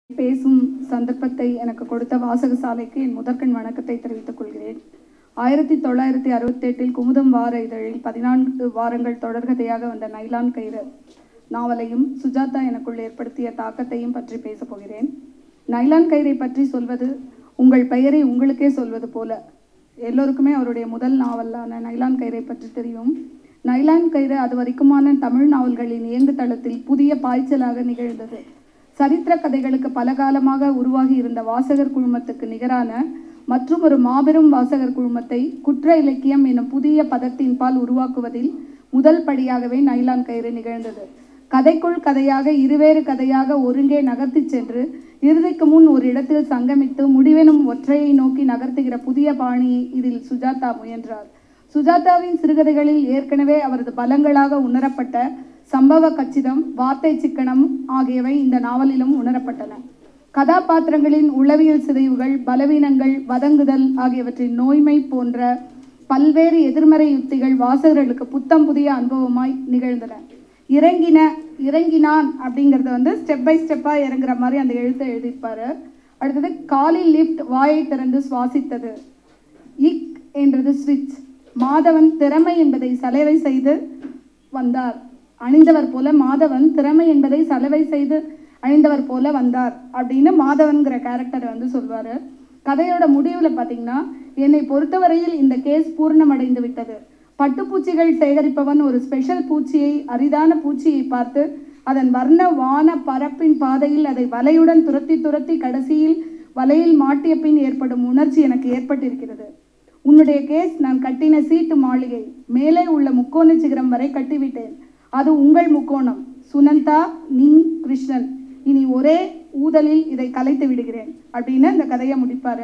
பேசும் சந்தர்ப்பத்தை எனக்கு கொடுத்த வாசகசாலைக்கு என் முதற்கண் வணக்கத்தை தெரிவித்துக் கொள்கிறேன் ஆயிரத்தி தொள்ளாயிரத்தி அறுபத்தி எட்டில் குமுதம் வார இதழில் பதினான்கு வாரங்கள் தொடர்கதையாக வந்த நைலான் கயிறு நாவலையும் சுஜாதா எனக்குள் ஏற்படுத்திய தாக்கத்தையும் பற்றி பேசப் போகிறேன் நைலான் கயிறை பற்றி சொல்வது உங்கள் பெயரை உங்களுக்கே சொல்வது போல எல்லோருக்குமே அவருடைய முதல் நாவலான நைலான் கயிறை பற்றி தெரியும் நைலான் கயிறு அது வரைக்குமான தமிழ் நாவல்களின் இயங்கு தளத்தில் புதிய பாய்ச்சலாக நிகழ்ந்தது சரித்திர கதைகளுக்கு பல காலமாக உருவாகி இருந்த வாசகர் குழுமத்துக்கு நிகரான மற்றும் ஒரு மாபெரும் வாசகர் குழுமத்தை குற்ற இலக்கியம் எனும் புதிய பதத்தின் பால் உருவாக்குவதில் முதல் படியாகவே நைலான் கயிறு நிகழ்ந்தது கதைக்குள் கதையாக இருவேறு கதையாக ஒருங்கே நகர்த்திச் சென்று இறுதிக்கு முன் ஒரு இடத்தில் சங்கமித்து முடிவெனும் ஒற்றையை நோக்கி நகர்த்துகிற புதிய பாணியை இதில் சுஜாதா முயன்றார் சுஜாதாவின் சிறுகதைகளில் ஏற்கனவே அவரது பலங்களாக உணரப்பட்ட சம்பவ கச்சிதம் வார்த்தை சிக்கனம் ஆகியவை இந்த நாவலிலும் உணரப்பட்டன கதாபாத்திரங்களின் உளவியல் சிதைவுகள் பலவீனங்கள் வதங்குதல் ஆகியவற்றின் நோய்மை போன்ற பல்வேறு எதிர்மறை யுக்திகள் வாசகர்களுக்கு புத்தம் புதிய அனுபவமாய் நிகழ்ந்தன இறங்கின இறங்கினான் அப்படிங்கிறது வந்து ஸ்டெப் பை ஸ்டெப்பாக இறங்குற மாதிரி அந்த எழுத்தை எழுதியிருப்பாரு அடுத்தது காலில் லிஃப்ட் வாயை திறந்து சுவாசித்தது இக் என்றது ஸ்விட்ச் மாதவன் திறமை என்பதை சலவை செய்து வந்தார் அணிந்தவர் போல மாதவன் திறமை என்பதை சலவை செய்து அணிந்தவர் போல வந்தார் அப்படின்னு மாதவன்கிற கேரக்டரை வந்து சொல்வார் கதையோட முடிவில் பார்த்தீங்கன்னா என்னை பொறுத்தவரையில் இந்த கேஸ் பூர்ணமடைந்து விட்டது பட்டுப்பூச்சிகள் சேகரிப்பவன் ஒரு ஸ்பெஷல் பூச்சியை அரிதான பூச்சியை பார்த்து அதன் வர்ண வான பரப்பின் பாதையில் அதை வலையுடன் துரத்தி துரத்தி கடைசியில் வலையில் மாட்டிய பின் ஏற்படும் உணர்ச்சி எனக்கு ஏற்பட்டிருக்கிறது உன்னுடைய கேஸ் நான் கட்டின சீட்டு மாளிகை மேலே உள்ள முக்கோண சிகரம் வரை கட்டிவிட்டேன் அது உங்கள் முக்கோணம் சுனந்தா நீ கிருஷ்ணன் இனி ஒரே ஊதலில் இதை கலைத்து விடுகிறேன் அப்படின்னு இந்த கதையை முடிப்பாரு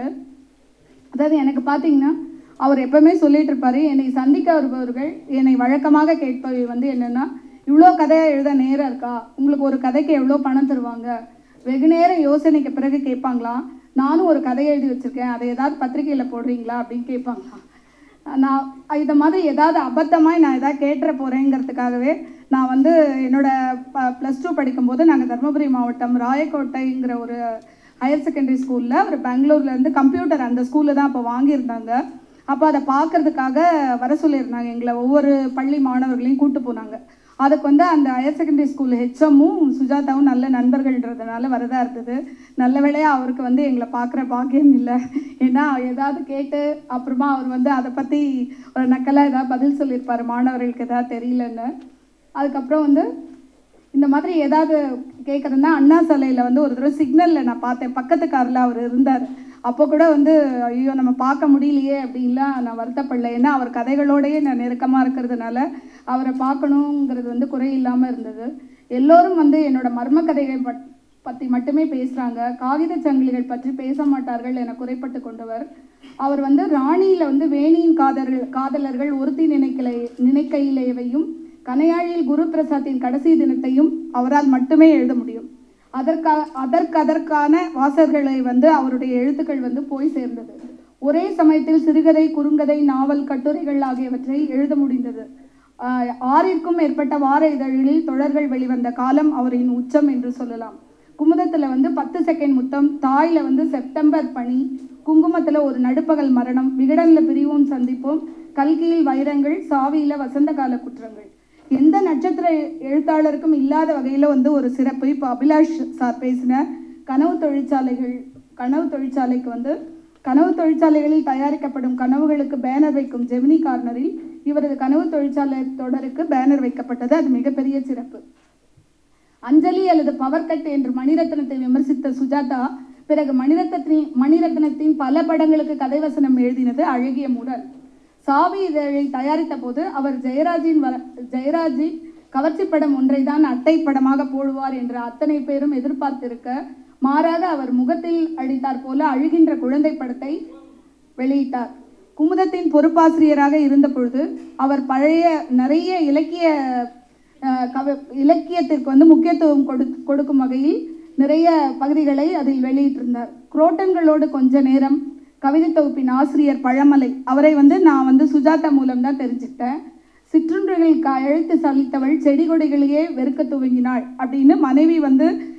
அதாவது எனக்கு பார்த்தீங்கன்னா அவர் எப்பவுமே சொல்லிட்டு இருப்பாரு என்னை சந்திக்க வருபவர்கள் என்னை வழக்கமாக கேட்பவை வந்து என்னன்னா இவ்வளோ கதையை எழுத நேரம் இருக்கா உங்களுக்கு ஒரு கதைக்கு எவ்வளோ பணம் தருவாங்க வெகு நேரம் யோசனைக்கு பிறகு கேட்பாங்களாம் நானும் ஒரு கதை எழுதி வச்சிருக்கேன் அதை ஏதாவது பத்திரிக்கையில் போடுறீங்களா அப்படின்னு கேட்பாங்களாம் நான் இந்த மாதிரி ஏதாவது அபத்தமாய் நான் ஏதாவது கேட்டுற போகிறேங்கிறதுக்காகவே நான் வந்து என்னோட ப ப்ளஸ் டூ படிக்கும்போது நாங்கள் தருமபுரி மாவட்டம் ராயக்கோட்டைங்கிற ஒரு ஹையர் செகண்டரி ஸ்கூலில் ஒரு பெங்களூர்லேருந்து கம்ப்யூட்டர் அந்த ஸ்கூலில் தான் அப்போ வாங்கியிருந்தாங்க அப்போ அதை பார்க்கறதுக்காக வர சொல்லியிருந்தாங்க எங்களை ஒவ்வொரு பள்ளி மாணவர்களையும் கூட்டு போனாங்க அதுக்கு வந்து அந்த ஹையர் செகண்டரி ஸ்கூல் ஹெச்எம்மும் சுஜாதாவும் நல்ல நண்பர்கள்ன்றதுனால வரதா இருந்தது நல்ல வேளையாக அவருக்கு வந்து எங்களை பார்க்குற பாக்கியம் இல்லை ஏன்னா ஏதாவது கேட்டு அப்புறமா அவர் வந்து அதை பற்றி ஒரு நக்கலாக ஏதாவது பதில் சொல்லியிருப்பார் மாணவர்களுக்கு ஏதாவது தெரியலன்னு அதுக்கப்புறம் வந்து இந்த மாதிரி ஏதாவது கேட்குறதுனா அண்ணா சாலையில் வந்து ஒரு தடவை சிக்னலில் நான் பார்த்தேன் பக்கத்து காரில் அவர் இருந்தார் அப்போ கூட வந்து ஐயோ நம்ம பார்க்க முடியலையே அப்படின்லாம் நான் வருத்தப்படல ஏன்னா அவர் கதைகளோடையே நான் நெருக்கமாக இருக்கிறதுனால அவரை பார்க்கணுங்கிறது வந்து குறை இல்லாமல் இருந்தது எல்லோரும் வந்து என்னோட மர்ம கதைகளை பட் பற்றி மட்டுமே பேசுகிறாங்க காகித சங்கிலிகள் பற்றி பேச மாட்டார்கள் என குறைப்பட்டு கொண்டவர் அவர் வந்து ராணியில் வந்து வேணியின் காதலர்கள் காதலர்கள் ஒருத்தி நினைக்கலை நினைக்கையிலேவையும் கனையாழியில் குரு பிரசாத்தின் கடைசி தினத்தையும் அவரால் மட்டுமே எழுத முடியும் அதற்காக அதற்கதற்கான வாசகர்களை வந்து அவருடைய எழுத்துக்கள் வந்து போய் சேர்ந்தது ஒரே சமயத்தில் சிறுகதை குறுங்கதை நாவல் கட்டுரைகள் ஆகியவற்றை எழுத முடிந்தது ஆஹ் ஆறிற்கும் மேற்பட்ட வார இதழ்களில் தொடர்கள் வெளிவந்த காலம் அவரின் உச்சம் என்று சொல்லலாம் குமுதத்தில் வந்து பத்து செகண்ட் முத்தம் தாயில் வந்து செப்டம்பர் பனி குங்குமத்தில் ஒரு நடுப்பகல் மரணம் விகடனில் பிரிவும் சந்திப்போம் கல்கியில் வைரங்கள் சாவியில் வசந்த கால குற்றங்கள் எந்த நட்சத்திர எழுத்தாளருக்கும் இல்லாத வகையில் வந்து ஒரு சிறப்பு இப்போ அபிலாஷ் சார் பேசின கனவு தொழிற்சாலைகள் கனவு தொழிற்சாலைக்கு வந்து கனவு தொழிற்சாலைகளில் தயாரிக்கப்படும் கனவுகளுக்கு பேனர் வைக்கும் ஜெமினி கார்னரில் இவரது கனவு தொழிற்சாலை தொடருக்கு பேனர் வைக்கப்பட்டது அது மிகப்பெரிய சிறப்பு அஞ்சலி அல்லது பவர் கட் என்று மணிரத்னத்தை விமர்சித்த சுஜாதா பிறகு மணிரத்னத்தின் மணிரத்னத்தின் பல படங்களுக்கு கதை வசனம் எழுதினது அழகிய மூடல் சாவி இதழை தயாரித்த போது அவர் ஜெயராஜின் வர ஜெயராஜின் கவர்ச்சி படம் ஒன்றை தான் அட்டை படமாக போடுவார் என்ற அத்தனை பேரும் எதிர்பார்த்திருக்க மாறாக அவர் முகத்தில் அடித்தார் போல அழுகின்ற குழந்தை படத்தை வெளியிட்டார் குமுதத்தின் பொறுப்பாசிரியராக இருந்த பொழுது அவர் பழைய நிறைய இலக்கிய அஹ், கவ இலக்கியத்திற்கு வந்து முக்கியத்துவம் கொடு கொடுக்கும் வகையில் நிறைய பகுதிகளை அதில் வெளியிட்டிருந்தார் குரோட்டன்களோடு கொஞ்ச நேரம் கவிதை தொகுப்பின் ஆசிரியர் பழமலை அவரை வந்து நான் வந்து சுஜாதா மூலம் தான் தெரிஞ்சுக்கிட்டேன் சிற்றுண்டிகளுக்கு அழைத்து சலித்தவள் செடி கொடிகளையே வெறுக்க துவங்கினாள் அப்படின்னு மனைவி வந்து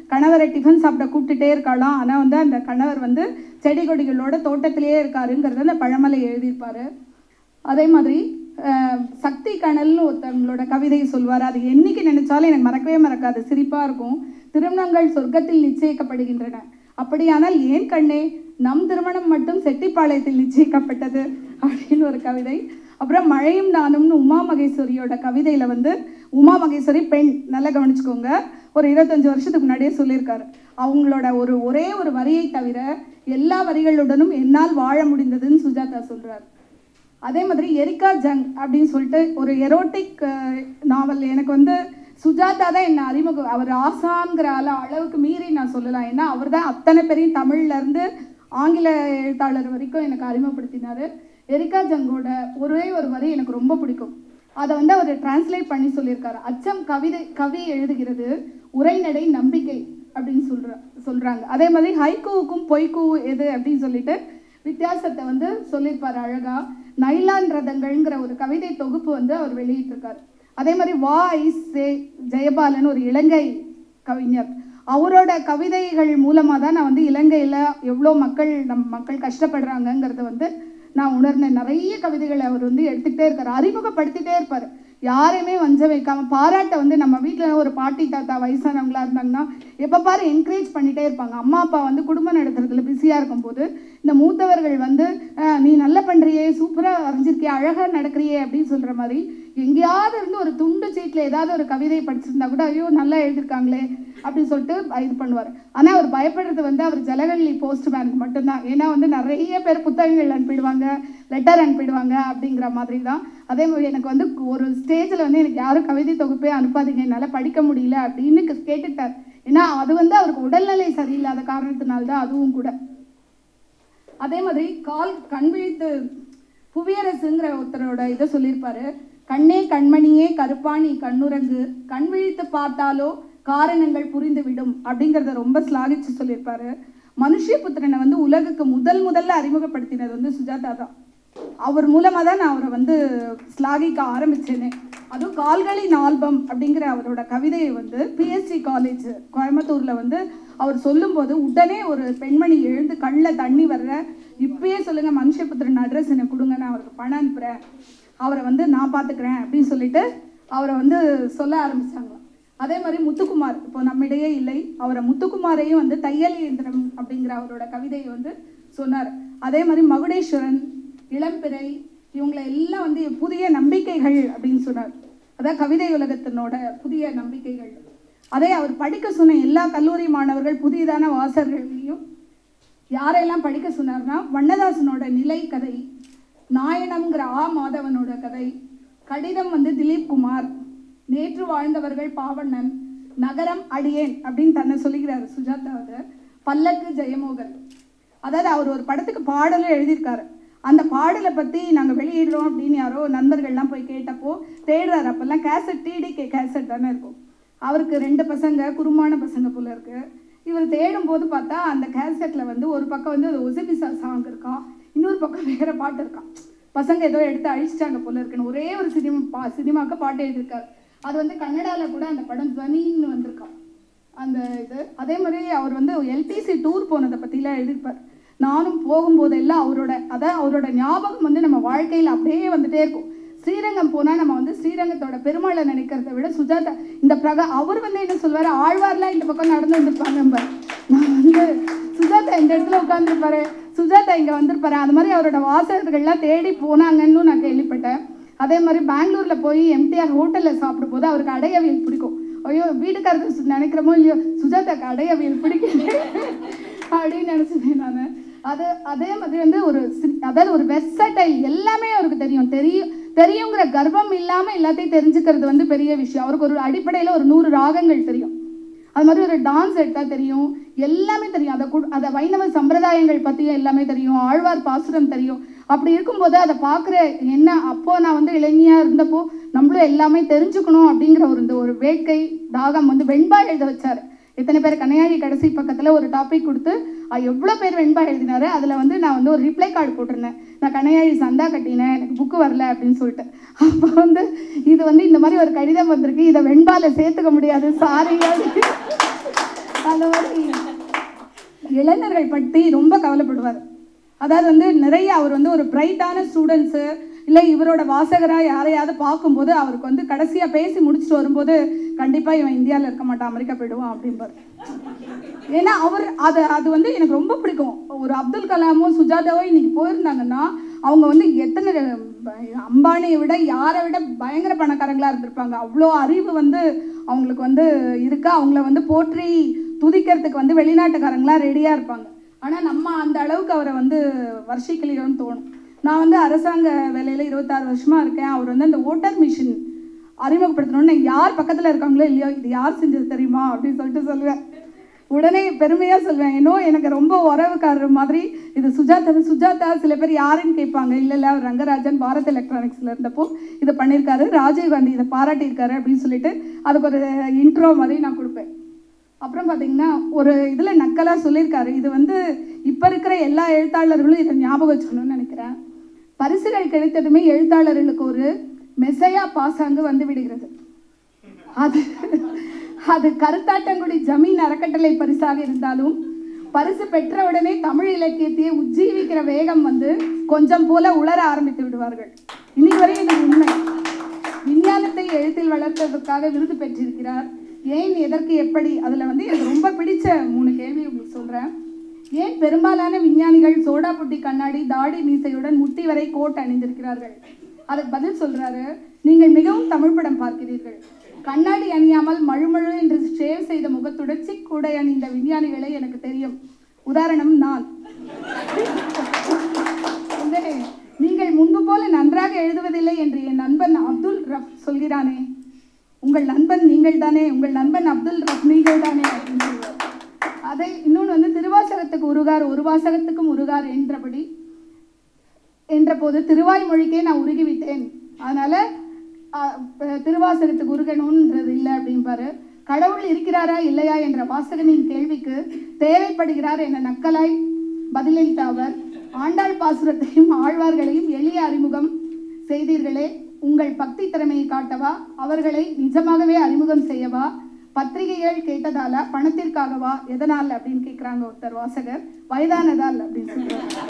கணவரை டிஃபன் சாப்பிட கூப்பிட்டுட்டே இருக்காளாம் ஆனால் வந்து அந்த கணவர் வந்து செடி கொடிகளோட தோட்டத்திலேயே இருக்காருங்கிறத அந்த பழமலை எழுதியிருப்பாரு அதே மாதிரி அஹ், சக்தி கனல்னு ஒருத்தவங்களோட கவிதையை சொல்வார் அது என்னைக்கு நினைச்சாலும் எனக்கு மறக்கவே மறக்காது சிரிப்பாக இருக்கும் திருமணங்கள் சொர்க்கத்தில் நிச்சயிக்கப்படுகின்றன அப்படியானால் ஏன் கண்ணே நம் திருமணம் மட்டும் செட்டிப்பாளையத்தில் நிச்சயிக்கப்பட்டது அப்படின்னு ஒரு கவிதை அப்புறம் மழையும் நானும்னு உமா மகேஸ்வரியோட கவிதையில வந்து உமா மகேஸ்வரி பெண் நல்லா கவனிச்சுக்கோங்க ஒரு இருபத்தஞ்சு வருஷத்துக்கு முன்னாடியே சொல்லியிருக்காரு அவங்களோட ஒரு ஒரே ஒரு வரியை தவிர எல்லா வரிகளுடனும் என்னால் வாழ முடிந்ததுன்னு சுஜாதா சொல்றாரு அதே மாதிரி எரிகா ஜங் அப்படின்னு சொல்லிட்டு ஒரு எரோட்டிக் நாவல் எனக்கு வந்து சுஜாதா தான் என்ன அறிமுகம் அவர் ஆசாங்கிற அள அளவுக்கு மீறி நான் சொல்லலாம் ஏன்னா அவர் தான் அத்தனை பேரையும் தமிழ்ல இருந்து ஆங்கில எழுத்தாளர் வரைக்கும் எனக்கு அறிமுகப்படுத்தினாரு எரிகா ஜங்கோட ஒரே ஒரு வரி எனக்கு ரொம்ப பிடிக்கும் அதை வந்து அவர் டிரான்ஸ்லேட் பண்ணி சொல்லியிருக்காரு அச்சம் கவிதை கவி எழுதுகிறது உரைநடை நம்பிக்கை அப்படின்னு சொல்ற சொல்றாங்க அதே மாதிரி ஹைக்கூவுக்கும் பொய்க்கூ எது அப்படின்னு சொல்லிட்டு வித்தியாசத்தை வந்து சொல்லியிருப்பாரு அழகா நைலான் ரதங்கள்ங்கிற ஒரு கவிதை தொகுப்பு வந்து அவர் வெளியிட்டிருக்காரு அதே மாதிரி வா ஐஸ் சே ஜெயபாலன் ஒரு இலங்கை கவிஞர் அவரோட கவிதைகள் மூலமாக தான் நான் வந்து இலங்கையில் எவ்வளோ மக்கள் நம் மக்கள் கஷ்டப்படுறாங்கங்கிறத வந்து நான் உணர்ந்தேன் நிறைய கவிதைகளை அவர் வந்து எடுத்துக்கிட்டே இருக்கார் அறிமுகப்படுத்திட்டே இருப்பார் யாரையுமே வஞ்ச வைக்காம பாராட்ட வந்து நம்ம வீட்டில் ஒரு பாட்டி தாத்தா வயசானவங்களா இருந்தாங்கன்னா எப்போ பாரு என்கரேஜ் பண்ணிட்டே இருப்பாங்க அம்மா அப்பா வந்து குடும்பம் நடத்துறதுல பிஸியாக இருக்கும்போது இந்த மூத்தவர்கள் வந்து "அஹ், நீ நல்லா பண்ணுறியே சூப்பராக வரைஞ்சிருக்கியே அழகாக நடக்கிறியே அப்படின்னு சொல்கிற மாதிரி எங்கேயாவது இருந்து ஒரு துண்டு சீட்டில் ஏதாவது ஒரு கவிதை படிச்சிருந்தா கூட ஐயோ நல்லா எழுதியிருக்காங்களே அப்படின்னு சொல்லிட்டு இது பண்ணுவார் ஆனால் அவர் பயப்படுறது வந்து அவர் ஜலகல்லி போஸ்ட் பேங்க் மட்டும்தான் ஏன்னா வந்து நிறைய பேர் புத்தகங்கள் அனுப்பிடுவாங்க லெட்டர் அனுப்பிடுவாங்க அப்படிங்கிற மாதிரி தான் அதே மாதிரி எனக்கு வந்து ஒரு ஸ்டேஜில் வந்து எனக்கு யாரும் கவிதை தொகுப்பே அனுப்பாதீங்க என்னால் படிக்க முடியல அப்படின்னு கேட்டுட்டார் ஏன்னா அது வந்து அவருக்கு உடல்நிலை சரியில்லாத காரணத்தினால தான் அதுவும் கூட அதே மாதிரி கால் கண் விழித்து புவியரசுங்கிற ஒருத்தரோட இதை சொல்லியிருப்பாரு கண்ணே கண்மணியே கருப்பாணி கண்ணுரங்கு கண் விழித்து பார்த்தாலோ காரணங்கள் புரிந்துவிடும் அப்படிங்கிறத ரொம்ப ஸ்லாகிச்சு சொல்லியிருப்பாரு மனுஷபுத்திரனை வந்து உலகுக்கு முதல் முதல்ல அறிமுகப்படுத்தினது வந்து சுஜாதா தான் அவர் மூலமாக தான் நான் அவரை வந்து ஸ்லாகிக்க ஆரம்பிச்சேனே அதுவும் கால்களின் ஆல்பம் அப்படிங்கிற அவரோட கவிதையை வந்து பிஎஸ்டி காலேஜ் கோயம்புத்தூரில் வந்து அவர் சொல்லும்போது உடனே ஒரு பெண்மணி எழுந்து கண்ணில் தண்ணி வர்ற இப்பயே சொல்லுங்க மனுஷபுத்திரன் அட்ரஸ் எனக்கு கொடுங்க நான் அவருக்கு பணம் அனுப்புகிறேன் அவரை வந்து நான் பார்த்துக்கிறேன் அப்படின்னு சொல்லிட்டு அவரை வந்து சொல்ல ஆரம்பிச்சாங்க அதே மாதிரி முத்துக்குமார் இப்போ நம்மிடையே இல்லை அவரை முத்துக்குமாரையும் வந்து தையல் இயந்திரம் அப்படிங்கிற அவரோட கவிதையை வந்து சொன்னார் அதே மாதிரி மகுடேஸ்வரன் இளம்பிறை இவங்களை எல்லாம் வந்து புதிய நம்பிக்கைகள் அப்படின்னு சொன்னார் அதான் கவிதை உலகத்தினோட புதிய நம்பிக்கைகள் அதே அவர் படிக்க சொன்ன எல்லா கல்லூரி மாணவர்கள் புதியதான வாசகர்களையும் யாரெல்லாம் படிக்க சொன்னார்னா வண்ணதாசனோட நிலை கதை நாயனம்ங்கிற ஆ மாதவனோட கதை கடிதம் வந்து திலீப் குமார் நேற்று வாழ்ந்தவர்கள் பாவண்ணன் நகரம் அடியேன் அப்படின்னு தன்னை சொல்லிக்கிறாரு சுஜாதாவை பல்லக்கு ஜெயமோகன் அதாவது அவர் ஒரு படத்துக்கு பாடலும் எழுதியிருக்காரு அந்த பாடலை பற்றி நாங்கள் வெளியிடுறோம் அப்படின்னு யாரோ நண்பர்கள்லாம் போய் கேட்டப்போ தேடுறாரு அப்போல்லாம் கேசட் டிடிகே கேசட் தானே இருக்கும் அவருக்கு ரெண்டு பசங்க குருமான பசங்க போல இருக்கு இவர் தேடும் போது பார்த்தா அந்த கேசட்டில் வந்து ஒரு பக்கம் வந்து ஒரு ஒசிபிசா சாங் இருக்கான் இன்னொரு பக்கம் வேற பாட்டு இருக்கான் பசங்க ஏதோ எடுத்து அழிச்சிட்டாங்க போல இருக்குன்னு ஒரே ஒரு சினிமா பா சினிமாவுக்கு பாட்டு எழுதியிருக்காரு அது வந்து கன்னடாவில் கூட அந்த படம் துவனின்னு வந்திருக்கான் அந்த இது அதே மாதிரி அவர் வந்து எல்டிசி டூர் போனதை பற்றிலாம் எழுதியிருப்பார் நானும் போகும்போதெல்லாம் அவரோட அதான் அவரோட ஞாபகம் வந்து நம்ம வாழ்க்கையில் அப்படியே வந்துட்டே இருக்கும் ஸ்ரீரங்கம் போனால் நம்ம வந்து ஸ்ரீரங்கத்தோட பெருமாளை நினைக்கிறத விட சுஜாதா இந்த பிரகா அவர் வந்து என்ன சொல்வார் ஆழ்வார்லாம் இந்த பக்கம் நடந்து வந்திருப்பாங்க பாரு. நான் வந்து சுஜாதா இந்த இடத்துல உட்காந்துருப்பாரு சுஜாதா இங்கே வந்திருப்பாரு அது மாதிரி அவரோட வாசகர்கள்லாம் தேடி போனாங்கன்னு நான் கேள்விப்பட்டேன் அதே மாதிரி பெங்களூரில் போய் எம்டிஆர் ஹோட்டலில் சாப்பிடும் போது அவருக்கு அடையவியல் பிடிக்கும் ஐயோ வீட்டுக்காரருக்கு சு- நினைக்கிறோமோ இல்லையோ சுஜாதாக்கு அடையவியல் பிடிக்கல அப்படின்னு நினச்சிட்டேன் நான் அது அதே மாதிரி வந்து ஒரு சி- அதாவது ஒரு வெர்சடைல் எல்லாமே அவருக்கு தெரியும் தெரியும் தெரியுங்கிற கர்வம் இல்லாமல் எல்லாத்தையும் தெரிஞ்சுக்கிறது வந்து பெரிய விஷயம் அவருக்கு ஒரு அடிப்படையில் ஒரு நூறு ராகங்கள் தெரியும் அது மாதிரி ஒரு டான்ஸ் எடுத்தால் தெரியும் எல்லாமே தெரியும் அதை கு அதை வைணவ சம்பிரதாயங்கள் பற்றியும் எல்லாமே தெரியும் ஆழ்வார் பாசுரம் தெரியும் அப்படி இருக்கும்போது அதை பார்க்குற என்ன அப்போ நான் வந்து இளைஞியாக இருந்தப்போ நம்மளும் எல்லாமே தெரிஞ்சுக்கணும் அப்படிங்கிற ஒரு இந்த ஒரு வேட்கை தாகம் வந்து வெண்பா எழுத வச்சார் எத்தனை பேர் கன்னியாகி கடைசி பக்கத்தில் ஒரு டாபிக் கொடுத்து எவ்வளோ பேர் வெண்பா எழுதினாரு அதில் வந்து நான் வந்து ஒரு ரிப்ளை கார்டு போட்டிருந்தேன் நான் கன்னியாகி சந்தா கட்டினேன் எனக்கு புக்கு வரல அப்படின்னு சொல்லிட்டு அப்போ வந்து இது வந்து இந்த மாதிரி ஒரு கடிதம் வந்திருக்கு இதை வெண்பால சேர்த்துக்க முடியாது சாரி அந்த மாதிரி இளைஞர்கள் பற்றி ரொம்ப கவலைப்படுவார் அதாவது வந்து நிறைய அவர் வந்து ஒரு பிரைட்டான ஸ்டூடெண்ட்ஸு இல்லை இவரோட வாசகராக யாரையாவது பார்க்கும்போது அவருக்கு வந்து கடைசியாக பேசி முடிச்சுட்டு வரும்போது கண்டிப்பாக இவன் இந்தியாவில் இருக்க மாட்டான் அமெரிக்கா போயிடுவான் அப்படிம்பார் ஏன்னா அவர் அது அது வந்து எனக்கு ரொம்ப பிடிக்கும் ஒரு அப்துல் கலாமும் சுஜாதாவும் இன்னைக்கு போயிருந்தாங்கன்னா அவங்க வந்து எத்தனை அம்பானியை விட யாரை விட பயங்கர பணக்காரங்களா இருந்திருப்பாங்க அவ்வளோ அறிவு வந்து அவங்களுக்கு வந்து இருக்கா அவங்கள வந்து போற்றி துதிக்கிறதுக்கு வந்து வெளிநாட்டுக்காரங்களாம் ரெடியாக இருப்பாங்க ஆனால் நம்ம அந்த அளவுக்கு அவரை வந்து வர்ஷிக்கலையோன்னு தோணும் நான் வந்து அரசாங்க வேலையில் இருபத்தாறு வருஷமாக இருக்கேன் அவர் வந்து அந்த ஓட்டர் மிஷின் அறிமுகப்படுத்தணும்னு யார் பக்கத்தில் இருக்காங்களோ இல்லையோ இது யார் செஞ்சது தெரியுமா அப்படின்னு சொல்லிட்டு சொல்லுவேன் உடனே பெருமையாக சொல்லுவேன் இன்னும் எனக்கு ரொம்ப உறவுக்காரர் மாதிரி இது சுஜாதா சுஜாதா சில பேர் யாருன்னு கேட்பாங்க இல்லை இல்லை அவர் ரங்கராஜன் பாரத் எலக்ட்ரானிக்ஸில் இருந்தப்போ இதை பண்ணியிருக்காரு ராஜீவ் காந்தி இதை பாராட்டியிருக்காரு அப்படின்னு சொல்லிட்டு அதுக்கு ஒரு இன்ட்ரோ மாதிரி நான் கொடுப்பேன் அப்புறம் பார்த்தீங்கன்னா ஒரு இதில் நக்கலாக சொல்லியிருக்காரு இது வந்து இப்போ இருக்கிற எல்லா எழுத்தாளர்களும் இதை ஞாபகம் வச்சுக்கணும்னு நினைக்கிறேன் பரிசுகள் கிடைத்ததுமே எழுத்தாளர்களுக்கு ஒரு மெசையா பாசாங்கு வந்து விடுகிறது அது அது கருத்தாட்டங்குடி ஜமீன் அறக்கட்டளை பரிசாக இருந்தாலும் பரிசு பெற்றவுடனே தமிழ் இலக்கியத்தையே உஜ்ஜீவிக்கிற வேகம் வந்து கொஞ்சம் போல உளர ஆரம்பித்து விடுவார்கள் இன்னைக்கு வரை இது உண்மை விஞ்ஞானத்தை எழுத்தில் வளர்த்ததற்காக விருது பெற்றிருக்கிறார் ஏன் எதற்கு எப்படி அதில் வந்து எனக்கு ரொம்ப பிடிச்ச மூணு கேள்வி உங்களுக்கு சொல்கிறேன் ஏன் பெரும்பாலான விஞ்ஞானிகள் சோடா புட்டி கண்ணாடி தாடி மீசையுடன் முட்டி வரை கோட் அணிந்திருக்கிறார்கள் அதுக்கு பதில் சொல்றாரு நீங்கள் மிகவும் தமிழ் படம் பார்க்கிறீர்கள் கண்ணாடி அணியாமல் மழுமழு என்று ஷேவ் செய்த முகத்துடன் சிக் கூடை அணிந்த விஞ்ஞானிகளை எனக்கு தெரியும் உதாரணம் நான் உடனே, நீங்கள் முன்பு போல நன்றாக எழுதுவதில்லை என்று என் நண்பன் அப்துல் ரஃப் சொல்கிறானே உங்கள் நண்பன் நீங்கள் தானே உங்கள் நண்பன் அப்துல் ரஃப் நீங்கள் தானே அப்படின்னு சொல்லுவார் அதை இன்னொன்று வந்து திருவாசகத்துக்கு உருகார் ஒரு வாசகத்துக்கும் உருகார் என்றபடி என்றபோது திருவாய்மொழிக்கே நான் உருகிவிட்டேன் அதனால அஹ், ப- திருவாசகத்துக்கு உருகணுன்றது இல்லை அப்படிம்பாரு கடவுள் இருக்கிறாரா இல்லையா என்ற வாசகனின் கேள்விக்கு தேவைப்படுகிறார் என நக்கலாய் பதிலளித்த அவர் ஆண்டாள் பாசுரத்தையும் ஆழ்வார்களையும் எளிய அறிமுகம் செய்தீர்களே உங்கள் பக்தி திறமையை காட்டவா அவர்களை நிஜமாகவே அறிமுகம் செய்யவா பத்திரிகைகள் கேட்டதால பணத்திற்காகவா எதனால் அப்படின்னு கேட்குறாங்க ஒருத்தர் வாசகர் வயதானதால் அப்படின்னு சொல்றாரு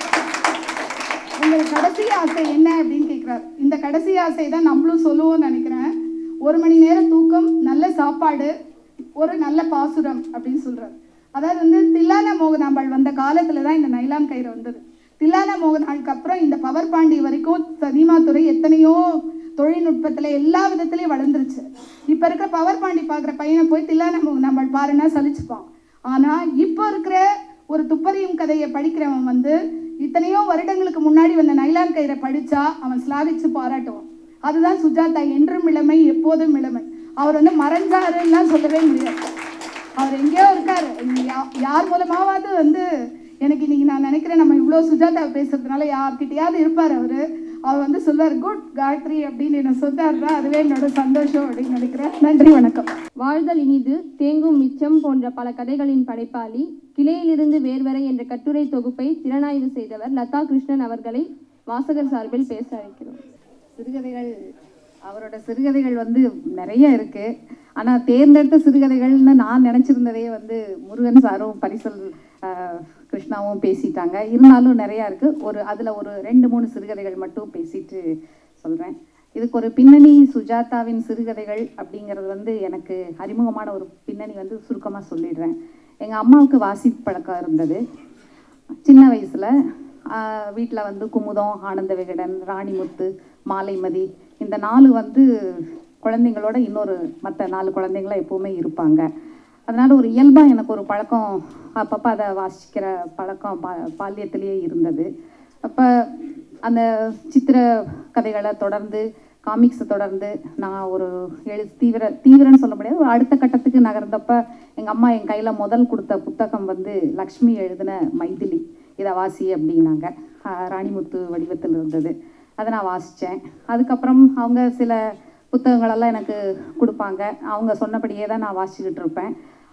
உங்கள் கடைசி ஆசை என்ன அப்படின்னு கேட்குறாரு இந்த கடைசி ஆசை தான் நம்மளும் சொல்லுவோம்னு நினைக்கிறேன் ஒரு மணி நேரம் தூக்கம் நல்ல சாப்பாடு ஒரு நல்ல பாசுரம் அப்படின்னு சொல்றாரு அதாவது வந்து தில்லானா மோகனாம்பாள் வந்த காலத்துல தான் இந்த நைலான் கயிறு வந்தது தில்லானா மோகனாளுக்கு அப்புறம் இந்த பவர் பாண்டி வரைக்கும் சினிமா துறை எத்தனையோ தொழில்நுட்பத்துல எல்லா விதத்துலயும் வளர்ந்துருச்சு இப்ப இருக்கிற பவர் பாண்டி பார்க்குற பையனை போய் தில்லானா மோகனாம்பாள் பாருன்னா சலிச்சுப்பான் ஆனா இப்போ இருக்கிற ஒரு துப்பறியும் கதையை படிக்கிறவன் வந்து இத்தனையோ வருடங்களுக்கு முன்னாடி வந்த நைலான் கயிறை படிச்சா அவன் ஸ்லாகிச்சு பாராட்டுவான் அதுதான் சுஜாதா என்றும் இளமை எப்போதும் இளமை அவர் வந்து மறைஞ்சாருலாம் சொல்லவே முடியாது அவர் எங்கேயோ இருக்காரு யா- யார் மூலமாவது வந்து எனக்கு இன்னைக்கு நான் நினைக்கிறேன் நம்ம இவ்வளோ சுஜாதா பேசுறதுனால யார்கிட்டயாவது இருப்பார் அவர் அவர் வந்து சொல்வார் குட் காயத்ரி அப்படின்னு என்ன சொன்னார்னா அதுவே என்னோட சந்தோஷம் அப்படின்னு நினைக்கிறேன் நன்றி வணக்கம் வாழ்தல் இனிது தேங்கும் மிச்சம் போன்ற பல கதைகளின் படைப்பாளி கிளையிலிருந்து வேர்வரை என்ற கட்டுரை தொகுப்பை திறனாய்வு செய்தவர் லதா கிருஷ்ணன் அவர்களை வாசகர் சார்பில் பேச அழைக்கிறோம் சிறுகதைகள் அவரோட சிறுகதைகள் வந்து நிறைய இருக்கு ஆனால் தேர்ந்தெடுத்த சிறுகதைகள்னு நான் நினச்சிருந்ததே வந்து முருகன் சாரும் பரிசல் ஆஹ், கிருஷ்ணாவும் பேசிட்டாங்க இருந்தாலும் நிறையா இருக்கு ஒரு அதில் ஒரு ரெண்டு மூணு சிறுகதைகள் மட்டும் பேசிட்டு சொல்கிறேன் இதுக்கு ஒரு பின்னணி சுஜாதாவின் சிறுகதைகள் அப்படிங்கிறது வந்து எனக்கு அறிமுகமான ஒரு பின்னணி வந்து சுருக்கமாக சொல்லிடுறேன் எங்கள் அம்மாவுக்கு வாசிப்பு பழக்கம் இருந்தது சின்ன வயசில் வீட்டில் வந்து குமுதம் ஆனந்த விகடன் ராணிமுத்து மாலைமதி இந்த நாலு வந்து குழந்தைங்களோட இன்னொரு மற்ற நாலு குழந்தைங்களும் எப்போவுமே இருப்பாங்க அதனால் ஒரு இயல்பாக எனக்கு ஒரு பழக்கம் அப்பப்போ அதை வாசிக்கிற பழக்கம் பா பால்யத்திலேயே இருந்தது அப்போ அந்த சித்திர கதைகளை தொடர்ந்து காமிக்ஸை தொடர்ந்து நான் ஒரு எழு தீவிர தீவிரன்னு சொல்ல முடியாது ஒரு அடுத்த கட்டத்துக்கு நகர்ந்தப்ப எங்கள் அம்மா என் கையில் முதல் கொடுத்த புத்தகம் வந்து லக்ஷ்மி எழுதின மைதிலி இதை வாசி அப்படின்னாங்க ஆஹ் ராணிமுத்து வடிவத்தில் இருந்தது அதை நான் வாசித்தேன் அதுக்கப்புறம் அவங்க சில புத்தகங்களெல்லாம் எனக்கு கொடுப்பாங்க அவங்க சொன்னபடியே தான் நான் வாசிச்சுக்கிட்டு இருப்பேன் அப்போ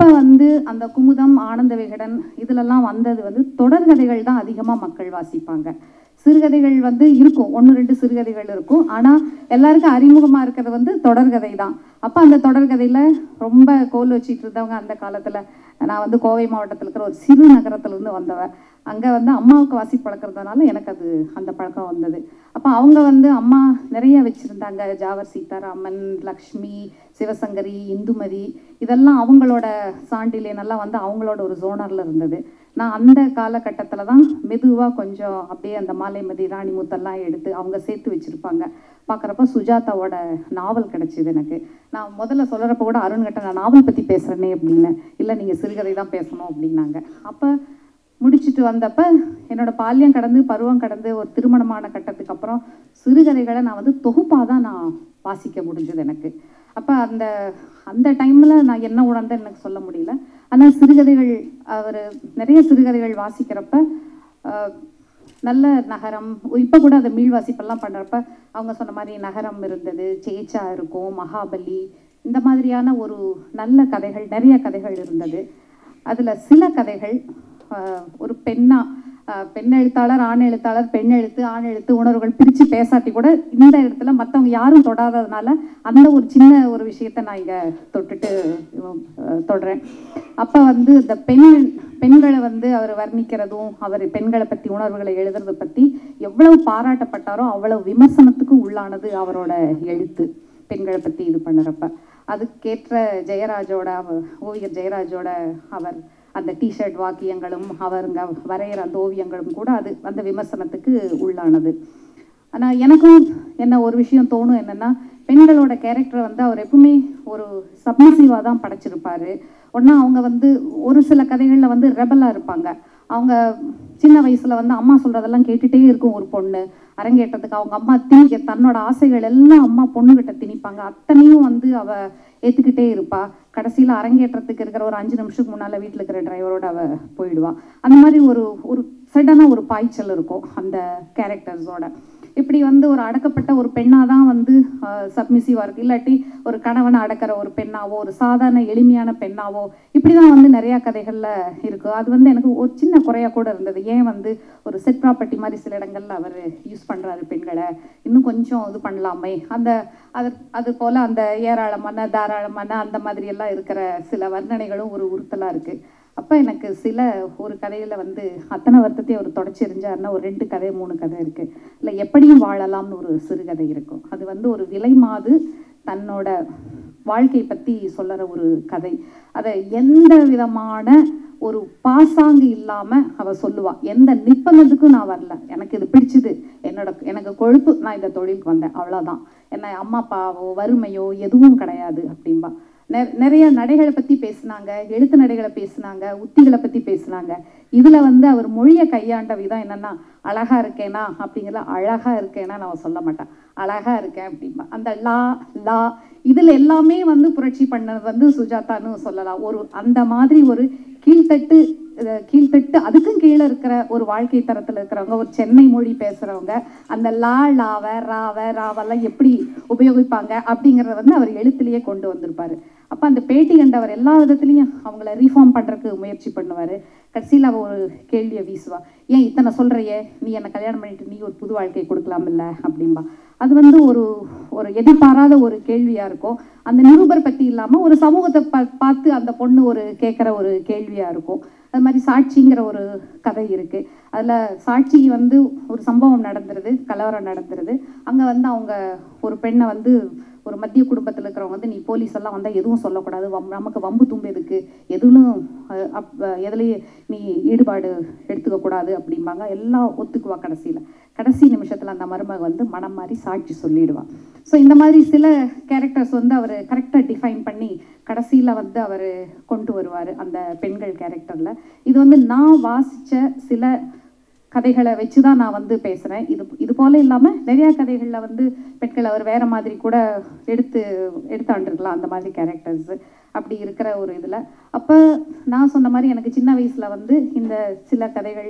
வந்து அந்த குமுதம் ஆனந்த விகடன் இதுலெல்லாம் வந்தது வந்து தொடர்கதைகள் தான் அதிகமாக மக்கள் வாசிப்பாங்க சிறுகதைகள் வந்து இருக்கும் ஒன்று ரெண்டு சிறுகதைகள் இருக்கும் ஆனால் எல்லாருக்கும் அறிமுகமாக இருக்கிறது வந்து தொடர்கதை தான் அப்போ அந்த தொடர்கதையில் ரொம்ப கோல் வச்சிட்டு இருந்தவங்க அந்த காலத்தில் நான் வந்து கோவை மாவட்டத்தில் இருக்கிற ஒரு சிறு நகரத்துலேருந்து வந்தவன் அங்கே வந்து அம்மாவுக்கு வாசி பழக்கிறதுனால எனக்கு அது அந்த பழக்கம் வந்தது அப்போ அவங்க வந்து அம்மா நிறைய வச்சுருந்தாங்க ஜாவர் சீதாராமன் லக்ஷ்மி சிவசங்கரி இந்துமதி இதெல்லாம் அவங்களோட சாண்டிலியன் எல்லாம் வந்து அவங்களோட ஒரு ஜோனரில் இருந்தது நான் அந்த காலகட்டத்தில் தான் மெதுவாக கொஞ்சம் அப்படியே அந்த மாலைமதி ராணிமுத்தெல்லாம் எடுத்து அவங்க சேர்த்து வச்சுருப்பாங்க பார்க்குறப்ப சுஜாதாவோட நாவல் கிடச்சிது எனக்கு நான் முதல்ல சொல்கிறப்ப கூட அருண்கிட்ட நான் நாவல் பற்றி பேசுகிறேனே அப்படின்னு இல்லை நீங்கள் சிறுகதை தான் பேசணும் அப்படின்னாங்க அப்போ முடிச்சுட்டு வந்தப்ப என்னோட பால்யம் கடந்து பருவம் கடந்து ஒரு திருமணமான கட்டத்துக்கு அப்புறம் சிறுகதைகளை நான் வந்து தொகுப்பாக தான் நான் வாசிக்க முடிஞ்சது எனக்கு அப்போ அந்த அந்த டைமில் நான் என்ன உணர்ந்தேன் எனக்கு சொல்ல முடியல ஆனால் சிறுகதைகள் அவர் நிறைய சிறுகதைகள் வாசிக்கிறப்ப ஆஹ், நல்ல நகரம் இப்போ கூட அந்த மீள் வாசிப்பெல்லாம் பண்ணுறப்ப அவங்க சொன்ன மாதிரி நகரம் இருந்தது சேச்சா இருக்கும் மகாபலி இந்த மாதிரியான ஒரு நல்ல கதைகள் நிறைய கதைகள் இருந்தது அதில் சில கதைகள் ஆஹ், ஒரு பெண்ணா ஆஹ், பெண் எழுத்தாளர் ஆண் எழுத்தாளர் பெண் எழுத்து ஆண் எழுத்து உணர்வுகள் பிரித்து பேசாட்டி கூட இந்த இடத்துல மற்றவங்க யாரும் தொடாததுனால அந்த ஒரு சின்ன ஒரு விஷயத்தை நான் இங்கே தொட்டுட்டு ஆஹ், தொடுறேன் அப்போ வந்து இந்த பெண் பெண்களை வந்து அவர் வர்ணிக்கிறதும் அவர் பெண்களை பற்றி உணர்வுகளை எழுதுறதை பற்றி எவ்வளவு பாராட்டப்பட்டாரோ அவ்வளவு விமர்சனத்துக்கும் உள்ளானது அவரோட எழுத்து பெண்களை பற்றி இது பண்ணுறப்ப அதுக்கேற்ற ஜெயராஜோட அவ- ஓவியர் ஜெயராஜோட அவர் அந்த டிஷர்ட் வாக்கியங்களும் அவருங்க வரைகிற அந்த ஓவியங்களும் கூட அது அந்த விமர்சனத்துக்கு உள்ளானது ஆனால் எனக்கும் என்ன ஒரு விஷயம் தோணும் என்னென்னா பெண்களோட கேரக்டர் வந்து அவர் எப்பவுமே ஒரு சப்மிசிவாக தான் படைச்சிருப்பாரு ஒன்றா அவங்க வந்து ஒரு சில கதைகளில் வந்து ரெபலாக இருப்பாங்க அவங்க சின்ன வயசில் வந்து அம்மா சொல்கிறதெல்லாம் கேட்டுகிட்டே இருக்கும் ஒரு பொண்ணு அரங்கேற்றத்துக்கு அவங்க அம்மா திணிக்க தன்னோட ஆசைகள் எல்லாம் அம்மா பொண்ணுகிட்ட திணிப்பாங்க அத்தனையும் வந்து அவ ஏற்றுக்கிட்டே இருப்பா கடைசியில் அரங்கேற்றத்துக்கு இருக்கிற ஒரு அஞ்சு நிமிஷத்துக்கு முன்னால் வீட்டில் இருக்கிற டிரைவரோட அவ போயிடுவா அந்த மாதிரி ஒரு ஒரு சடனாக ஒரு பாய்ச்சல் இருக்கும் அந்த கேரக்டர்ஸோட இப்படி வந்து ஒரு அடக்கப்பட்ட ஒரு பெண்ணாக தான் வந்து சப்மிசிவாக இருக்குது இல்லாட்டி ஒரு கணவனை அடக்கிற ஒரு பெண்ணாவோ ஒரு சாதாரண எளிமையான பெண்ணாவோ இப்படி தான் வந்து நிறையா கதைகளில் இருக்குது அது வந்து எனக்கு ஒரு சின்ன குறையாக கூட இருந்தது ஏன் வந்து ஒரு செட் ப்ராப்பர்ட்டி மாதிரி சில இடங்கள்ல அவர் யூஸ் பண்ணுறாரு பெண்களை இன்னும் கொஞ்சம் இது பண்ணலாமே அந்த அது அது போல் அந்த ஏராளமான தாராளமான அந்த மாதிரி எல்லாம் இருக்கிற சில வர்ணனைகளும் ஒரு உறுத்தலாக இருக்குது அப்போ எனக்கு சில ஒரு கதையில் வந்து அத்தனை வருத்தத்தையும் அவர் தொடச்சி எறிஞ்சாருன்னா ஒரு ரெண்டு கதை மூணு கதை இருக்குது இல்லை எப்படியும் வாழலாம்னு ஒரு சிறுகதை இருக்கும் அது வந்து ஒரு விலை மாது தன்னோட வாழ்க்கை பற்றி சொல்லுற ஒரு கதை அதை எந்த விதமான ஒரு பாசாங்கு இல்லாமல் அவ சொல்லுவா எந்த நிர்பந்தத்துக்கும் நான் வரல எனக்கு இது பிடிச்சது என்னோட எனக்கு கொழுப்பு நான் இந்த தொழிலுக்கு வந்தேன் அவ்வளோதான் என்ன அம்மா அப்பாவோ வறுமையோ எதுவும் கிடையாது அப்படின்பா நெ- நிறைய நடைகளை பற்றி பேசுனாங்க எழுத்து நடைகளை பேசுனாங்க உத்திகளை பற்றி பேசுனாங்க இதில் வந்து அவர் மொழியை கையாண்ட விதம் என்னன்னா அழகா இருக்கேனா அப்படிங்கிற அழகா இருக்கேனா நான் சொல்ல மாட்டேன் அழகா இருக்கேன் அப்படிம்பா அந்த லா லா இதில் எல்லாமே வந்து புரட்சி பண்ணது வந்து சுஜாதான்னு சொல்லலாம் ஒரு அந்த மாதிரி ஒரு கீழ்த்தட்டு அஹ், கீழ்த்தட்டு அதுக்கும் கீழே இருக்கிற ஒரு வாழ்க்கை தரத்தில் இருக்கிறவங்க ஒரு சென்னை மொழி பேசுகிறவங்க அந்த லா லாவ ராவ ராவெல்லாம் எப்படி உபயோகிப்பாங்க அப்படிங்கிறத வந்து அவர் எழுத்துலேயே கொண்டு வந்திருப்பாரு அப்போ அந்த பேட்டி கண்டவர் எல்லா விதத்துலையும் அவங்கள ரீஃபார்ம் பண்ணுறதுக்கு முயற்சி பண்ணுவார் கடைசியில் அவ ஒரு கேள்வியை வீசுவா ஏன் இத்தனை சொல்கிறையே நீ என்னை கல்யாணம் பண்ணிட்டு நீ ஒரு புது வாழ்க்கையை கொடுக்கலாமில்ல அப்படின்பா அது வந்து ஒரு ஒரு எதிர்பாராத ஒரு கேள்வியாக இருக்கும் அந்த நிருபர் பற்றி இல்லாமல் ஒரு சமூகத்தை பா பார்த்து அந்த பொண்ணு ஒரு கேட்குற ஒரு கேள்வியாக இருக்கும் அது மாதிரி சாட்சிங்கிற ஒரு கதை இருக்குது அதில் சாட்சி வந்து ஒரு சம்பவம் நடந்துருது கலவரம் நடந்துருது அங்கே வந்து அவங்க ஒரு பெண்ணை வந்து ஒரு மத்திய குடும்பத்தில் இருக்கிறவங்க வந்து நீ போலீஸ் எல்லாம் வந்தால் எதுவும் சொல்லக்கூடாது வம் நமக்கு வம்பு தும்பு எதுக்கு எதுவும் அஹ், அப் எதுலேயும் நீ ஈடுபாடு எடுத்துக்க கூடாது அப்படிம்பாங்க எல்லாம் ஒத்துக்குவா கடைசியில் கடைசி நிமிஷத்தில் அந்த மருமக வந்து மனம் மாறி சாட்சி சொல்லிடுவா ஸோ இந்த மாதிரி சில கேரக்டர்ஸ் வந்து அவர் கரெக்டாக டிஃபைன் பண்ணி கடைசியில் வந்து அவர் கொண்டு வருவார் அந்த பெண்கள் கேரக்டரில் இது வந்து நான் வாசித்த சில கதைகளை வச்சு தான் நான் வந்து பேசுகிறேன் இது இது போல இல்லாமல் நிறையா கதைகளில் வந்து பெண்கள் அவர் வேற மாதிரி கூட எடுத்து எடுத்தாண்டிருக்கலாம் அந்த மாதிரி கேரக்டர்ஸ் அப்படி இருக்கிற ஒரு இதில் அப்போ நான் சொன்ன மாதிரி எனக்கு சின்ன வயசில் வந்து இந்த சில கதைகள்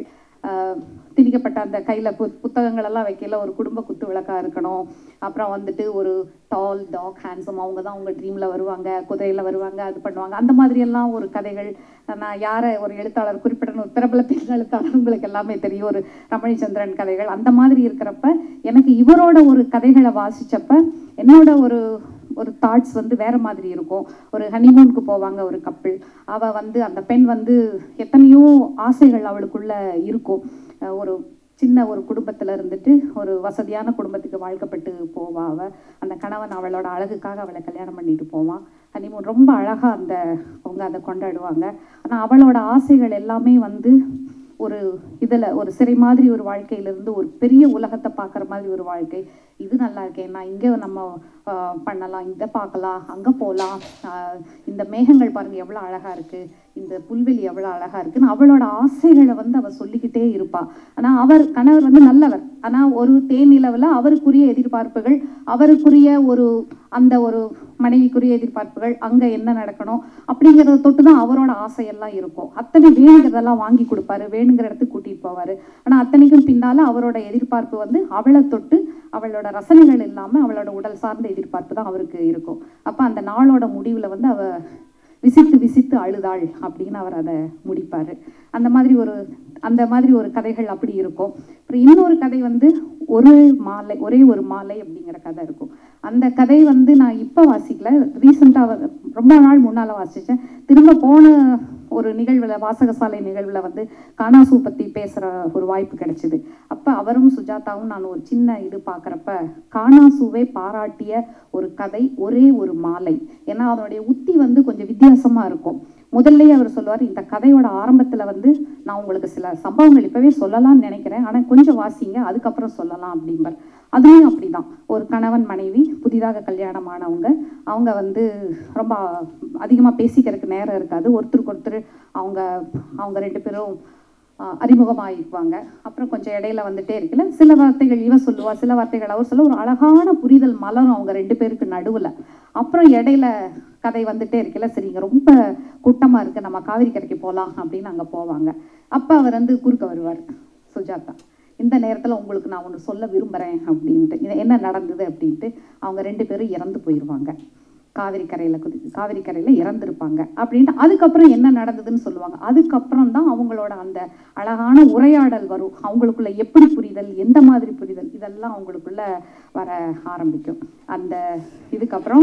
ஆஹ், திணிக்கப்பட்ட அந்த கையில் பு புத்தகங்கள் எல்லாம் வைக்கல ஒரு குடும்ப குத்து விளக்கா இருக்கணும் அப்புறம் வந்துட்டு ஒரு டால் டாக் ஹேண்ட்ஸம் அவங்க தான் அவங்க ட்ரீமில் வருவாங்க குதிரையில் வருவாங்க அது பண்ணுவாங்க அந்த மாதிரி எல்லாம் ஒரு கதைகள் நான் யாரை ஒரு எழுத்தாளர் குறிப்பிட்ட ஒரு பிரபல பெண் எழுத்தாளர் உங்களுக்கு எல்லாமே தெரியும் ஒரு ரமணிச்சந்திரன் கதைகள் அந்த மாதிரி இருக்கிறப்ப எனக்கு இவரோட ஒரு கதைகளை வாசிச்சப்ப என்னோட ஒரு ஒரு தாட்ஸ் வந்து வேற மாதிரி இருக்கும் ஒரு ஹனிமூனுக்கு போவாங்க ஒரு கப்பிள் அவ வந்து அந்த பெண் வந்து எத்தனையோ ஆசைகள் அவளுக்குள்ள இருக்கும் அஹ் ஒரு சின்ன ஒரு குடும்பத்துல இருந்துட்டு ஒரு வசதியான குடும்பத்துக்கு வாழ்க்கப்பட்டு போவா அவ அந்த கணவன் அவளோட அழகுக்காக அவளை கல்யாணம் பண்ணிட்டு போவான் ஹனிமூன் ரொம்ப அழகா அந்த அவங்க அதை கொண்டாடுவாங்க ஆனா அவளோட ஆசைகள் எல்லாமே வந்து ஒரு இதில் ஒரு சிறை மாதிரி ஒரு வாழ்க்கையிலிருந்து ஒரு பெரிய உலகத்தை பார்க்குற மாதிரி ஒரு வாழ்க்கை இது நல்லா இருக்கேன் நான் இங்கே நம்ம ஆஹ், பண்ணலாம் இதை பார்க்கலாம் அங்கே போகலாம் இந்த மேகங்கள் பாருங்க எவ்வளோ அழகா இருக்கு இந்த புல்வெளி எவ்வளோ அழகா இருக்குன்னு அவளோட ஆசைகளை வந்து அவ சொல்லிக்கிட்டே இருப்பா ஆனால் அவர் கணவர் வந்து நல்லவர் ஆனால் ஒரு தேனிலவில் அவருக்குரிய எதிர்பார்ப்புகள் அவருக்குரிய ஒரு அந்த ஒரு மனைவிக்குரிய எதிர்பார்ப்புகள் அங்கே என்ன நடக்கணும் அப்படிங்கிறத தொட்டு தான் அவரோட ஆசையெல்லாம் இருக்கும் அத்தனை வேணுங்கிறதெல்லாம் வாங்கி கொடுப்பாரு வேணுங்கிற இடத்துக்கு கூட்டிட்டு போவாரு ஆனால் அத்தனைக்கும் பின்னால அவரோட எதிர்பார்ப்பு வந்து அவளை தொட்டு அவளோட ரசனைகள் இல்லாமல் அவளோட உடல் சார்ந்த எதிர்பார்ப்பு தான் அவருக்கு இருக்கும் அப்போ அந்த நாளோட முடிவில் வந்து அவ விசித்து விசித்து அழுதாள் அப்படின்னு அவர் அதை முடிப்பார் அந்த மாதிரி ஒரு அந்த மாதிரி ஒரு கதைகள் அப்படி இருக்கும் அப்புறம் இன்னொரு கதை வந்து ஒரு மாலை ஒரே ஒரு மாலை அப்படிங்கிற கதை இருக்கும் அந்த கதை வந்து நான் இப்போ வாசிக்கல ரீசெண்டாக ரொம்ப நாள் முன்னால் வாசித்தேன் திரும்ப போன ஒரு நிகழ்வில் வாசகசாலை நிகழ்வில் வந்து காணாசு பற்றி பேசுகிற ஒரு வாய்ப்பு கிடைச்சிது அப்போ அவரும் சுஜாதாவும் நான் ஒரு சின்ன இது பார்க்குறப்ப காணாசுவை பாராட்டிய ஒரு கதை ஒரே ஒரு மாலை ஏன்னா அதனுடைய உத்தி வந்து கொஞ்சம் வித்தியாசமாக இருக்கும் முதல்லயே அவர் சொல்லுவார் இந்த கதையோட ஆரம்பத்தில் வந்து நான் உங்களுக்கு சில சம்பவங்கள் இப்போவே சொல்லலாம்னு நினைக்கிறேன் ஆனால் கொஞ்சம் வாசிங்க அதுக்கப்புறம் சொல்லலாம் அப்படிம்பார் அதுவும் அப்படிதான் ஒரு கணவன் மனைவி புதிதாக கல்யாணம் ஆனவங்க அவங்க வந்து ரொம்ப அதிகமாக பேசிக்கிறதுக்கு நேரம் இருக்காது ஒருத்தருக்கு ஒருத்தர் அவங்க அவங்க ரெண்டு பேரும் ஆஹ், அறிமுகமாயிக்குவாங்க அப்புறம் கொஞ்சம் இடையில வந்துட்டே இருக்குல்ல சில வார்த்தைகள் இவ சொல்லுவா சில வார்த்தைகள் அவர் சொல்ல ஒரு அழகான புரிதல் மலரும் அவங்க ரெண்டு பேருக்கு நடுவில் அப்புறம் இடையில கதை வந்துட்டே இருக்குல்ல சரிங்க ரொம்ப கூட்டமாக இருக்கு நம்ம காவிரி கரைக்கு போகலாம் அப்படின்னு அங்கே போவாங்க அப்போ அவர் வந்து குறுக்க வருவார் சுஜாதா இந்த நேரத்தில் உங்களுக்கு நான் ஒன்று சொல்ல விரும்புகிறேன் அப்படின்ட்டு இது என்ன நடந்தது அப்படின்ட்டு அவங்க ரெண்டு பேரும் இறந்து போயிடுவாங்க காவிரி கரையில் குதி காவிரி கரையில் இறந்துருப்பாங்க அப்படின்ட்டு அதுக்கப்புறம் என்ன நடந்ததுன்னு சொல்லுவாங்க அதுக்கப்புறம் தான் அவங்களோட அந்த அழகான உரையாடல் வரும் அவங்களுக்குள்ள எப்படி புரிதல் எந்த மாதிரி புரிதல் இதெல்லாம் அவங்களுக்குள்ள வர ஆரம்பிக்கும் அந்த இதுக்கப்புறம்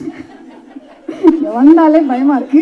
இங்க வந்தாலே பயமா இருக்கு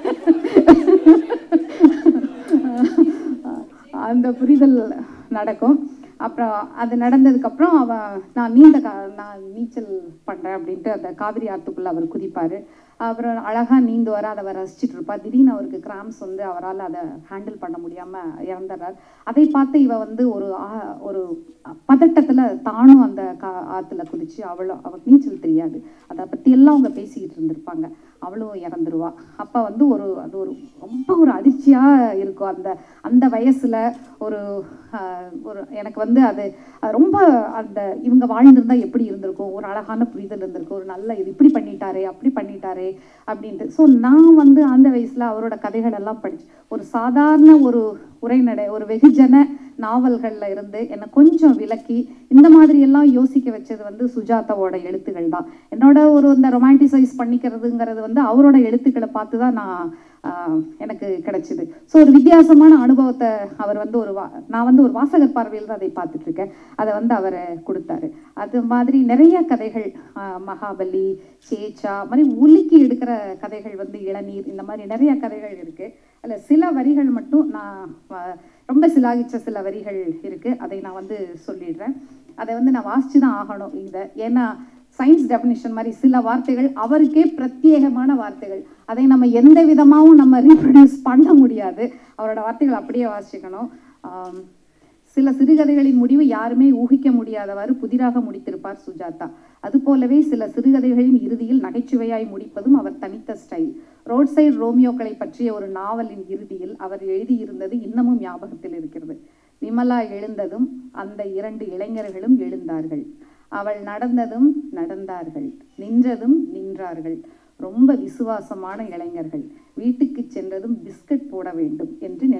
அந்த புரிதல் நடக்கும் அப்புறம் அது நடந்ததுக்கப்புறம் அவ நான் நீந்த கா நான் நீச்சல் பண்ணுறேன் அப்படின்ட்டு அந்த காவிரி ஆற்றுக்குள்ளே அவர் குதிப்பார் அப்புறம் அழகாக நீந்துவார் அதை அவர் ரசிச்சிட்டு இருப்பார் திடீர்னு அவருக்கு கிராம்ஸ் வந்து அவரால் அதை ஹேண்டில் பண்ண முடியாமல் இறந்துடுறார் அதை பார்த்து இவ வந்து ஒரு ஆ- ஒரு பதட்டத்தில் தானும் அந்த கா ஆற்றுல குதிச்சு அவளும் அவளுக்கு நீச்சல் தெரியாது அதை பற்றி எல்லாம் அவங்க பேசிக்கிட்டு இருந்திருப்பாங்க அவளும் இறந்துருவா அப்போ வந்து ஒரு அது ஒரு ரொம்ப ஒரு அதிர்ச்சியாக இருக்கும் அந்த அந்த வயசில் ஒரு ஆஹ், ஒரு எனக்கு வந்து அது அது ரொம்ப அந்த இவங்க வாழ்ந்திருந்தா எப்படி இருந்திருக்கும் ஒரு அழகான புரிதல் இருந்திருக்கும் ஒரு நல்ல இது இப்படி பண்ணிட்டாரே அப்படி பண்ணிட்டாரே அப்படின்ட்டு ஸோ நான் வந்து அந்த வயசில் அவரோட கதைகள் எல்லாம் படிச்சு ஒரு சாதாரண ஒரு உரைநடை ஒரு வெகுஜன நாவல்களில் இருந்து என்னை கொஞ்சம் விலக்கி இந்த மாதிரி எல்லாம் யோசிக்க வச்சது வந்து சுஜாதாவோட எழுத்துக்கள் தான் என்னோட ஒரு இந்த ரொமான்டிசைஸ் பண்ணிக்கிறதுங்கிறது வந்து அவரோட எழுத்துக்களை பார்த்து தான் நான் ஆஹ், எனக்கு கிடைச்சிது ஸோ ஒரு வித்தியாசமான அனுபவத்தை அவர் வந்து ஒரு வா நான் வந்து ஒரு வாசகர் பார்வையில் தான் அதை பார்த்துட்டு இருக்கேன் அதை வந்து அவர் கொடுத்தாரு அது மாதிரி நிறைய கதைகள் ஆஹ், மகாபலி சேச்சா மாதிரி உலுக்கி எடுக்கிற கதைகள் வந்து இளநீர் இந்த மாதிரி நிறைய கதைகள் இருக்கு அதில் சில வரிகள் மட்டும் நான் ஆஹ், ரொம்ப சிலாகிச்ச சில வரிகள் இருக்கு அதை நான் வந்து சொல்லிடுறேன் அதை வந்து நான் வாசிச்சு தான் ஆகணும் இதை ஏன்னா சயின்ஸ் டெஃபினிஷன் மாதிரி சில வார்த்தைகள் அவருக்கே பிரத்யேகமான வார்த்தைகள் அதை நம்ம எந்த விதமாகவும் நம்ம ரீப்ரொடியூஸ் பண்ண முடியாது அவரோட வார்த்தைகள் அப்படியே வாசிக்கணும் ஆம், சில சிறுகதைகளின் முடிவு யாருமே ஊகிக்க முடியாதவாறு புதிராக முடித்திருப்பார் சுஜாதா அதுபோலவே சில சிறுகதைகளின் இறுதியில் நகைச்சுவையாய் முடிப்பதும் அவர் தனித்த ஸ்டைல் ரோட் சைடு ரோமியோக்களை பற்றிய ஒரு நாவலின் இறுதியில் அவர் எழுதியிருந்தது இன்னமும் ஞாபகத்தில் இருக்கிறது விமலா எழுந்ததும் அந்த இரண்டு இளைஞர்களும் எழுந்தார்கள் அவள் நடந்ததும் நடந்தார்கள் நின்றதும் நின்றார்கள் ரொம்ப விசுவாசமான இளைஞர்கள் வீட்டுக்கு சென்றதும் பிஸ்கட் போட வேண்டும் என்று நினைத்து கொண்டார்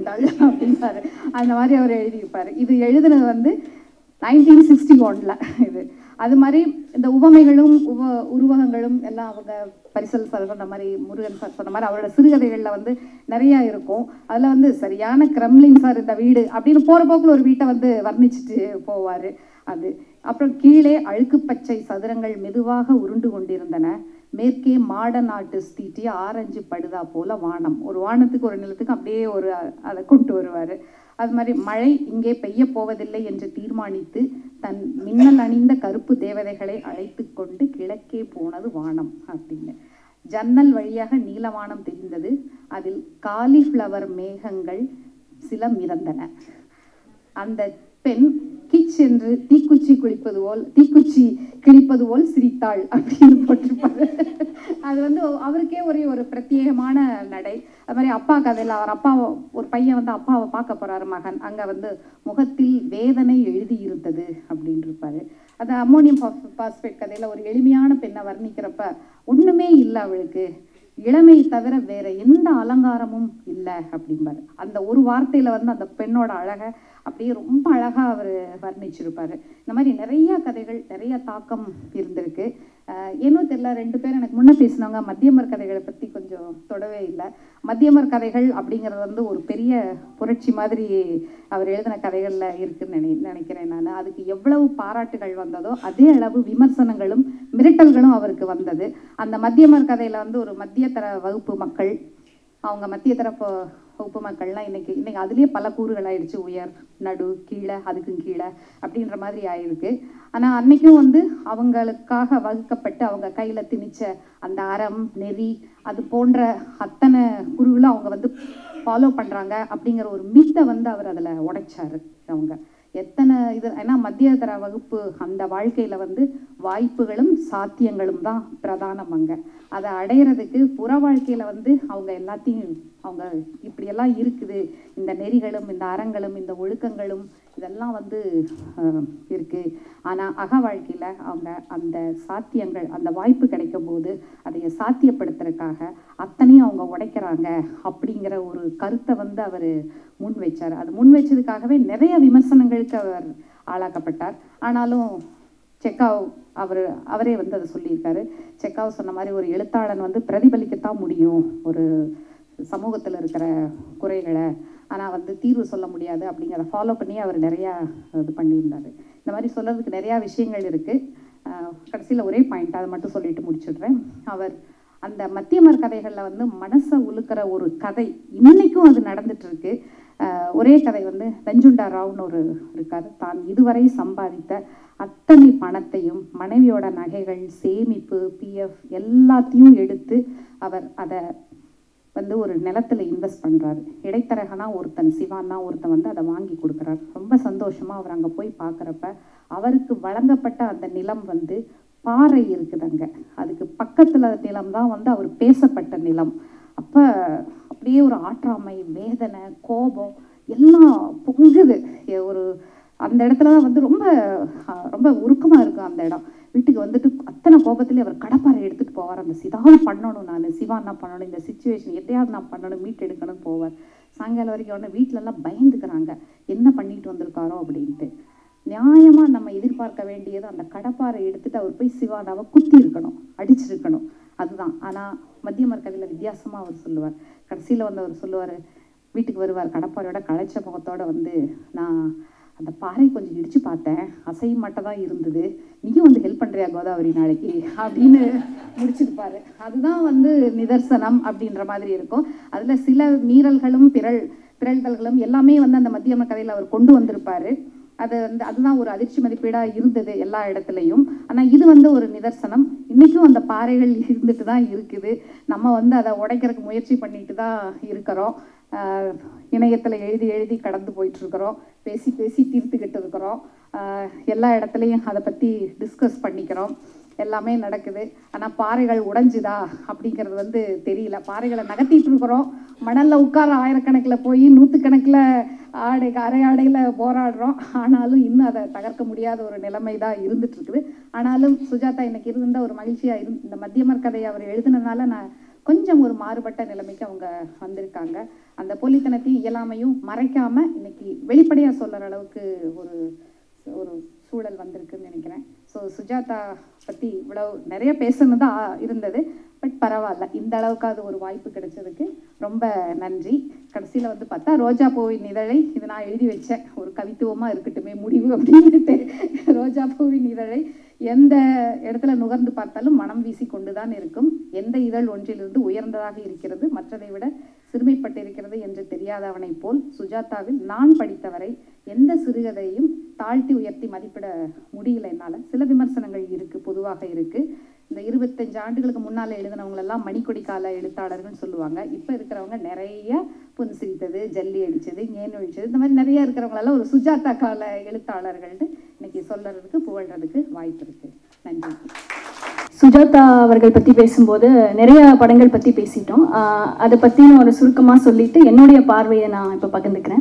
சிரித்தாள் அப்படின்பாரு அந்த மாதிரி அவர் எழுதியிருப்பார் இது எழுதுனது வந்து நைன்டீன் சிக்ஸ்டி ஒனில் இது அது மாதிரி இந்த உவமைகளும் உவ உருவகங்களும் எல்லாம் அவங்க பரிசல் சார் சொன்ன மாதிரி முருகன் சார் சொன்ன மாதிரி அவரோட சிறுகதைகளில் வந்து நிறையா இருக்கும் அதில் வந்து சரியான கிரம்லின் சார் இந்த வீடு அப்படின்னு போகிற போக்கில் ஒரு வீட்டை வந்து வர்ணிச்சுட்டு போவார் அது அப்புறம் கீழே அழுக்கு பச்சை சதுரங்கள் மெதுவாக உருண்டு கொண்டிருந்தன மேற்கே மாட நாட்டு தீட்டிய ஆரஞ்சு படுதா போல வானம் ஒரு வானத்துக்கு ஒரு நிலத்துக்கு அப்படியே ஒரு அதை கொண்டு வருவார் அது மாதிரி மழை இங்கே பெய்ய போவதில்லை என்று தீர்மானித்து தன் மின்னல் அணிந்த கருப்பு தேவதைகளை அழைத்து கொண்டு கிழக்கே போனது வானம் அப்படின்னு ஜன்னல் வழியாக நீலவானம் தெரிந்தது அதில் காலிஃப்ளவர் மேகங்கள் சில மிதந்தன அந்த பெண் கிச் என்று தீக்குச்சி குளிப்பது போல் தீக்குச்சி கிழிப்பது போல் சிரித்தாள் அப்படின்னு போட்டிருப்பாரு அது வந்து அவருக்கே ஒரே ஒரு பிரத்யேகமான நடை அது மாதிரி அப்பா கதையில் அவர் அப்பா ஒரு பையன் வந்து அப்பாவை பார்க்க போறாரு மகன் அங்கே வந்து முகத்தில் வேதனை எழுதி இருந்தது அப்படின்னு இருப்பாரு அது அம்மோனியம் பாஸ்பேட் கதையில் ஒரு எளிமையான பெண்ணை வர்ணிக்கிறப்ப ஒன்றுமே இல்லை அவளுக்கு இளமை தவிர வேற எந்த அலங்காரமும் இல்லை அப்படிம்பாரு அந்த ஒரு வார்த்தையில வந்து அந்த பெண்ணோட அழகை அப்படியே ரொம்ப அழகா அவர் வர்ணிச்சிருப்பாரு இந்த மாதிரி நிறைய கதைகள் நிறைய தாக்கம் இருந்திருக்கு ஆஹ் ஏனோ தெரியல ரெண்டு பேரும் எனக்கு முன்ன பேசினவங்க மத்தியமர் கதைகளை பத்தி கொஞ்சம் தொடவே இல்லை மத்தியமர் கதைகள் அப்படிங்கிறது வந்து ஒரு பெரிய புரட்சி மாதிரி அவர் எழுதின கதைகள்ல இருக்குன்னு நினை நினைக்கிறேன் நான் அதுக்கு எவ்வளவு பாராட்டுகள் வந்ததோ அதே அளவு விமர்சனங்களும் மிரட்டல்களும் அவருக்கு வந்தது அந்த மத்தியமர் கதையில வந்து ஒரு மத்தியதர வகுப்பு மக்கள் அவங்க மத்திய தரப்பு வகுப்பு மக்கள்லாம் இன்னைக்கு இன்னைக்கு அதுலேயே பல கூறுகள் ஆயிடுச்சு உயர் நடு கீழே அதுக்கும் கீழே அப்படின்ற மாதிரி ஆயிருக்கு ஆனால் அன்னைக்கும் வந்து அவங்களுக்காக வகுக்கப்பட்டு அவங்க கையில் திணிச்ச அந்த அறம் நெறி அது போன்ற அத்தனை குருவிலும் அவங்க வந்து ஃபாலோ பண்ணுறாங்க அப்படிங்கிற ஒரு மித்தை வந்து அவர் அதில் உடைச்சாரு அவங்க எத்தனை இது ஏன்னா மத்திய தர வகுப்பு அந்த வாழ்க்கையில வந்து வாய்ப்புகளும் சாத்தியங்களும் தான் பிரதானம் அங்க அதை அடையிறதுக்கு புற வாழ்க்கையில வந்து அவங்க எல்லாத்தையும் அவங்க இப்படியெல்லாம் இருக்குது இந்த நெறிகளும் இந்த அறங்களும் இந்த ஒழுக்கங்களும் இதெல்லாம் வந்து ஆஹ், இருக்கு ஆனா அக வாழ்க்கையில அவங்க அந்த சாத்தியங்கள் அந்த வாய்ப்பு கிடைக்கும் போது அதை சாத்தியப்படுத்துறதுக்காக அத்தனையும் அவங்க உடைக்கிறாங்க அப்படிங்கிற ஒரு கருத்தை வந்து அவர் முன் வச்சார் அது முன் வச்சதுக்காகவே நிறைய விமர்சனங்களுக்கு அவர் ஆளாக்கப்பட்டார் ஆனாலும் செக்காவ் அவர் அவரே வந்து அதை சொல்லியிருக்காரு செக்காவ் சொன்ன மாதிரி ஒரு எழுத்தாளன் வந்து பிரதிபலிக்கத்தான் முடியும் ஒரு சமூகத்தில் இருக்கிற குறைகளை ஆனால் வந்து தீர்வு சொல்ல முடியாது அப்படிங்கிறத ஃபாலோ பண்ணி அவர் நிறையா இது பண்ணியிருந்தார் இந்த மாதிரி சொல்கிறதுக்கு நிறையா விஷயங்கள் இருக்குது கடைசியில் ஒரே பாயிண்ட் அதை மட்டும் சொல்லிட்டு முடிச்சிடுறேன் அவர் அந்த மத்தியமர் கதைகளில் வந்து மனசை உழுக்கிற ஒரு கதை இன்னைக்கும் அது நடந்துட்டு இருக்கு ஆஹ் ஒரே கதை வந்து வெஞ்சுண்டா ராவ்னு ஒரு இருக்கார் தான் இதுவரை சம்பாதித்த அத்தனை பணத்தையும் மனைவியோட நகைகள் சேமிப்பு பிஎஃப் எல்லாத்தையும் எடுத்து அவர் அதை வந்து ஒரு நிலத்துல இன்வெஸ்ட் பண்றாரு இடைத்தரகனா ஒருத்தன் சிவான்னா ஒருத்தன் வந்து அதை வாங்கி கொடுக்குறாரு ரொம்ப சந்தோஷமா அவர் அங்க போய் பார்க்கறப்ப அவருக்கு வழங்கப்பட்ட அந்த நிலம் வந்து பாறை இருக்குது அங்க அதுக்கு பக்கத்துல நிலம் தான் வந்து அவர் பேசப்பட்ட நிலம் அப்ப அப்படியே ஒரு ஆற்றாமை வேதனை கோபம் எல்லாம் பொங்குது எ- ஒரு அந்த இடத்துல தான் வந்து ரொம்ப அஹ், ரொம்ப உருக்கமா இருக்கும் அந்த இடம் வீட்டுக்கு வந்துட்டு அத்தனை கோபத்திலே அவர் கடப்பாரை எடுத்துட்டு போவார் அந்த சிதாவை பண்ணணும் நான் சிவா நான் பண்ணணும் இந்த சுச்சுவேஷன் எதையாவது நான் பண்ணணும் மீட் எடுக்கணும் போவார் சாயங்காலம் வரைக்கும் உடனே வீட்ல எல்லாம் பயந்துக்கிறாங்க என்ன பண்ணிட்டு வந்திருக்காரோ அப்படின்ட்டு நியாயமா நம்ம எதிர்பார்க்க வேண்டியது அந்த கடப்பாரை எடுத்துட்டு அவர் போய் சிவானாவை குத்தி இருக்கணும் அடிச்சிருக்கணும் அதுதான் ஆனா மத்தியமர் கதையில வித்தியாசமா அவர் சொல்லுவார் கடைசியில வந்து அவர் சொல்லுவார் வீட்டுக்கு வருவார் கடப்பாரையோட களைச்ச முகத்தோட வந்து நான் அந்த பாறை கொஞ்சம் இடிச்சு பார்த்தேன் அசை மட்டும் தான் இருந்தது நீயும் வந்து ஹெல்ப் பண்றியா கோதாவரி நாளைக்கு அப்படின்னு முடிச்சிருப்பாரு அதுதான் வந்து நிதர்சனம் அப்படின்ற மாதிரி இருக்கும் அதுல சில மீறல்களும் பிறல் பிறழ்தல்களும் எல்லாமே வந்து அந்த மத்தியம கதையில அவர் கொண்டு வந்திருப்பாரு அது வந்து அதுதான் ஒரு அதிர்ச்சி மதிப்பீடா இருந்தது எல்லா இடத்துலையும் ஆனா இது வந்து ஒரு நிதர்சனம் இன்னைக்கும் அந்த பாறைகள் இருந்துட்டு தான் இருக்குது நம்ம வந்து அதை உடைக்கிறதுக்கு முயற்சி பண்ணிட்டு தான் இருக்கிறோம் ஆஹ் இணையத்துல எழுதி எழுதி கடந்து போயிட்டு இருக்கிறோம் பேசி பேசி தீர்த்துக்கிட்டு இருக்கிறோம் ஆஹ் எல்லா இடத்துலையும் அதை பத்தி டிஸ்கஸ் பண்ணிக்கிறோம் எல்லாமே நடக்குது ஆனா பாறைகள் உடைஞ்சுதா அப்படிங்கிறது வந்து தெரியல பாறைகளை நகர்த்திட்டு இருக்கிறோம் மணல்ல உட்கார ஆயிரக்கணக்கில் போய் நூற்றுக்கணக்கில் ஆடை அரை ஆடையில போராடுறோம் ஆனாலும் இன்னும் அதை தகர்க்க முடியாத ஒரு நிலைமை தான் இருந்துட்டு இருக்குது ஆனாலும் சுஜாதா இன்னைக்கு இருந்த ஒரு மகிழ்ச்சியா இரு இந்த மத்தியமர் கதையை அவர் எழுதுனதுனால நான் கொஞ்சம் ஒரு மாறுபட்ட நிலைமைக்கு அவங்க வந்திருக்காங்க அந்த போலித்தனத்தையும் இயலாமையும் மறைக்காம இன்னைக்கு வெளிப்படையா சொல்ற அளவுக்கு ஒரு ஒரு சூழல் வந்திருக்குன்னு நினைக்கிறேன் ஸோ சுஜாதா பத்தி இவ்வளவு நிறைய பேசணும் தான் இருந்தது பட் பரவாயில்ல இந்த அளவுக்காவது ஒரு வாய்ப்பு கிடைச்சதுக்கு ரொம்ப நன்றி கடைசியில் வந்து பார்த்தா ரோஜா பூவின் இதழை இது நான் எழுதி வச்சேன் ஒரு கவித்துவமாக இருக்கட்டுமே முடிவு அப்படின்ட்டு ரோஜா பூவின் இதழை எந்த இடத்துல நுகர்ந்து பார்த்தாலும் மனம் வீசி கொண்டு தான் இருக்கும் எந்த இதழ் ஒன்றிலிருந்து உயர்ந்ததாக இருக்கிறது மற்றதை விட சிறுமைப்பட்டிருக்கிறது என்று தெரியாதவனைப் போல் சுஜாதாவில் நான் படித்தவரை எந்த சிறுகதையும் தாழ்த்தி உயர்த்தி மதிப்பிட முடியல என்னால் சில விமர்சனங்கள் இருக்கு பொதுவாக இருக்கு இந்த இருபத்தஞ்சு ஆண்டுகளுக்கு முன்னால் எழுதினவங்க எல்லாம் மணிக்கொடி கால எழுத்தாளர்கள்னு சொல்லுவாங்க இப்போ இருக்கிறவங்க நிறைய புன் சிரித்தது ஜல்லி அடிச்சது ஞேன் ஒழிச்சது இந்த மாதிரி நிறைய இருக்கிறவங்களெல்லாம் ஒரு சுஜாதா கால எழுத்தாளர்கள்னு இன்னைக்கு சொல்றதுக்கு புகழ்றதுக்கு வாய்ப்பு இருக்கு நன்றி சுஜாதா அவர்கள் பற்றி பேசும்போது நிறைய படங்கள் பற்றி பேசிட்டோம் ஆஹ் அதை பற்றி நான் ஒரு சுருக்கமாக சொல்லிட்டு என்னுடைய பார்வையை நான் இப்போ பகிர்ந்துக்கிறேன்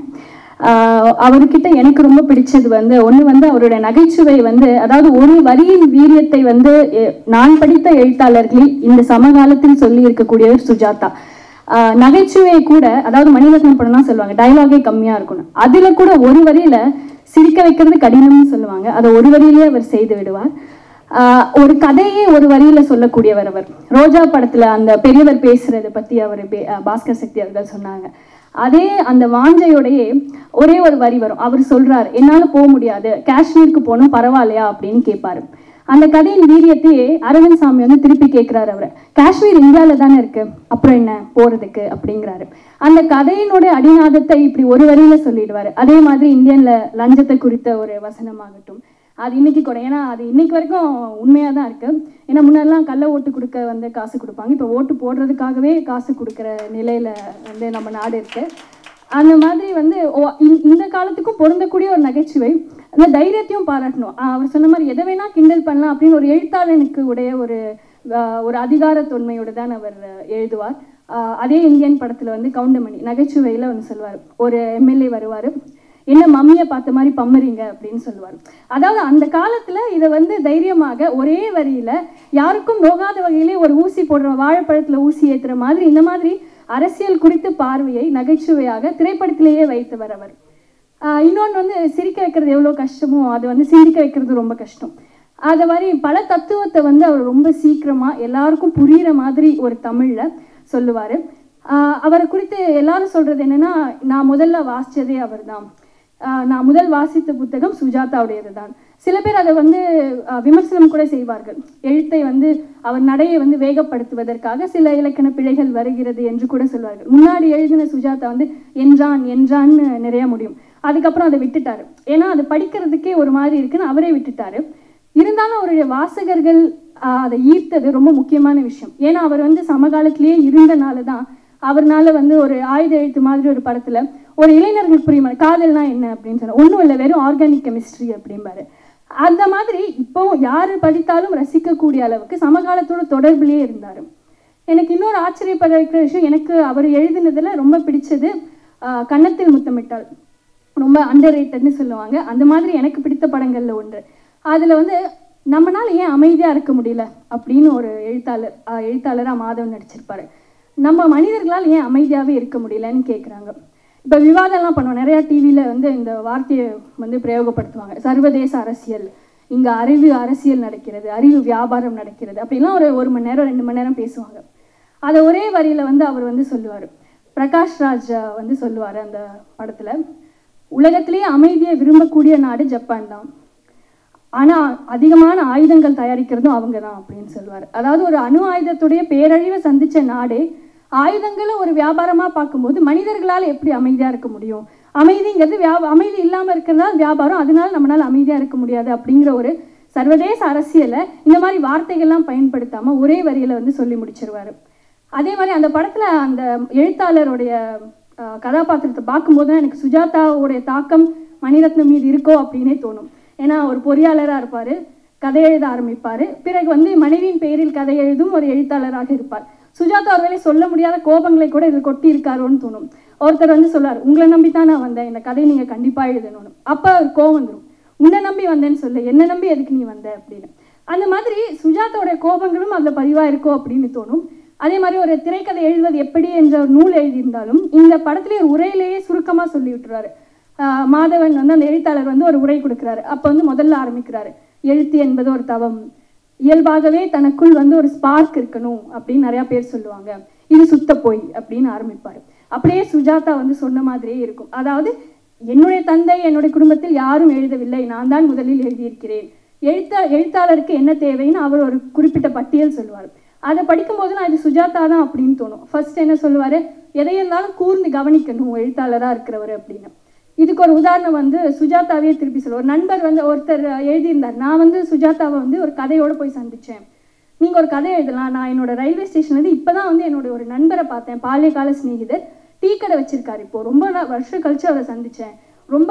ஆஹ் அவர்கிட்ட எனக்கு ரொம்ப பிடிச்சது வந்து ஒன்று வந்து அவருடைய நகைச்சுவை வந்து அதாவது ஒரு வரியின் வீரியத்தை வந்து எ- நான் படித்த எழுத்தாளர்களில் இந்த சமகாலத்தில் சொல்லி இருக்கக்கூடியவர் சுஜாதா ஆஹ் நகைச்சுவை கூட அதாவது மணிரத்னம் படம் தான் சொல்லுவாங்க டயலாகே கம்மியாக இருக்கணும் அதில் கூட ஒரு வரியில சிரிக்க வைக்கிறது கடினம்னு சொல்லுவாங்க அதை ஒரு வரியிலேயே அவர் செய்து விடுவார் ஆஹ் ஒரு கதையே ஒரு வரியில சொல்லக்கூடியவர் அவர் ரோஜா படத்துல அந்த பெரியவர் பேசுறதை பத்தி அவர் பாஸ்கர் சக்தி அவர்கள் சொன்னாங்க அதே அந்த வாஞ்சையோடையே ஒரே ஒரு வரி வரும் அவர் சொல்றார் என்னால போக முடியாது காஷ்மீருக்கு போகணும் பரவாயில்லையா அப்படின்னு கேட்பாரு அந்த கதையின் வீரியத்தையே அரவிந்த் சாமி வந்து திருப்பி கேட்கிறாரு அவரை காஷ்மீர் இந்தியாவில தானே இருக்கு அப்புறம் என்ன போறதுக்கு அப்படிங்கிறாரு அந்த கதையினுடைய அடிநாதத்தை இப்படி ஒரு வரியில சொல்லிடுவாரு அதே மாதிரி இந்தியன்ல லஞ்சத்தை குறித்த ஒரு வசனமாகட்டும் அது இன்னைக்கு கூட ஏன்னா அது இன்னைக்கு வரைக்கும் உண்மையாக தான் இருக்கு ஏன்னா முன்னாடிலாம் கள்ள ஓட்டு கொடுக்க வந்து காசு கொடுப்பாங்க இப்போ ஓட்டு போடுறதுக்காகவே காசு கொடுக்குற நிலையில வந்து நம்ம நாடு இருக்கு அந்த மாதிரி வந்து ஓ- இந்த- இந்த காலத்துக்கும் பொருந்தக்கூடிய ஒரு நகைச்சுவை அந்த தைரியத்தையும் பாராட்டணும் ஆஹ் அவர் சொன்ன மாதிரி எதை வேணா கிண்டல் பண்ணலாம் அப்படின்னு ஒரு எழுத்தாளனுக்கு உடைய ஒரு ஆஹ் ஒரு அதிகார தொன்மையோடு தான் அவர் எழுதுவார் ஆஹ் அதே இந்தியன் படத்துல வந்து கவுண்டமணி நகைச்சுவையில ஒன்று சொல்வார் ஒரு எம்எல்ஏ வருவார் என்ன மம்மியை பார்த்த மாதிரி பம்மறீங்க அப்படின்னு சொல்லுவார் அதாவது அந்த காலத்துல இதை வந்து தைரியமாக ஒரே வரியில யாருக்கும் நோகாத வகையிலே ஒரு ஊசி போடுற வாழைப்பழத்துல ஊசி ஏத்துற மாதிரி இந்த மாதிரி அரசியல் குறித்த பார்வையை நகைச்சுவையாக திரைப்படத்திலேயே வைத்தவர் அவர் ஆஹ் இன்னொன்று வந்து சிரிக்க வைக்கிறது எவ்வளோ கஷ்டமோ அது வந்து சிரிக்க வைக்கிறது ரொம்ப கஷ்டம் அது மாதிரி பல தத்துவத்தை வந்து அவர் ரொம்ப சீக்கிரமா எல்லாருக்கும் புரியுற மாதிரி ஒரு தமிழ்ல சொல்லுவாரு ஆஹ் அவரை குறித்து எல்லாரும் சொல்றது என்னன்னா நான் முதல்ல வாசிச்சதே அவர்தான் ஆஹ் நான் முதல் வாசித்த புத்தகம் சுஜாதாவுடையது தான் சில பேர் அதை வந்து ஆஹ் விமர்சனம் கூட செய்வார்கள் எழுத்தை வந்து அவர் நடையை வந்து வேகப்படுத்துவதற்காக சில இலக்கண பிழைகள் வருகிறது என்று கூட சொல்வார்கள் முன்னாடி எழுதின சுஜாதா வந்து என்றான் என்றான்னு நிறைய முடியும் அதுக்கப்புறம் அதை விட்டுட்டாரு ஏன்னா அது படிக்கிறதுக்கே ஒரு மாதிரி இருக்குன்னு அவரே விட்டுட்டாரு இருந்தாலும் அவருடைய வாசகர்கள் ஆஹ், அதை ஈர்த்தது ரொம்ப முக்கியமான விஷயம் ஏன்னா அவர் வந்து சமகாலத்திலேயே இருந்தனால தான் அவர்னால வந்து ஒரு ஆயுத எழுத்து மாதிரி ஒரு படத்துல ஒரு இளைஞர்களுக்கு புரியுமா காதல்னா என்ன அப்படின்னு சொன்னா ஒன்றும் இல்லை வெறும் ஆர்கானிக் கெமிஸ்ட்ரி அப்படிம்பாரு அந்த மாதிரி இப்போ யாரு படித்தாலும் ரசிக்கக்கூடிய அளவுக்கு சமகாலத்தோட தொடர்புலயே இருந்தாரு எனக்கு இன்னொரு ஆச்சரியப்பட வைக்கிற விஷயம் எனக்கு அவர் எழுதினதுல ரொம்ப பிடிச்சது ஆஹ், கன்னத்தில் முத்தமிட்டால் ரொம்ப அண்டர் ரேட்டட்னு சொல்லுவாங்க அந்த மாதிரி எனக்கு பிடித்த படங்கள்ல ஒன்று அதுல வந்து நம்மனால ஏன் அமைதியா இருக்க முடியல அப்படின்னு ஒரு எழுத்தாளர் ஆஹ், எழுத்தாளரா மாதவன் நடிச்சிருப்பாரு நம்ம மனிதர்களால் ஏன் அமைதியாவே இருக்க முடியலன்னு கேட்குறாங்க இப்போ விவாதம்லாம் பண்ணுவோம் நிறையா டிவியில் வந்து இந்த வார்த்தையை வந்து பிரயோகப்படுத்துவாங்க சர்வதேச அரசியல் இங்கே அறிவு அரசியல் நடக்கிறது அறிவு வியாபாரம் நடக்கிறது அப்படிலாம் ஒரு ஒரு மணி நேரம் ரெண்டு மணி நேரம் பேசுவாங்க அதை ஒரே வரியில் வந்து அவர் வந்து சொல்லுவார் பிரகாஷ் ராஜ் வந்து சொல்லுவார் அந்த படத்தில் உலகத்திலேயே அமைதியை விரும்பக்கூடிய நாடு ஜப்பான் தான் ஆனா அதிகமான ஆயுதங்கள் தயாரிக்கிறதும் அவங்க தான் அப்படின்னு சொல்லுவார் அதாவது ஒரு அணு ஆயுதத்துடைய பேரழிவை சந்திச்ச நாடே ஆயுதங்களை ஒரு வியாபாரமா பார்க்கும்போது மனிதர்களால் எப்படி அமைதியா இருக்க முடியும் அமைதிங்கிறது வியா அமைதி இல்லாம இருக்கிறதால வியாபாரம் அதனால நம்மளால அமைதியா இருக்க முடியாது அப்படிங்கிற ஒரு சர்வதேச அரசியலை இந்த மாதிரி வார்த்தைகள்லாம் பயன்படுத்தாம ஒரே வரியில வந்து சொல்லி முடிச்சிருவாரு அதே மாதிரி அந்த படத்துல அந்த எழுத்தாளருடைய ஆஹ், கதாபாத்திரத்தை பார்க்கும்போது தான் எனக்கு சுஜாதாவுடைய தாக்கம் மணிரத்னம் மீது இருக்கோ அப்படின்னே தோணும் ஏன்னா ஒரு பொறியாளராக இருப்பார் கதை எழுத ஆரம்பிப்பார் பிறகு வந்து மனைவியின் பெயரில் கதை எழுதும் ஒரு எழுத்தாளராக இருப்பார் சுஜாதா ஒருவேளை சொல்ல முடியாத கோபங்களை கூட இதில் கொட்டி இருக்காரோன்னு தோணும் ஒருத்தர் வந்து சொல்றார் உங்களை நம்பி தான் நான் வந்தேன் இந்த கதையை நீங்கள் கண்டிப்பாக எழுதணும்னு அப்போ அவர் கோபம் வந்துடும் உன்னை நம்பி வந்தேன்னு சொல்லு என்ன நம்பி எதுக்கு நீ வந்த அப்படின்னு அந்த மாதிரி சுஜாதாவோட கோபங்களும் அதில் பதிவாக இருக்கோ அப்படின்னு தோணும் அதே மாதிரி ஒரு திரைக்கதை எழுதுவது எப்படி என்ற ஒரு நூல் எழுதியிருந்தாலும் இந்த படத்திலே ஒரு உரையிலேயே சுருக்கமாக சொல்லி விட்டுறாரு ஆஹ் மாதவன் வந்து அந்த எழுத்தாளர் வந்து ஒரு உரை கொடுக்குறாரு அப்போ வந்து முதல்ல ஆரம்பிக்கிறாரு எழுத்து என்பது ஒரு தவம் இயல்பாகவே தனக்குள் வந்து ஒரு ஸ்பார்க் இருக்கணும் அப்படின்னு நிறைய பேர் சொல்லுவாங்க இது சுத்த போய் அப்படின்னு ஆரம்பிப்பாரு அப்படியே சுஜாதா வந்து சொன்ன மாதிரியே இருக்கும் அதாவது என்னுடைய தந்தை என்னுடைய குடும்பத்தில் யாரும் எழுதவில்லை நான் தான் முதலில் எழுதியிருக்கிறேன் எழுத்தா எழுத்தாளருக்கு என்ன தேவைன்னு அவர் ஒரு குறிப்பிட்ட பட்டியல் சொல்லுவார் அதை படிக்கும்போது நான் இது சுஜாதா தான் அப்படின்னு தோணும் ஃபர்ஸ்ட் என்ன சொல்லுவாரு எதை இருந்தாலும் கூர்ந்து கவனிக்கணும் எழுத்தாளராக இருக்கிறவர் அப்படின்னு இதுக்கு ஒரு உதாரணம் வந்து சுஜாதாவே திருப்பி சொல்லுவார் ஒரு நண்பர் வந்து ஒருத்தர் எழுதியிருந்தார் நான் வந்து சுஜாதாவை வந்து ஒரு கதையோட போய் சந்திச்சேன் நீங்க ஒரு கதை எழுதலாம் நான் என்னோட ரயில்வே ஸ்டேஷன்லேருந்து இப்பதான் வந்து என்னோட ஒரு நண்பரை பார்த்தேன் பால்யகால சிநேகிதர் டீ கடை வச்சிருக்காரு இப்போ ரொம்ப நா- வருஷம் கழிச்சு அவரை சந்திச்சேன் ரொம்ப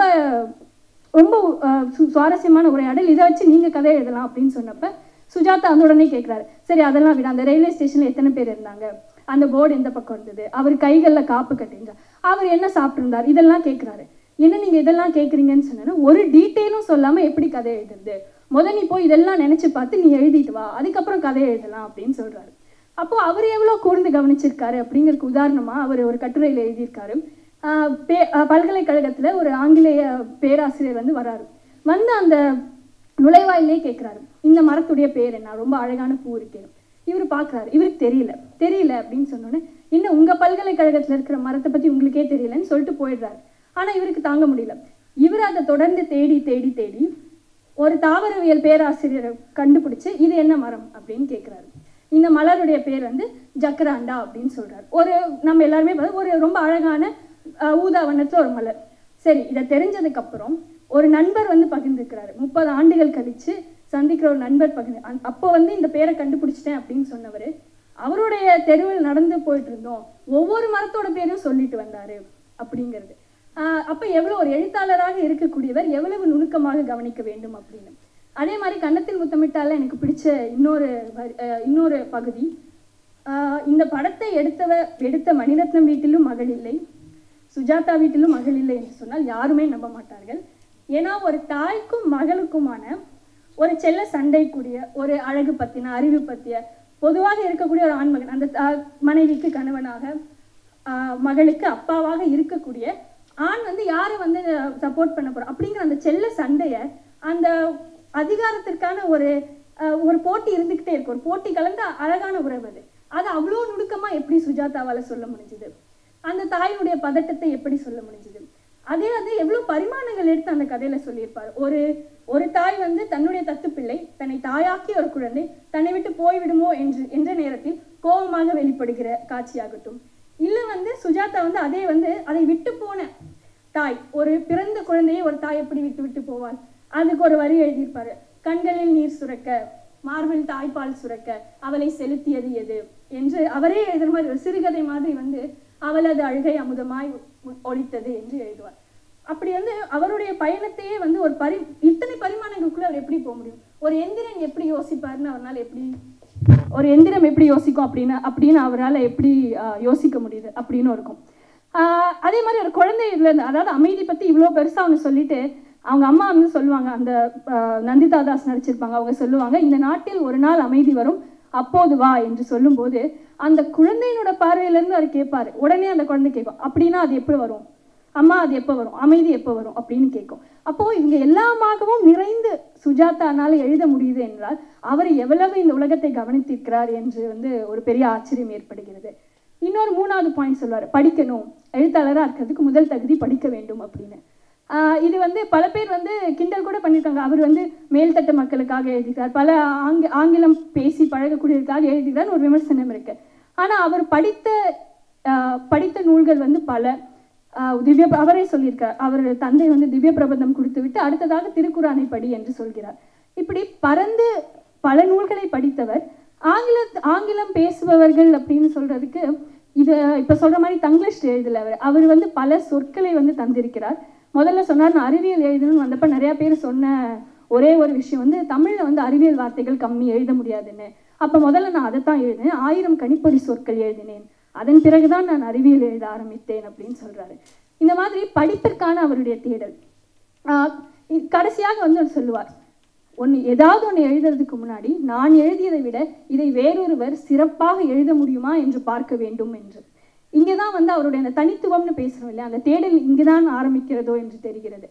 ரொம்ப அஹ், சு- சுவாரஸ்யமான உரையாடல் இதை வச்சு நீங்க கதை எழுதலாம் அப்படின்னு சொன்னப்ப சுஜாதா அந்த உடனே கேட்குறாரு சரி அதெல்லாம் விட அந்த ரயில்வே ஸ்டேஷன்ல எத்தனை பேர் இருந்தாங்க அந்த போர்டு எந்த பக்கம் இருந்தது அவர் கைகள்ல காப்பு கட்டிருந்தார் அவர் என்ன சாப்பிட்டிருந்தார் இதெல்லாம் கேட்குறாரு என்ன நீங்க இதெல்லாம் கேட்குறீங்கன்னு சொன்னா ஒரு டீட்டெயிலும் சொல்லாம எப்படி கதை எழுதுறது முத நீ போய் இதெல்லாம் நினைச்சு பார்த்து நீ எழுதிட்டு வா அதுக்கப்புறம் கதை எழுதலாம் அப்படின்னு சொல்றாரு அப்போ அவர் எவ்வளோ கூர்ந்து கவனிச்சிருக்காரு அப்படிங்கிறதுக்கு உதாரணமா அவர் ஒரு கட்டுரையில் எழுதியிருக்காரு ஆஹ் பே ஆஹ் பல்கலைக்கழகத்துல ஒரு ஆங்கிலேய பேராசிரியர் வந்து வராரு வந்து அந்த நுழைவாயிலே கேட்குறாரு இந்த மரத்துடைய பேர் என்ன ரொம்ப அழகான பூ இருக்கேன் இவர் பார்க்குறாரு இவருக்கு தெரியல தெரியல அப்படின்னு சொன்னோன்னே இன்னும் உங்க பல்கலைக்கழகத்துல இருக்கிற மரத்தை பத்தி உங்களுக்கே தெரியலன்னு சொல்லிட்டு போயிடுறாரு ஆனா இவருக்கு தாங்க முடியல இவர் அதை தொடர்ந்து தேடி தேடி தேடி ஒரு தாவரவியல் பேராசிரியரை கண்டுபிடிச்சு இது என்ன மரம் அப்படின்னு கேட்குறாரு இந்த மலருடைய பேர் வந்து ஜக்கராண்டா அப்படின்னு சொல்றாரு ஒரு நம்ம எல்லாருமே பார்த்தா ஒரு ரொம்ப அழகான அஹ், ஊதா வண்ணத்துல ஒரு மலர் சரி இதை தெரிஞ்சதுக்கு அப்புறம் ஒரு நண்பர் வந்து பகிர்ந்துக்கிறாரு முப்பது ஆண்டுகள் கழிச்சு சந்திக்கிற ஒரு நண்பர் பகிர்ந்து அந்- அப்போ வந்து இந்த பேரை கண்டுபிடிச்சிட்டேன் அப்படின்னு சொன்னவர் அவருடைய தெருவில் நடந்து போயிட்டு இருந்தோம் ஒவ்வொரு மரத்தோட பேரும் சொல்லிட்டு வந்தாரு அப்படிங்கிறது ஆஹ் அப்ப எவ்வளவு ஒரு எழுத்தாளராக இருக்கக்கூடியவர் எவ்வளவு நுணுக்கமாக கவனிக்க வேண்டும் அப்படின்னு அதே மாதிரி கன்னத்தில் முத்தமிட்டால எனக்கு பிடிச்ச இன்னொரு வரி- அஹ் இன்னொரு பகுதி ஆஹ் இந்த படத்தை எடுத்தவ எடுத்த மணிரத்னம் வீட்டிலும் மகள் இல்லை சுஜாதா வீட்டிலும் மகள் இல்லை என்று சொன்னால் யாருமே நம்ப மாட்டார்கள் ஏன்னா ஒரு தாய்க்கும் மகளுக்குமான ஒரு செல்ல சண்டைக்குரிய ஒரு அழகு பத்தின அறிவு பத்திய பொதுவாக இருக்கக்கூடிய ஒரு ஆண்மகன் அந்த தா- மனைவிக்கு கணவனாக ஆஹ் மகளுக்கு அப்பாவாக இருக்கக்கூடிய ஆண் வந்து யாரை வந்து சப்போர்ட் பண்ண போறோம் அப்படிங்கிற அந்த செல்ல சண்டைய அந்த அதிகாரத்திற்கான ஒரு ஆஹ் ஒரு போட்டி இருந்துகிட்டே இருக்கு ஒரு போட்டி கலந்த அழகான உறவு அது அது அவ்வளோ நுணுக்கமா எப்படி சுஜாதாவால சொல்ல முடிஞ்சுது அந்த தாயினுடைய பதட்டத்தை எப்படி சொல்ல முடிஞ்சுது அதே அது எவ்வளவு பரிமாணங்கள் எடுத்து அந்த கதையில சொல்லியிருப்பார் ஒரு ஒரு தாய் வந்து தன்னுடைய தத்து பிள்ளை தன்னை தாயாக்கிய ஒரு குழந்தை தன்னை விட்டு போய்விடுமோ என்று என்ற நேரத்தில் கோபமாக வெளிப்படுகிற காட்சியாகட்டும் இல்ல வந்து சுஜாதா வந்து அதே வந்து அதை விட்டு போன தாய் ஒரு பிறந்த குழந்தையை ஒரு தாய் எப்படி விட்டு விட்டு போவாள் அதுக்கு ஒரு வரி எழுதியிருப்பாரு கண்களில் நீர் சுரக்க மார்பில் தாய்ப்பால் சுரக்க அவளை செலுத்தியது எது என்று அவரே எழுதுற மாதிரி ஒரு சிறுகதை மாதிரி வந்து அவளது அழுகை அமுதமாய் ஒ- ஒலித்தது என்று எழுதுவார் அப்படி வந்து அவருடைய பயணத்தையே வந்து ஒரு பரி இத்தனை பரிமாணங்களுக்குள்ள அவர் எப்படி போக முடியும் ஒரு எந்திரன் எப்படி யோசிப்பாருன்னு அவரால் எப்படி ஒரு எந்திரம் எப்படி யோசிக்கும் அப்படின்னு அப்படின்னு அவரால் எப்படி ஆஹ், யோசிக்க முடியுது அப்படின்னு இருக்கும் ஆஹ், அதே மாதிரி ஒரு குழந்தை இதுல இருந்து அதாவது அமைதி பத்தி இவ்வளோ பெருசா அவங்க சொல்லிட்டு அவங்க அம்மா வந்து சொல்லுவாங்க அந்த ஆஹ், நந்திதா தாஸ் நடிச்சிருப்பாங்க அவங்க சொல்லுவாங்க இந்த நாட்டில் ஒரு நாள் அமைதி வரும் அப்போது வா என்று சொல்லும்போது அந்த குழந்தையினோட பார்வையில இருந்து அவர் கேட்பாரு உடனே அந்த குழந்தை கேட்கும் அப்படின்னா அது எப்படி வரும் அம்மா அது எப்போ வரும் அமைதி எப்போ வரும் அப்படின்னு கேட்கும் அப்போ இவங்க எல்லாமாகவும் நிறைந்து சுஜாதானால எழுத முடியுது என்றால் அவர் எவ்வளவு இந்த உலகத்தை கவனித்திருக்கிறார் என்று வந்து ஒரு பெரிய ஆச்சரியம் ஏற்படுகிறது இன்னொரு மூணாவது பாயிண்ட் சொல்லுவார் படிக்கணும் எழுத்தாளராக இருக்கிறதுக்கு முதல் தகுதி படிக்க வேண்டும் அப்படின்னு ஆஹ் இது வந்து பல பேர் வந்து கிண்டல் கூட பண்ணியிருக்காங்க அவர் வந்து மேல்தட்டு மக்களுக்காக எழுதுகிறார் பல ஆங்க ஆங்கிலம் பேசி பழகக்கூடியவருக்காக எழுதுகிறார் ஒரு விமர்சனம் இருக்கு ஆனால் அவர் படித்த ஆஹ் படித்த நூல்கள் வந்து பல ஆஹ் திவ்ய அவரே சொல்லியிருக்கார் அவர் தந்தை வந்து திவ்ய பிரபந்தம் கொடுத்து விட்டு அடுத்ததாக திருக்குறானை படி என்று சொல்கிறார் இப்படி பறந்து பல நூல்களை படித்தவர் ஆங்கில ஆங்கிலம் பேசுபவர்கள் அப்படின்னு சொல்றதுக்கு இது இப்ப சொல்ற மாதிரி தங்கிலீஷ் எழுதல அவர் அவர் வந்து பல சொற்களை வந்து தந்திருக்கிறார் முதல்ல சொன்னார் நான் அறிவியல் எழுதணும்னு வந்தப்ப நிறைய பேர் சொன்ன ஒரே ஒரு விஷயம் வந்து தமிழ்ல வந்து அறிவியல் வார்த்தைகள் கம்மி எழுத முடியாதுன்னு அப்ப முதல்ல நான் அதைத்தான் எழுதினேன் ஆயிரம் கணிப்பொறி சொற்கள் எழுதினேன் அதன் பிறகுதான் நான் அறிவியல் எழுத ஆரம்பித்தேன் அப்படின்னு சொல்றாரு இந்த மாதிரி படிப்பிற்கான அவருடைய தேடல் ஆஹ் இ- கடைசியாக வந்து அவர் சொல்லுவார் ஒன்று ஏதாவது ஒன்று எழுதுறதுக்கு முன்னாடி நான் எழுதியதை விட இதை வேறொருவர் சிறப்பாக எழுத முடியுமா என்று பார்க்க வேண்டும் என்று இங்கே தான் வந்து அவருடைய அந்த தனித்துவம்னு பேசுகிறோம் இல்லையா அந்த தேடல் இங்கே தான் ஆரம்பிக்கிறதோ என்று தெரிகிறது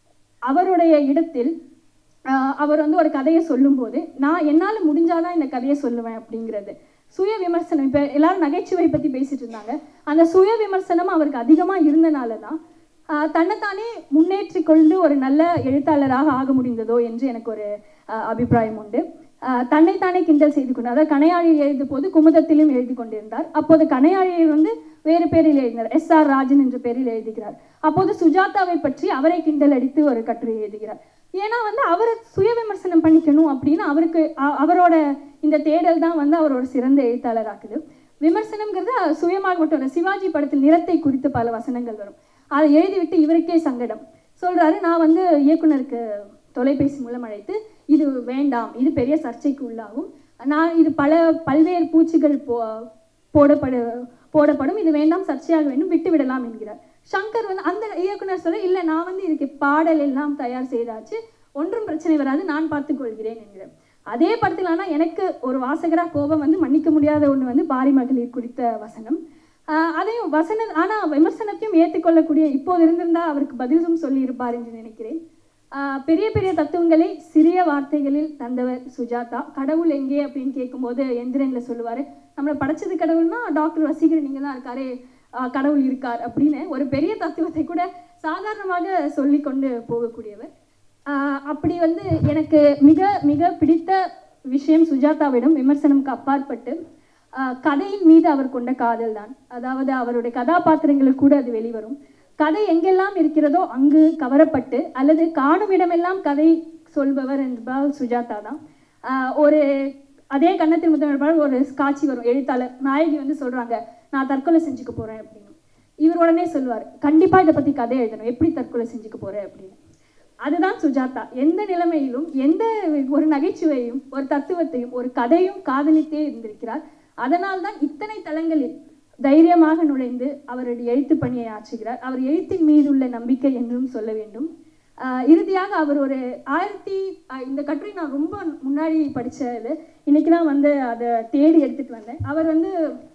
அவருடைய இடத்தில் ஆஹ், அவர் வந்து ஒரு கதையை சொல்லும்போது நான் என்னால் முடிஞ்சாதான் இந்த கதையை சொல்லுவேன் அப்படிங்கிறது சுய விமர்சனம் இப்போ எல்லாரும் நகைச்சுவை பற்றி பேசிட்டு இருந்தாங்க அந்த சுய விமர்சனம் அவருக்கு அதிகமாக இருந்தனால தான் ஆஹ், தன்னைத்தானே முன்னேற்றி கொண்டு ஒரு நல்ல எழுத்தாளராக ஆக முடிந்ததோ என்று எனக்கு ஒரு ஆஹ், அபிப்பிராயம் உண்டு ஆஹ், தன்னைத்தானே கிண்டல் செய்து கொண்டு அதாவது கணையாழியை எழுதும் போது குமுதத்திலும் எழுதி கொண்டிருந்தார் அப்போது கணையாழியை வந்து வேறு பேரில் எழுதினார் எஸ் ஆர் ராஜன் என்ற பேரில் எழுதுகிறார் அப்போது சுஜாதாவை பற்றி அவரை கிண்டல் அடித்து ஒரு கட்டுரை எழுதுகிறார் ஏன்னா வந்து அவரை சுய விமர்சனம் பண்ணிக்கணும் அப்படின்னு அவருக்கு அ- அவரோட இந்த தேடல் தான் வந்து அவர் ஒரு சிறந்த எழுத்தாளராக்குது விமர்சனம்ங்கிறது சுயமாக மட்டும் இல்லை சிவாஜி படத்தில் நிறத்தை குறித்து பல வசனங்கள் வரும் அதை எழுதிவிட்டு இவருக்கே சங்கடம் சொல்றாரு நான் வந்து இயக்குனருக்கு தொலைபேசி மூலம் அழைத்து இது வேண்டாம் இது பெரிய சர்ச்சைக்கு உள்ளாகும் நான் இது பல பல்வேறு பூச்சிகள் போ போடப்படு போடப்படும் இது வேண்டாம் சர்ச்சையாக வேண்டும் விட்டு விடலாம் என்கிறார் சங்கர் வந்து அந்த இயக்குனர் சொல்ல இல்லை நான் வந்து இதுக்கு பாடல் எல்லாம் தயார் செய்தாச்சு ஒன்றும் பிரச்சனை வராது நான் பார்த்துக் கொள்கிறேன் என்கிறார் அதே படத்தில் ஆனால் எனக்கு ஒரு வாசகரா கோபம் வந்து மன்னிக்க முடியாத ஒன்று வந்து பாரி மகளிர் குறித்த வசனம் ஆஹ் அதையும் வசன ஆனால் விமர்சனத்தையும் ஏற்றுக்கொள்ளக்கூடிய இப்போது இருந்திருந்தா அவருக்கு பதிலும் சொல்லியிருப்பார் என்று நினைக்கிறேன் ஆஹ் பெரிய பெரிய தத்துவங்களை சிறிய வார்த்தைகளில் தந்தவர் சுஜாதா கடவுள் எங்கே அப்படின்னு கேட்கும்போது எந்திரன்ல சொல்லுவார் நம்மளை படைச்சது கடவுள்னா டாக்டர் வசீகரன் நீங்கள் தான் இருக்காரு ஆஹ் கடவுள் இருக்கார் அப்படின்னு ஒரு பெரிய தத்துவத்தை கூட சாதாரணமாக சொல்லி கொண்டு போகக்கூடியவர் ஆஹ் அப்படி வந்து எனக்கு மிக மிக பிடித்த விஷயம் சுஜாதாவிடம் விமர்சனம்க்கு அப்பாற்பட்டு ஆஹ் கதையின் மீது அவர் கொண்ட காதல் தான் அதாவது அவருடைய கதாபாத்திரங்களுக்கு கூட அது வெளிவரும் கதை எங்கெல்லாம் இருக்கிறதோ அங்கு கவரப்பட்டு அல்லது காணும் இடமெல்லாம் கதை சொல்பவர் என்பால் சுஜாதா தான் ஆஹ் ஒரு அதே கன்னத்தில் முத்தமிழ் ஒரு காட்சி வரும் எழுத்தாளர் நாயகி வந்து சொல்றாங்க நான் தற்கொலை செஞ்சுக்க போறேன் அப்படின்னு இவர் உடனே சொல்லுவார் கண்டிப்பா இதை பத்தி கதை எழுதணும் எப்படி தற்கொலை செஞ்சுக்க போறேன் அப்படின்னு அதுதான் சுஜாதா எந்த நிலைமையிலும் எந்த ஒரு நகைச்சுவையும் ஒரு தத்துவத்தையும் ஒரு கதையும் காதலித்தே இருந்திருக்கிறார் அதனால் தான் இத்தனை தளங்களில் தைரியமாக நுழைந்து அவருடைய எழுத்து பணியை ஆற்றுகிறார் அவர் எழுத்தின் மீது உள்ள நம்பிக்கை என்றும் சொல்ல வேண்டும் ஆஹ் இறுதியாக அவர் ஒரு ஆயிரத்தி ஆஹ் இந்த கட்டுரை நான் ரொம்ப முன்னாடி படித்தது இன்னைக்கு தான் வந்து அதை தேடி எடுத்துட்டு வந்தேன் அவர் வந்து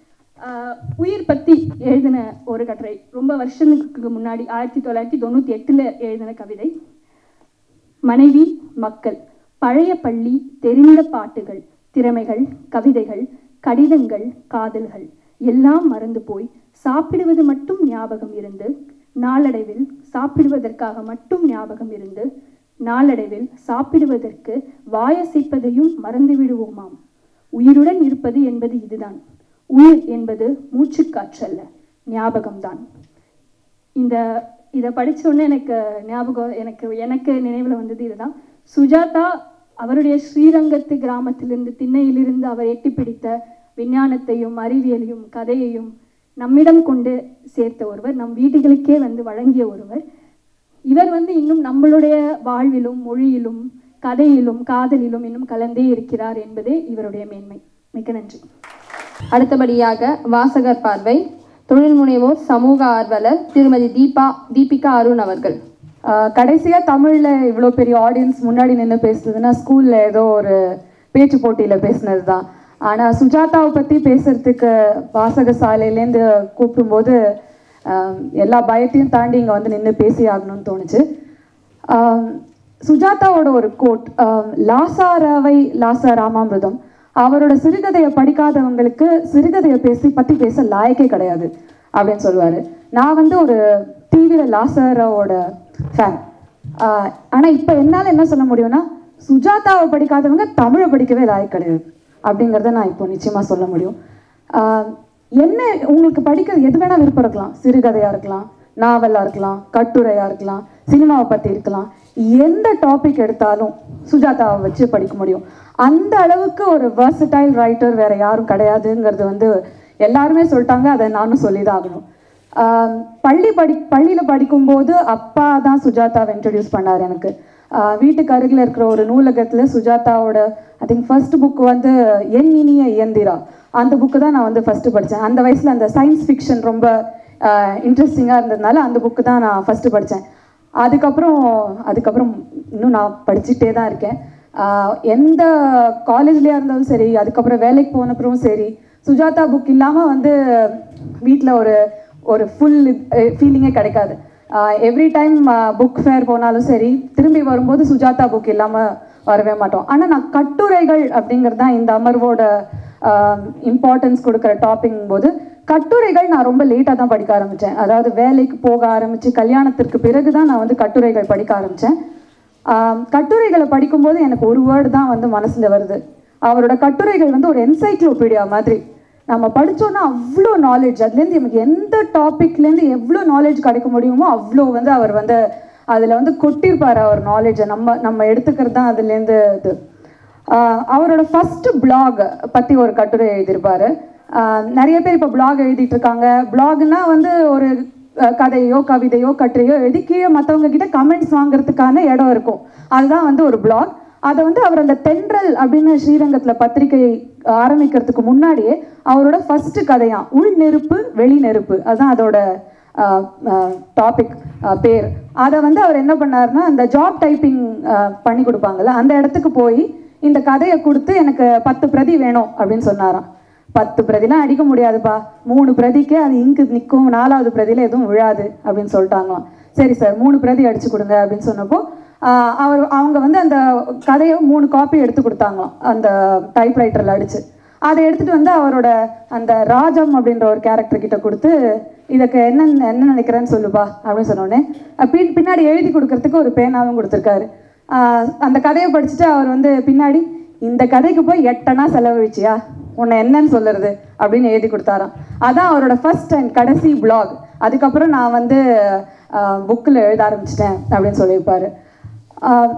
ஆஹ் உயிர் பற்றி எழுதின ஒரு கட்டுரை ரொம்ப வருஷத்துக்கு முன்னாடி ஆயிரத்தி தொள்ளாயிரத்தி தொண்ணூற்றி எட்டில் எழுதின கவிதை மனைவி மக்கள் பழைய பள்ளி தெரிந்த பாட்டுகள் திறமைகள் கவிதைகள் கடிதங்கள் காதல்கள் எல்லாம் மறந்து போய் சாப்பிடுவது மட்டும் ஞாபகம் இருந்து நாளடைவில் சாப்பிடுவதற்காக மட்டும் ஞாபகம் இருந்து நாளடைவில் சாப்பிடுவதற்கு வாயசைப்பதையும் மறந்து விடுவோமாம் உயிருடன் இருப்பது என்பது இதுதான் உயிர் என்பது மூச்சுக்காற்றல்ல ஞாபகம்தான் இந்த இதை படிச்ச உடனே எனக்கு ஞாபகம் எனக்கு எனக்கு நினைவில் வந்தது இதுதான் சுஜாதா அவருடைய ஸ்ரீரங்கத்து கிராமத்திலிருந்து திண்ணையிலிருந்து அவர் எட்டி பிடித்த விஞ்ஞானத்தையும் அறிவியலையும் கதையையும் நம்மிடம் கொண்டு சேர்த்த ஒருவர் நம் வீடுகளுக்கே வந்து வழங்கிய ஒருவர் இவர் வந்து இன்னும் நம்மளுடைய வாழ்விலும் மொழியிலும் கதையிலும் காதலிலும் இன்னும் கலந்தே இருக்கிறார் என்பதே இவருடைய மேன்மை மிக்க நன்றி அடுத்தபடியாக வாசகர் பார்வை தொழில் முனைவோர் சமூக ஆர்வலர் திருமதி தீபா தீபிகா அருண் அவர்கள் ஆஹ் கடைசியா தமிழ்ல இவ்வளோ பெரிய ஆடியன்ஸ் முன்னாடி நின்று பேசுனதுன்னா ஸ்கூல்ல ஏதோ ஒரு பேச்சு போட்டியில பேசுனது தான் ஆனா சுஜாதாவை பத்தி பேசுறதுக்கு வாசக சாலையிலேருந்து கூப்பிடும்போது ஆஹ் எல்லா பயத்தையும் தாண்டி இங்க வந்து நின்று பேசி ஆகணும்னு தோணுச்சு ஆஹ் சுஜாதாவோட ஒரு கோட் லாசாராவை லாசா ராமாமிர்தம் அவரோட சிறுகதையை படிக்காதவங்களுக்கு சிறுகதையை பேசி பத்தி பேச லாயக்கே கிடையாது அப்படின்னு சொல்லுவாரு நான் வந்து ஒரு தீவிர லாசாராவோட ஃபேன் ஆனா இப்ப என்னால என்ன சொல்ல முடியும்னா சுஜாதாவை படிக்காதவங்க தமிழை படிக்கவே லாயக் கிடையாது அப்படிங்கிறத நான் இப்போ நிச்சயமா சொல்ல முடியும் ஆஹ் என்ன உங்களுக்கு படிக்கிறது எது வேணா விருப்பம் இருக்கலாம் சிறுகதையா இருக்கலாம் நாவலா இருக்கலாம் கட்டுரையா இருக்கலாம் சினிமாவை பத்தி இருக்கலாம் எந்த டாபிக் எடுத்தாலும் சுஜாதாவை வச்சு படிக்க முடியும் அந்த அளவுக்கு ஒரு versatile ரைட்டர் வேற யாரும் கிடையாதுங்கிறது வந்து எல்லாருமே சொல்லிட்டாங்க அதை நானும் சொல்லி தான் ஆகணும் ஆஹ் பள்ளி படி பள்ளியில் படிக்கும்போது அப்பா தான் சுஜாதாவை இன்ட்ரடியூஸ் பண்ணார் எனக்கு ஆஹ் வீட்டுக்கு அருகில் இருக்கிற ஒரு நூலகத்தில் சுஜாதாவோட ஐ திங்க் ஃபர்ஸ்ட் புக் வந்து என் இனிய இயந்திரா அந்த புக்கு தான் நான் வந்து ஃபர்ஸ்ட் படித்தேன் அந்த வயசில் அந்த சயின்ஸ் ஃபிக்ஷன் ரொம்ப இன்ட்ரெஸ்டிங்காக இருந்ததுனால அந்த புக்கு தான் நான் ஃபர்ஸ்ட் படித்தேன் அதுக்கப்புறம் அதுக்கப்புறம் இன்னும் நான் படிச்சுட்டே தான் இருக்கேன் ஆஹ் எந்த காலேஜ்லேயா இருந்தாலும் சரி அதுக்கப்புறம் வேலைக்கு போனப்புறம் சரி சுஜாதா புக் இல்லாமல் வந்து வீட்டில் ஒரு ஒரு ஃபுல் ஃபீலிங்கே கிடைக்காது எவ்ரி டைம் புக் ஃபேர் போனாலும் சரி திரும்பி வரும்போது சுஜாதா புக் இல்லாமல் வரவே மாட்டோம் ஆனால் நான் கட்டுரைகள் அப்படிங்கிறது தான் இந்த அமர்வோட இம்பார்ட்டன்ஸ் கொடுக்குற டாபிக் போது கட்டுரைகள் நான் ரொம்ப லேட்டாக தான் படிக்க ஆரம்பித்தேன் அதாவது வேலைக்கு போக ஆரம்பித்து கல்யாணத்திற்கு பிறகு தான் நான் வந்து கட்டுரைகள் படிக்க ஆரம்பித்தேன் கட்டுரைகளை படிக்கும்போது எனக்கு ஒரு வேர்டு தான் வந்து மனசில் வருது அவரோட கட்டுரைகள் வந்து ஒரு என்சைக்ளோபீடியா மாதிரி நம்ம படிச்சோன்னா அவ்வளோ நாலேஜ் அதுலேருந்து நமக்கு எந்த டாபிக்லேருந்து எவ்வளோ நாலேஜ் கிடைக்க முடியுமோ அவ்வளோ வந்து அவர் வந்து அதில் வந்து கொட்டியிருப்பார் அவர் நாலேஜை நம்ம நம்ம எடுத்துக்கிறது தான் அதுலேருந்து இது ஆஹ் அவரோட ஃபர்ஸ்ட் பிளாக் பற்றி ஒரு கட்டுரை எழுதியிருப்பாரு ஆஹ் நிறைய பேர் இப்போ பிளாக் எழுதிட்டு இருக்காங்க பிளாக்னா வந்து ஒரு அஹ், கதையோ கவிதையோ கட்டுரையோ எழுதி கீழே மற்றவங்க கிட்ட கமெண்ட்ஸ் வாங்குறதுக்கான இடம் இருக்கும் அதுதான் வந்து ஒரு பிளாக் அதை வந்து அவர் அந்த தென்றல் அப்படின்னு ஸ்ரீரங்கத்தில் பத்திரிகை ஆரம்பிக்கிறதுக்கு முன்னாடியே அவரோட ஃபர்ஸ்ட் கதையாம் உள் நெருப்பு வெளி நெருப்பு அதுதான் அதோட டாபிக் பேர் அதை வந்து அவர் என்ன பண்ணாருன்னா அந்த ஜாப் டைப்பிங் பண்ணி கொடுப்பாங்கல்ல அந்த இடத்துக்கு போய் இந்த கதையை கொடுத்து எனக்கு பத்து பிரதி வேணும் அப்படின்னு சொன்னாராம் பத்து பிரதிலாம் அடிக்க முடியாதுப்பா மூணு பிரதிக்கே அது இங்கு நிற்கும் நாலாவது பிரதியில எதுவும் விழாது அப்படின்னு சொல்லிட்டாங்களாம் சரி சார் மூணு பிரதி அடிச்சு கொடுங்க அப்படின்னு சொன்னப்போ ஆஹ் அவர் அவங்க வந்து அந்த கதையை மூணு காப்பி எடுத்து கொடுத்தாங்களாம் அந்த டைப்ரைட்டரில் அடிச்சு அதை எடுத்துட்டு வந்து அவரோட அந்த ராஜம் அப்படின்ற ஒரு கேரக்டர் கிட்ட கொடுத்து இதுக்கு என்ன என்ன நினைக்கிறேன்னு சொல்லுப்பா அப்படின்னு சொன்னோடனே அஹ் பின் பின்னாடி எழுதி கொடுக்கறதுக்கு ஒரு பேனாவும் கொடுத்துருக்காரு ஆஹ் அந்த கதையை படிச்சுட்டு அவர் வந்து பின்னாடி இந்த கதைக்கு போய் எட்டனா செலவழிச்சியா உன்னை என்னன்னு சொல்லுறது அப்படின்னு எழுதி கொடுத்தாராம் அதான் அவரோட ஃபர்ஸ்ட் அண்ட் கடைசி பிளாக் அதுக்கப்புறம் நான் வந்து புக்கில் எழுத ஆரம்பிச்சிட்டேன் அப்படின்னு சொல்லியிருப்பாரு ஆஹ்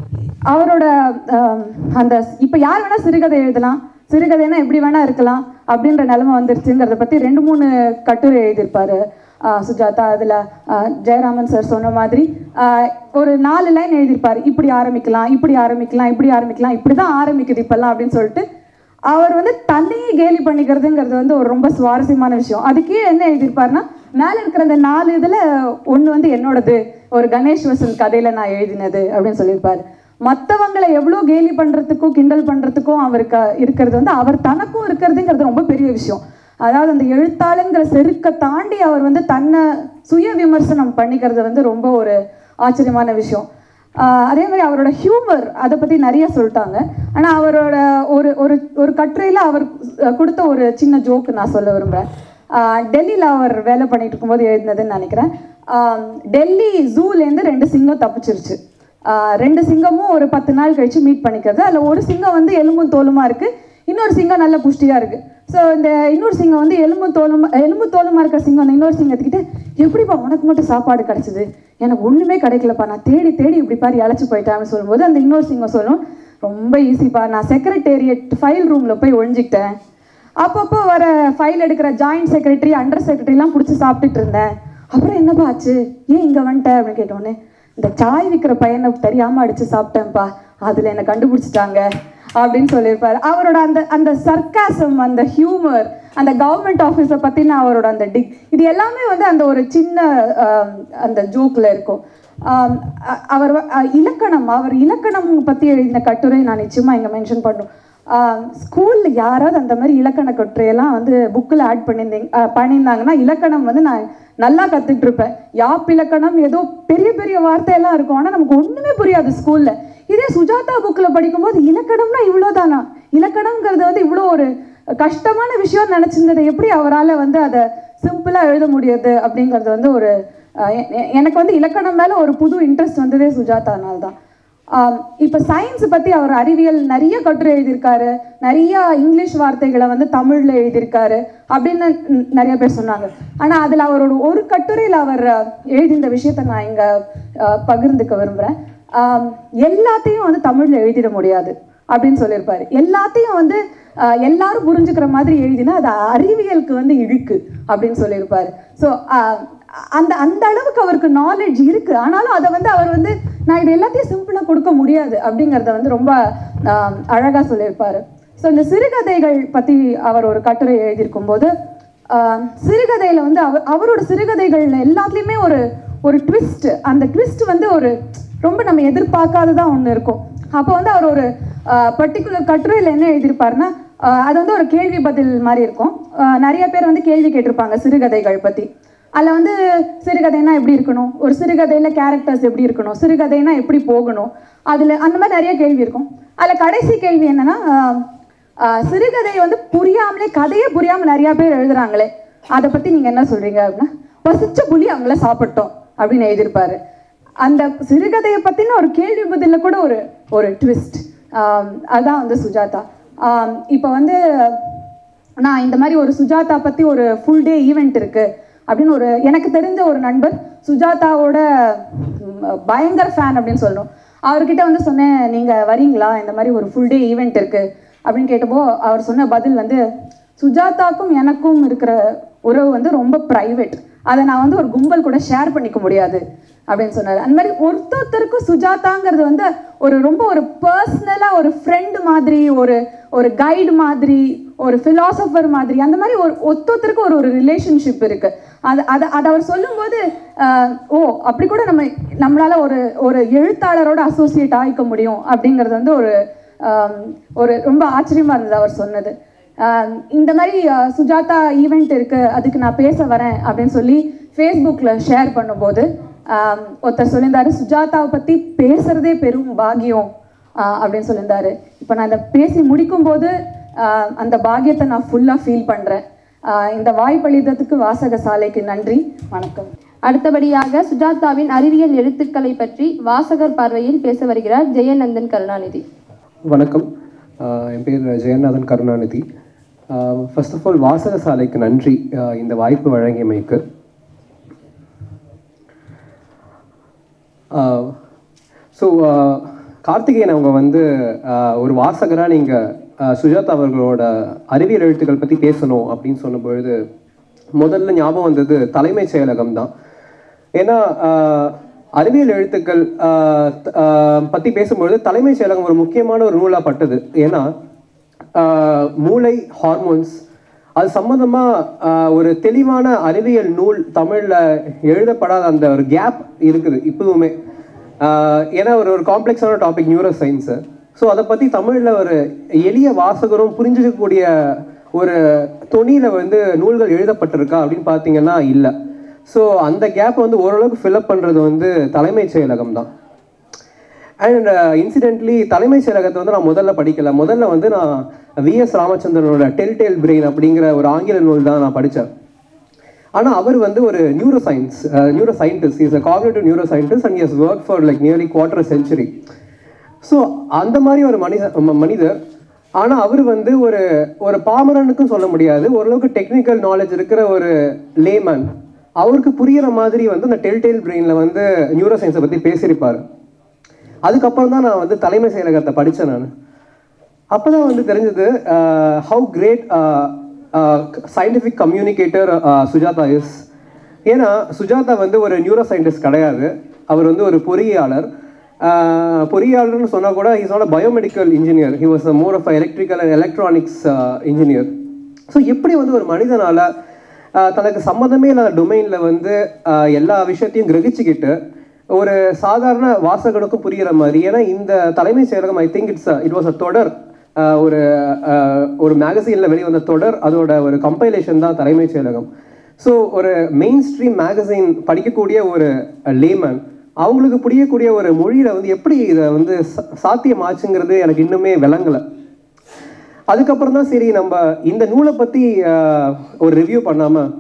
அவரோட ஆஹ் அந்த இப்போ யார் வேணால் சிறுகதை எழுதலாம் சிறுகதைனா எப்படி வேணா இருக்கலாம் அப்படின்ற நிலைமை வந்துருச்சுங்கிறத பற்றி ரெண்டு மூணு கட்டுரை எழுதியிருப்பாரு ஆஹ் சுஜாதா அதில் ஜெயராமன் சார் சொன்ன மாதிரி ஆஹ் ஒரு நாலு லைன் எழுதியிருப்பாரு இப்படி ஆரம்பிக்கலாம் இப்படி ஆரம்பிக்கலாம் இப்படி ஆரம்பிக்கலாம் இப்படி தான் ஆரம்பிக்குது இப்போல்லாம் அப்படின்னு சொல்லிட்டு அவர் வந்து தன்னையே கேலி பண்ணிக்கிறதுங்கிறது வந்து ஒரு ரொம்ப சுவாரஸ்யமான விஷயம் அது கீழே என்ன எழுதியிருப்பாருன்னா மேலே இருக்கிற அந்த நாலு இதில் ஒன்று வந்து என்னோடது ஒரு கணேஷ் வசந்த் கதையில் நான் எழுதினது அப்படின்னு சொல்லியிருப்பாரு மற்றவங்களை எவ்வளோ கேலி பண்ணுறதுக்கும் கிண்டல் பண்ணுறதுக்கும் அவருக்கு இருக்கிறது வந்து அவர் தனக்கும் இருக்கிறதுங்கிறது ரொம்ப பெரிய விஷயம் அதாவது அந்த எழுத்தாளுங்கிற செருக்க தாண்டி அவர் வந்து தன்னை சுய விமர்சனம் பண்ணிக்கிறது வந்து ரொம்ப ஒரு ஆச்சரியமான விஷயம் ஆஹ் அதே மாதிரி அவரோட ஹியூமர் அதை பற்றி நிறைய சொல்லிட்டாங்க ஆனால் அவரோட ஒரு ஒரு ஒரு கட்டுரையில் அவர் அஹ், கொடுத்த ஒரு சின்ன ஜோக்கு நான் சொல்ல விரும்புகிறேன் டெல்லியில் அவர் வேலை பண்ணிட்டு இருக்கும்போது எழுதினதுன்னு நினைக்கிறேன் ஆஹ் டெல்லி ஜூலேருந்து ரெண்டு சிங்கம் தப்பிச்சிருச்சு ஆஹ் ரெண்டு சிங்கமும் ஒரு பத்து நாள் கழிச்சு மீட் பண்ணிக்கிறது அதில் ஒரு சிங்கம் வந்து எலும்பும் தோலுமா இருக்கு இன்னொரு சிங்கம் நல்ல புஷ்டியா இருக்கு ஸோ இந்த இன்னொரு சிங்கம் வந்து எலும்பு தோலும் எலும்பு தோலுமா இருக்க சிங்கம் அந்த இன்னொரு சிங்கத்துக்கிட்ட எப்படிப்பா உனக்கு மட்டும் சாப்பாடு கிடைச்சது எனக்கு ஒண்ணுமே கிடைக்கலப்பா நான் தேடி தேடி இப்படி பாரு இழைச்சி போயிட்டேன்னு சொல்லும்போது அந்த இன்னொரு சிங்கம் சொல்லும் ரொம்ப ஈஸிப்பா நான் செக்ரட்டேரியட் ஃபைல் ரூம்ல போய் ஒழிஞ்சிக்கிட்டேன் அப்பப்போ வர ஃபைல் எடுக்கிற ஜாயிண்ட் செக்ரட்டரி அண்டர் செக்ரட்டரிலாம் பிடிச்சி சாப்பிட்டுட்டு இருந்தேன் அப்புறம் என்னப்பா ஆச்சு ஏன் இங்கே வந்துட்ட அப்படின்னு கேட்டோன்னே இந்த சாய் விற்கிற பையனை தெரியாமல் அடித்து சாப்பிட்டேன்ப்பா அதில் என்னை கண்டுபிடிச்சிட்டாங்க அப்படின்னு சொல்லியிருப்பாரு அவரோட அந்த அந்த சர்க்காசம் அந்த ஹியூமர் அந்த கவர்மெண்ட் ஆஃபீஸை பற்றின அவரோட அந்த டிக் இது எல்லாமே வந்து அந்த ஒரு சின்ன ஆம், அந்த ஜோக்கில் இருக்கும் ஆம், அ- அவர் வ- அ, இலக்கணம் அவர் இலக்கணம் பற்றி எழுதின கட்டுரை நான் நிச்சயமாக இங்கே மென்ஷன் பண்ணும் ஸ்கூலில் யாராவது அந்த மாதிரி இலக்கண கட்டுரையெல்லாம் வந்து புக்கில் ஆட் பண்ணியிருந்தீங்க அஹ் பண்ணியிருந்தாங்கன்னா இலக்கணம் வந்து நான் நல்லா கற்றுக்கிட்டு இருப்பேன் யாப் இலக்கணம் ஏதோ பெரிய பெரிய வார்த்தையெல்லாம் இருக்கும் ஆனால் நமக்கு ஒன்றுமே புரியாது ஸ்கூலில் இதே சுஜாதா புக்கில் படிக்கும்போது இலக்கணம்னா இவ்வளோதானா இலக்கணம்ங்கிறது வந்து இவ்வளோ ஒரு கஷ்டமான விஷயம் நினச்சிருந்ததை எப்படி அவரால் வந்து அதை சிம்பிளாக எழுத முடியுது அப்படிங்கிறது வந்து ஒரு அஹ் எ- எ- எனக்கு வந்து இலக்கணம் மேலே ஒரு புது இன்ட்ரெஸ்ட் வந்ததே சுஜாதானால் தான் இப்போ சயின்ஸ் பற்றி அவர் அறிவியல் நிறைய கட்டுரை எழுதியிருக்காரு நிறைய இங்கிலீஷ் வார்த்தைகளை வந்து தமிழில் எழுதியிருக்காரு அப்படின்னு ந- நிறைய பேர் சொன்னாங்க ஆனால் அதில் அவரோட ஒரு கட்டுரையில் அவர் அஹ், எழுதின விஷயத்தை நான் இங்கே பகிர்ந்துக்க விரும்புகிறேன் எல்லாத்தையும் வந்து தமிழில் எழுதிட முடியாது அப்படின்னு சொல்லியிருப்பாரு எல்லாத்தையும் வந்து அஹ், எல்லாரும் புரிஞ்சுக்கிற மாதிரி எழுதினா அது அறிவியலுக்கு வந்து இழுக்கு அப்படின்னு சொல்லியிருப்பாரு ஸோ அந்த அந்த அளவுக்கு அவருக்கு நாலேஜ் இருக்கு ஆனாலும் அதை வந்து அவர் வந்து நான் இது எல்லாத்தையும் சிம்பிளாக கொடுக்க முடியாது அப்படிங்கிறத வந்து ரொம்ப ஆஹ், அழகா சொல்லியிருப்பாரு ஸோ இந்த சிறுகதைகள் பற்றி அவர் ஒரு கட்டுரை எழுதியிருக்கும் போது ஆஹ், சிறுகதையில வந்து அவர் அவரோட சிறுகதைகள்ல எல்லாத்துலேயுமே ஒரு ஒரு ட்விஸ்ட் அந்த ட்விஸ்ட் வந்து ஒரு ரொம்ப நம்ம எதிர்பார்க்காததா ஒன்று இருக்கும் அப்போ வந்து அவர் ஒரு பர்டிகுலர் கட்டுரையில் என்ன எழுதியிருப்பாருன்னா ஆஹ் அது வந்து ஒரு கேள்வி பதில் மாதிரி இருக்கும் ஆஹ் நிறைய பேர் வந்து கேள்வி கேட்டிருப்பாங்க சிறுகதைகள் பற்றி அதில் வந்து சிறுகதைனா எப்படி இருக்கணும் ஒரு சிறுகதையில் கேரக்டர்ஸ் எப்படி இருக்கணும் சிறுகதைனா எப்படி போகணும் அதில் அந்த மாதிரி நிறைய கேள்வி இருக்கும் அதில் கடைசி கேள்வி என்னன்னா ஆஹ் ஆஹ் சிறுகதை வந்து புரியாமலே கதையே புரியாமல் நிறையா பேர் எழுதுறாங்களே அதை பற்றி நீங்கள் என்ன சொல்கிறீங்க அப்படின்னா பசிச்ச புலி அவங்கள சாப்பிட்டோம் அப்படின்னு எழுதியிருப்பாரு அந்த சிறுகதையை பற்றின ஒரு கேள்வி பதிலில் கூட ஒரு ஒரு ட்விஸ்ட் அதான் வந்து சுஜாதா இப்போ வந்து நான் இந்த மாதிரி ஒரு சுஜாதா பற்றி ஒரு ஃபுல் டே ஈவெண்ட் இருக்குது அப்படின்னு ஒரு எனக்கு தெரிஞ்ச ஒரு நண்பர் சுஜாதாவோட ம், பயங்கர ஃபேன் அப்படின்னு சொல்லணும் அவர்கிட்ட வந்து சொன்னேன் நீங்கள் வரீங்களா இந்த மாதிரி ஒரு ஃபுல் டே ஈவெண்ட் இருக்குது அப்படின்னு கேட்டப்போ அவர் சொன்ன பதில் வந்து சுஜாதாக்கும் எனக்கும் இருக்கிற உறவு வந்து ரொம்ப ப்ரைவேட் அதை நான் வந்து ஒரு கும்பல் கூட ஷேர் பண்ணிக்க முடியாது அப்படின்னு சொன்னார் அந்த மாதிரி ஒருத்தொருத்தருக்கும் சுஜாதாங்கிறது வந்து ஒரு ரொம்ப ஒரு பர்சனலாக ஒரு ஃப்ரெண்டு மாதிரி ஒரு ஒரு கைடு மாதிரி ஒரு ஃபிலாசபர் மாதிரி அந்த மாதிரி ஒரு ஒருத்தொருத்தருக்கும் ஒரு ஒரு ரிலேஷன்ஷிப் இருக்கு அது அதை அதை அவர் சொல்லும்போது ஆஹ், ஓ அப்படி கூட நம்ம நம்மளால ஒரு ஒரு எழுத்தாளரோட அசோசியேட் ஆகிக்க முடியும் அப்படிங்கிறது வந்து ஒரு ஆம், ஒரு ரொம்ப ஆச்சரியமா இருந்தது அவர் சொன்னது ஆஹ், இந்த மாதிரி ஆஹ், சுஜாதா ஈவெண்ட் இருக்கு அதுக்கு நான் பேச வரேன் அப்படின்னு சொல்லி ஃபேஸ்புக்கில் ஷேர் பண்ணும்போது ஆம், ஒருத்தர் சொல்லியிருந்தாரு சுஜாதாவை பற்றி பேசுறதே பெரும் பாக்கியம் ஆஹ், அப்படின்னு சொல்லியிருந்தாரு இப்போ நான் இதை பேசி முடிக்கும்போது ஆஹ், அந்த பாக்கியத்தை நான் ஃபுல்லாக ஃபீல் பண்ணுறேன் இந்த வாய்ப்பளித்ததுக்கு வாசக சாலைக்கு நன்றி வணக்கம் அடுத்தபடியாக சுஜாதாவின் அறிவியல் எழுத்துக்களை பற்றி வாசகர் பார்வையில் பேச வருகிறார் ஜெயநந்தன் கருணாநிதி வணக்கம் ஆஹ் என் பேர் Jayanathan Karunanidhi first of all வாசக சாலைக்கு நன்றி ஆஹ் இந்த வாய்ப்பு வழங்கியமைக்கு ஸோ கார்த்திகேயன் அவங்க வந்து ஆஹ் ஒரு வாசகராக நீங்கள் சுஜாதா அவர்களோட அறிவியல் எழுத்துக்கள் பற்றி பேசணும் அப்படின்னு சொன்ன பொழுது முதல்ல ஞாபகம் வந்தது தலைமைச் செயலகம் தான் ஏன்னா ஆஹ், அறிவியல் எழுத்துக்கள் ஆஹ், த- ஆஹ், பத்தி பேசும்பொழுது தலைமைச் செயலகம் ஒரு முக்கியமான ஒரு நூலா பட்டது ஏன்னா ஆஹ், மூளை ஹார்மோன்ஸ் அது சம்பந்தமா ஆஹ், ஒரு தெளிவான அறிவியல் நூல் தமிழ்ல எழுதப்படாத அந்த ஒரு கேப் இருக்குது இப்பவுமே ஆஹ், ஏன்னா ஒரு ஒரு காம்ப்ளெக்ஸான டாபிக் நியூரோ சயின்ஸு ஸோ அதை பற்றி தமிழில் ஒரு எளிய வாசகரும் புரிஞ்சுக்கக்கூடிய ஒரு தொனியில் வந்து நூல்கள் எழுதப்பட்டிருக்கா அப்படின்னு பார்த்தீங்கன்னா இல்லை ஸோ அந்த கேப்பை வந்து ஓரளவுக்கு ஃபில்அப் பண்ணுறது வந்து தலைமைச் செயலகம் தான் அண்ட் இன்சிடென்ட்லி தலைமைச் செயலகத்தை வந்து நான் முதல்ல படிக்கல முதல்ல வந்து நான் விஎஸ் ராமச்சந்திரனோட டெல் டேல் பிரெயின் அப்படிங்கிற ஒரு ஆங்கில நூல் தான் நான் படித்தேன் ஆனால் அவர் வந்து ஒரு neuroscience neuroscientist is a cognitive neuroscientist and is work for like nearly quarter century so அந்த மாதிரி ஒரு மனித ம- மனிதர் ஆனால் அவர் வந்து ஒரு ஒரு பாமரனுக்கும் சொல்ல முடியாது ஓரளவுக்கு டெக்னிக்கல் நாலேஜ் இருக்கிற ஒரு லேமேன் அவருக்கு புரியிற மாதிரி வந்து அந்த டெல்டெயில் பிரெயினில் வந்து நியூரோ சயின்ஸை பற்றி பேசியிருப்பார் அதுக்கப்புறம் தான் நான் வந்து தலைமை செயலகத்தை படித்தேன் நான் அப்போ தான் வந்து தெரிஞ்சது how great scientific communicator Sujatha is ஏன்னா சுஜாதா வந்து ஒரு நியூரோ சயின்டிஸ்ட் கிடையாது அவர் வந்து ஒரு பொறியாளர் ஆஹ், பொறியாளர்னு சொன்னால் கூட is not biomedical engineer he was more of electrical and electronics engineer so எப்படி வந்து ஒரு மனிதனால ஆஹ், தனக்கு சம்மந்தமே இல்லாத டொமைனில் வந்து ஆஹ், எல்லா விஷயத்தையும் கிரகிச்சுக்கிட்டு ஒரு சாதாரண வாசகனுக்கும் புரிகிற மாதிரி ஏன்னா இந்த தலைமைச் செயலகம் I think it's it was a தொடர் ஆஹ், ஒரு ஆஹ், ஒரு மேகசீனில் வெளிவந்த தொடர் அதோட ஒரு கம்பைலேஷன் தான் தலைமைச் செயலகம் ஸோ ஒரு மெயின் ஸ்ட்ரீம் மேகசைன் படிக்கக்கூடிய ஒரு லேமன் அவங்களுக்கு புரியக்கூடிய ஒரு மொழியில வந்து எப்படி இதை வந்து சா- சாத்தியமாச்சுங்கிறது எனக்கு இன்னுமே விளங்கலை அதுக்கப்புறம் தான் சரி நம்ம இந்த நூலை பற்றி ஒரு ரிவ்யூ பண்ணாமல்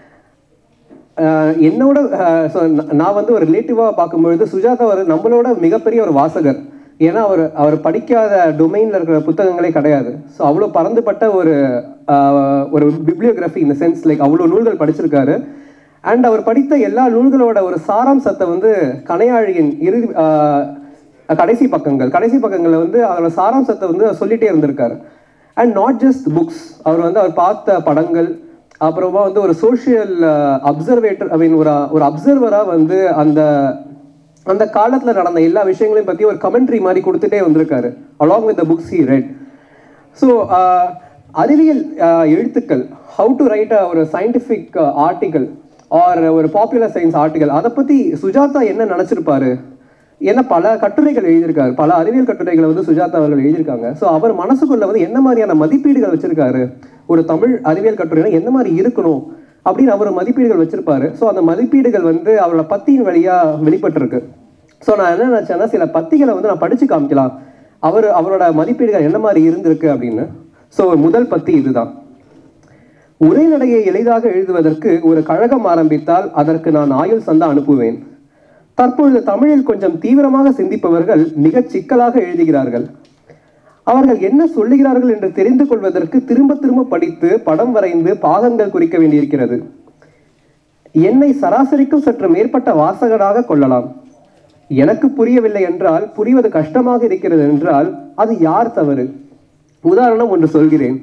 என்னோட ஆஹ் so நா- நான் வந்து ஒரு ரிலேட்டிவாக பார்க்கும்பொழுது சுஜாதா ஒரு நம்மளோட மிகப்பெரிய ஒரு வாசகர் ஏன்னா அவர் அவர் படிக்காத டொமைனில் இருக்கிற புத்தகங்களே கிடையாது ஸோ அவ்வளோ பறந்துபட்ட ஒரு ஆஹ் ஒரு பிப்ளியோகிராஃபி இந்த சென்ஸ் லைக் அவ்வளோ நூல்கள் படிச்சிருக்காரு அண்ட் அவர் படித்த எல்லா நூல்களோட ஒரு சாராம்சத்தை வந்து கனையாழியின் இறுதி ஆஹ் கடைசி பக்கங்கள் கடைசி பக்கங்களில் வந்து அவரோட சாராம்சத்தை வந்து அவர் சொல்லிட்டே இருந்திருக்காரு அண்ட் நாட் ஜஸ்ட் புக்ஸ் அவர் வந்து அவர் பார்த்த படங்கள் அப்புறமா வந்து ஒரு சோஷியல் அப்சர்வேட்டர் ஐ மீன் ஒரு ஒரு அப்சர்வராக வந்து அந்த அந்த காலத்தில் நடந்த எல்லா விஷயங்களையும் பற்றி ஒரு கமெண்ட்ரி மாதிரி கொடுத்துட்டே வந்திருக்காரு along with the books he read so அறிவியல் uh, எழுத்துக்கள் ஹவு டு ரைட் ஒரு சயின்டிஃபிக் ஆர்டிக்கல் ஆர் ஒரு பாப்புலர் சயின்ஸ் ஆர்டிக்கல் அதை பற்றி சுஜாதா என்ன நினச்சிருப்பாரு ஏன்னா பல கட்டுரைகள் எழுதியிருக்காரு பல அறிவியல் கட்டுரைகளை வந்து சுஜாதா அவர்கள் எழுதியிருக்காங்க ஸோ அவர் மனசுக்குள்ள வந்து என்ன மாதிரியான மதிப்பீடுகள் வச்சிருக்காரு ஒரு தமிழ் அறிவியல் கட்டுரைனா என்ன மாதிரி இருக்கணும் அப்படின்னு அவர் மதிப்பீடுகள் வச்சிருப்பாரு ஸோ அந்த மதிப்பீடுகள் வந்து அவரோட பத்தியின் வழியா வெளிப்பட்டிருக்கு ஸோ நான் என்ன நினைச்சேன்னா சில பத்திகளை வந்து நான் படிச்சு காமிக்கலாம் அவர் அவரோட மதிப்பீடுகள் என்ன மாதிரி இருந்திருக்கு அப்படின்னு ஸோ முதல் பத்தி இதுதான் உரைநடையை எளிதாக எழுதுவதற்கு ஒரு கழகம் ஆரம்பித்தால் அதற்கு நான் ஆயுள் சந்தா அனுப்புவேன் தற்பொழுது தமிழில் கொஞ்சம் தீவிரமாக சிந்திப்பவர்கள் மிகச் சிக்கலாக எழுதுகிறார்கள் அவர்கள் என்ன சொல்லுகிறார்கள் என்று தெரிந்து கொள்வதற்கு திரும்ப திரும்ப படித்து படம் வரைந்து பாகங்கள் குறிக்க வேண்டியிருக்கிறது என்னை சராசரிக்கும் சற்று மேற்பட்ட வாசகராக கொள்ளலாம் எனக்கு புரியவில்லை என்றால் புரிவது கஷ்டமாக இருக்கிறது என்றால் அது யார் தவறு உதாரணம் ஒன்று சொல்கிறேன்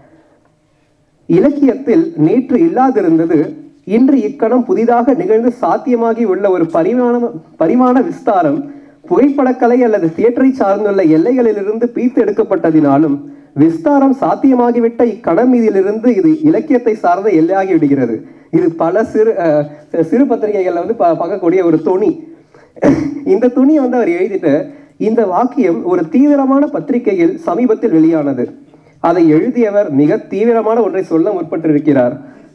இலக்கியத்தில் நேற்று இல்லாதிருந்தது இன்று இக்கணம் புதிதாக நிகழ்ந்து சாத்தியமாகி உள்ள ஒரு பரிமாண பரிமாண விஸ்தாரம் புகைப்படக்கலை அல்லது தியேட்டரை சார்ந்துள்ள எல்லைகளிலிருந்து பீத்து எடுக்கப்பட்டதினாலும் விஸ்தாரம் சாத்தியமாகிவிட்ட இக்கணம் மீதிலிருந்து இது இலக்கியத்தை சார்ந்த எல்லையாகி விடுகிறது இது பல சிறு அஹ், சிறு பத்திரிகைகள்ல வந்து பா- பார்க்கக்கூடிய ஒரு துணி இந்த துணியை வந்து அவர் எழுதிட்டு இந்த வாக்கியம் ஒரு தீவிரமான பத்திரிகையில் சமீபத்தில் வெளியானது அதை எழுதியவர் மிக தீவிரமான ஒன்றை சொல்ல முற்பட்டிருக்கிறார்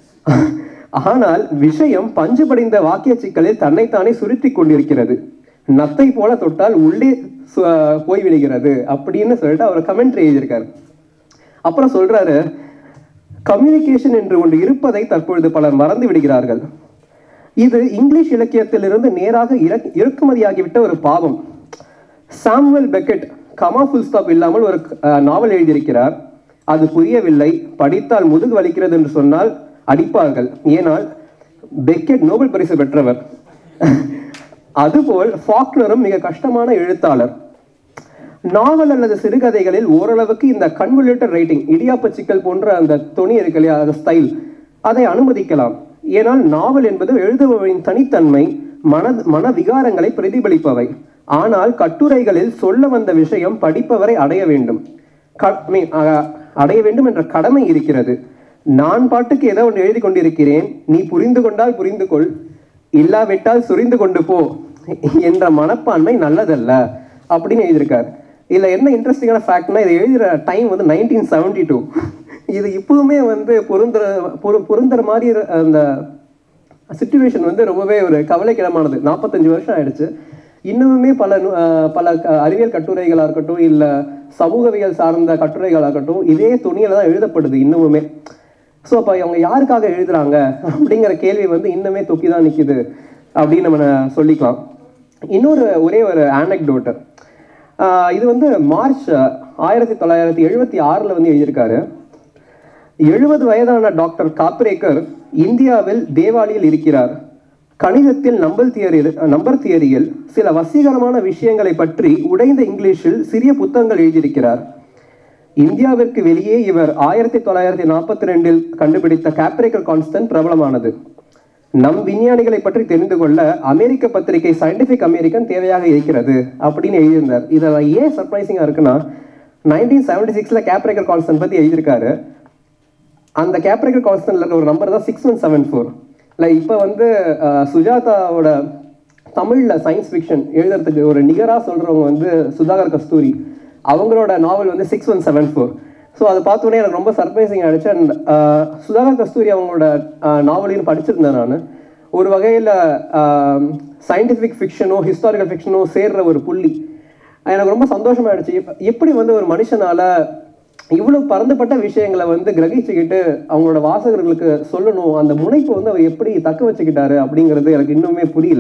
ஆனால் விஷயம் பஞ்சு படிந்த வாக்கிய சிக்கலில் தன்னைத்தானே சுருட்டி கொண்டிருக்கிறது நத்தை போல தொட்டால் உள்ளே சு- போய்விடுகிறது அப்படின்னு சொல்லிட்டு அவர் கமெண்ட்ரி எழுதியிருக்காரு அப்புறம் சொல்றாரு கம்யூனிகேஷன் என்று ஒன்று இருப்பதை தற்பொழுது பலர் மறந்து விடுகிறார்கள் இது இங்கிலீஷ் இலக்கியத்திலிருந்து நேராக இறக்- இறக்குமதியாகிவிட்ட ஒரு பாவம் Samuel Beckett comma full stop இல்லாமல் ஒரு அஹ், நாவல் எழுதியிருக்கிறார் அது புரியவில்லை படித்தால் முதுகு வலிக்கிறது என்று சொன்னால் அடிப்பார்கள் ஏனால் பெக்கெட் நோபல் பரிசு பெற்றவர் அதுபோல் ஃபாக்னரும் மிக கஷ்டமான எழுத்தாளர் நாவல் அல்லது சிறுகதைகளில் ஓரளவுக்கு இந்த கன்வல்யூட்டர் ரைட்டிங் இடியாப்ப சிக்கல் போன்ற அந்த துணி இருக்கு இல்லையா அந்த ஸ்டைல் அதை அனுமதிக்கலாம் ஏனால் நாவல் என்பது எழுதுபவரின் தனித்தன்மை மன மன விகாரங்களை பிரதிபலிப்பவை ஆனால் கட்டுரைகளில் சொல்ல வந்த விஷயம் படிப்பவரை அடைய வேண்டும் க- I mean, அஹ், அடைய வேண்டும் என்ற கடமை இருக்கிறது நான் பாட்டுக்கு ஏதோ ஒன்று எழுதி கொண்டிருக்கிறேன் நீ புரிந்து கொண்டால் புரிந்து கொள் இல்லாவிட்டால் சுரிந்து கொண்டு போ என்ற மனப்பான்மை நல்லதல்ல அப்படின்னு எழுதியிருக்காரு இதுல என்ன இன்ட்ரெஸ்டிங்கான ஃபேக்ட்னா இதை எழுதுற டைம் வந்து நைன்டீன் செவன்டி டூ இது இப்பவுமே வந்து பொருந்துற பொரு பொருந்துற மாதிரி இரு- அந்த சுச்சுவேஷன் வந்து ரொம்பவே ஒரு கவலைக்கிடமானது நாற்பத்தஞ்சு வருஷம் ஆயிடுச்சு இன்னுமே பல நு- அஹ் பல க- அறிவியல் கட்டுரைகளாக இருக்கட்டும் இல்லை சமூகவியல் சார்ந்த கட்டுரைகளாக இருக்கட்டும் இதே துணியில தான் எழுதப்படுது இன்னுமுமே ஸோ அப்போ அவங்க யாருக்காக எழுதுறாங்க அப்படிங்கிற கேள்வி வந்து இன்னுமே தொக்கி தான் நிற்கிது அப்படின்னு நம்ம சொல்லிக்கலாம் இன்னொரு ஒரே ஒரு ஆனக்டோட்டு இது வந்து மார்ச் ஆயிரத்தி தொள்ளாயிரத்தி எழுபத்தி ஆறில் வந்து எழுதியிருக்காரு எழுபது வயதான டாக்டர் காப்ரேக்கர் இந்தியாவில் தேவாலியில் இருக்கிறார் கணிதத்தில் நம்பர் தியரி நம்பர் தியரியில் சில வசீகரமான விஷயங்களை பற்றி உடைந்த இங்கிலீஷில் சிறிய புத்தகங்கள் எழுதியிருக்கிறார் இந்தியாவிற்கு வெளியே இவர் ஆயிரத்தி தொள்ளாயிரத்தி நாற்பத்தி ரெண்டில் கண்டுபிடித்த கேப்ரேக்கர் கான்ஸ்டன்ட் பிரபலமானது நம் விஞ்ஞானிகளை பற்றி தெரிந்து கொள்ள அமெரிக்க பத்திரிகை சயின்டிபிக் அமெரிக்கன் தேவையாக இருக்கிறது அப்படின்னு எழுதியிருந்தார் இதில் ஏன் சர்ப்ரைசிங்காக இருக்குன்னா நைன்டீன் செவன்டி சிக்ஸில் கேப்ரேக்கர் கான்ஸ்டன்ட் பற்றி எழுதியிருக்காரு அந்த கேப்ரேக்கர் கான்ஸ்டன்ட்ல இருக்க ஒரு நம்பர் தான் சிக்ஸ் ஒன் செவன் ஃபோர் இல்லை இப்போ வந்து அஹ், சுஜாதாவோட தமிழில் சயின்ஸ் ஃபிக்ஷன் எழுதுறதுக்கு ஒரு நிகராக சொல்கிறவங்க வந்து சுதாகர் கஸ்தூரி அவங்களோட நாவல் வந்து six one seven four so அதை பார்த்தோன்னே எனக்கு ரொம்ப சர்ப்ரைசிங் ஆயிடுச்சு அண்ட் சுதாகர் கஸ்தூரி அவங்களோட அஹ், நாவலையும் படிச்சிருந்தேன் நான் ஒரு வகையில் சயின்டிஃபிக் ஃபிக்ஷனோ ஹிஸ்டாரிக்கல் ஃபிக்ஷனோ சேர்ற ஒரு புள்ளி எனக்கு ரொம்ப சந்தோஷமாயிடுச்சு எப்ப- எப்படி வந்து ஒரு மனுஷனால இவ்வளவு பரந்துபட்ட விஷயங்களை வந்து கிரகிச்சுக்கிட்டு அவங்களோட வாசகர்களுக்கு சொல்லணும் அந்த முனைப்பு வந்து அவர் எப்படி தக்க வச்சுக்கிட்டாரு அப்படிங்கிறது எனக்கு இன்னுமே புரியல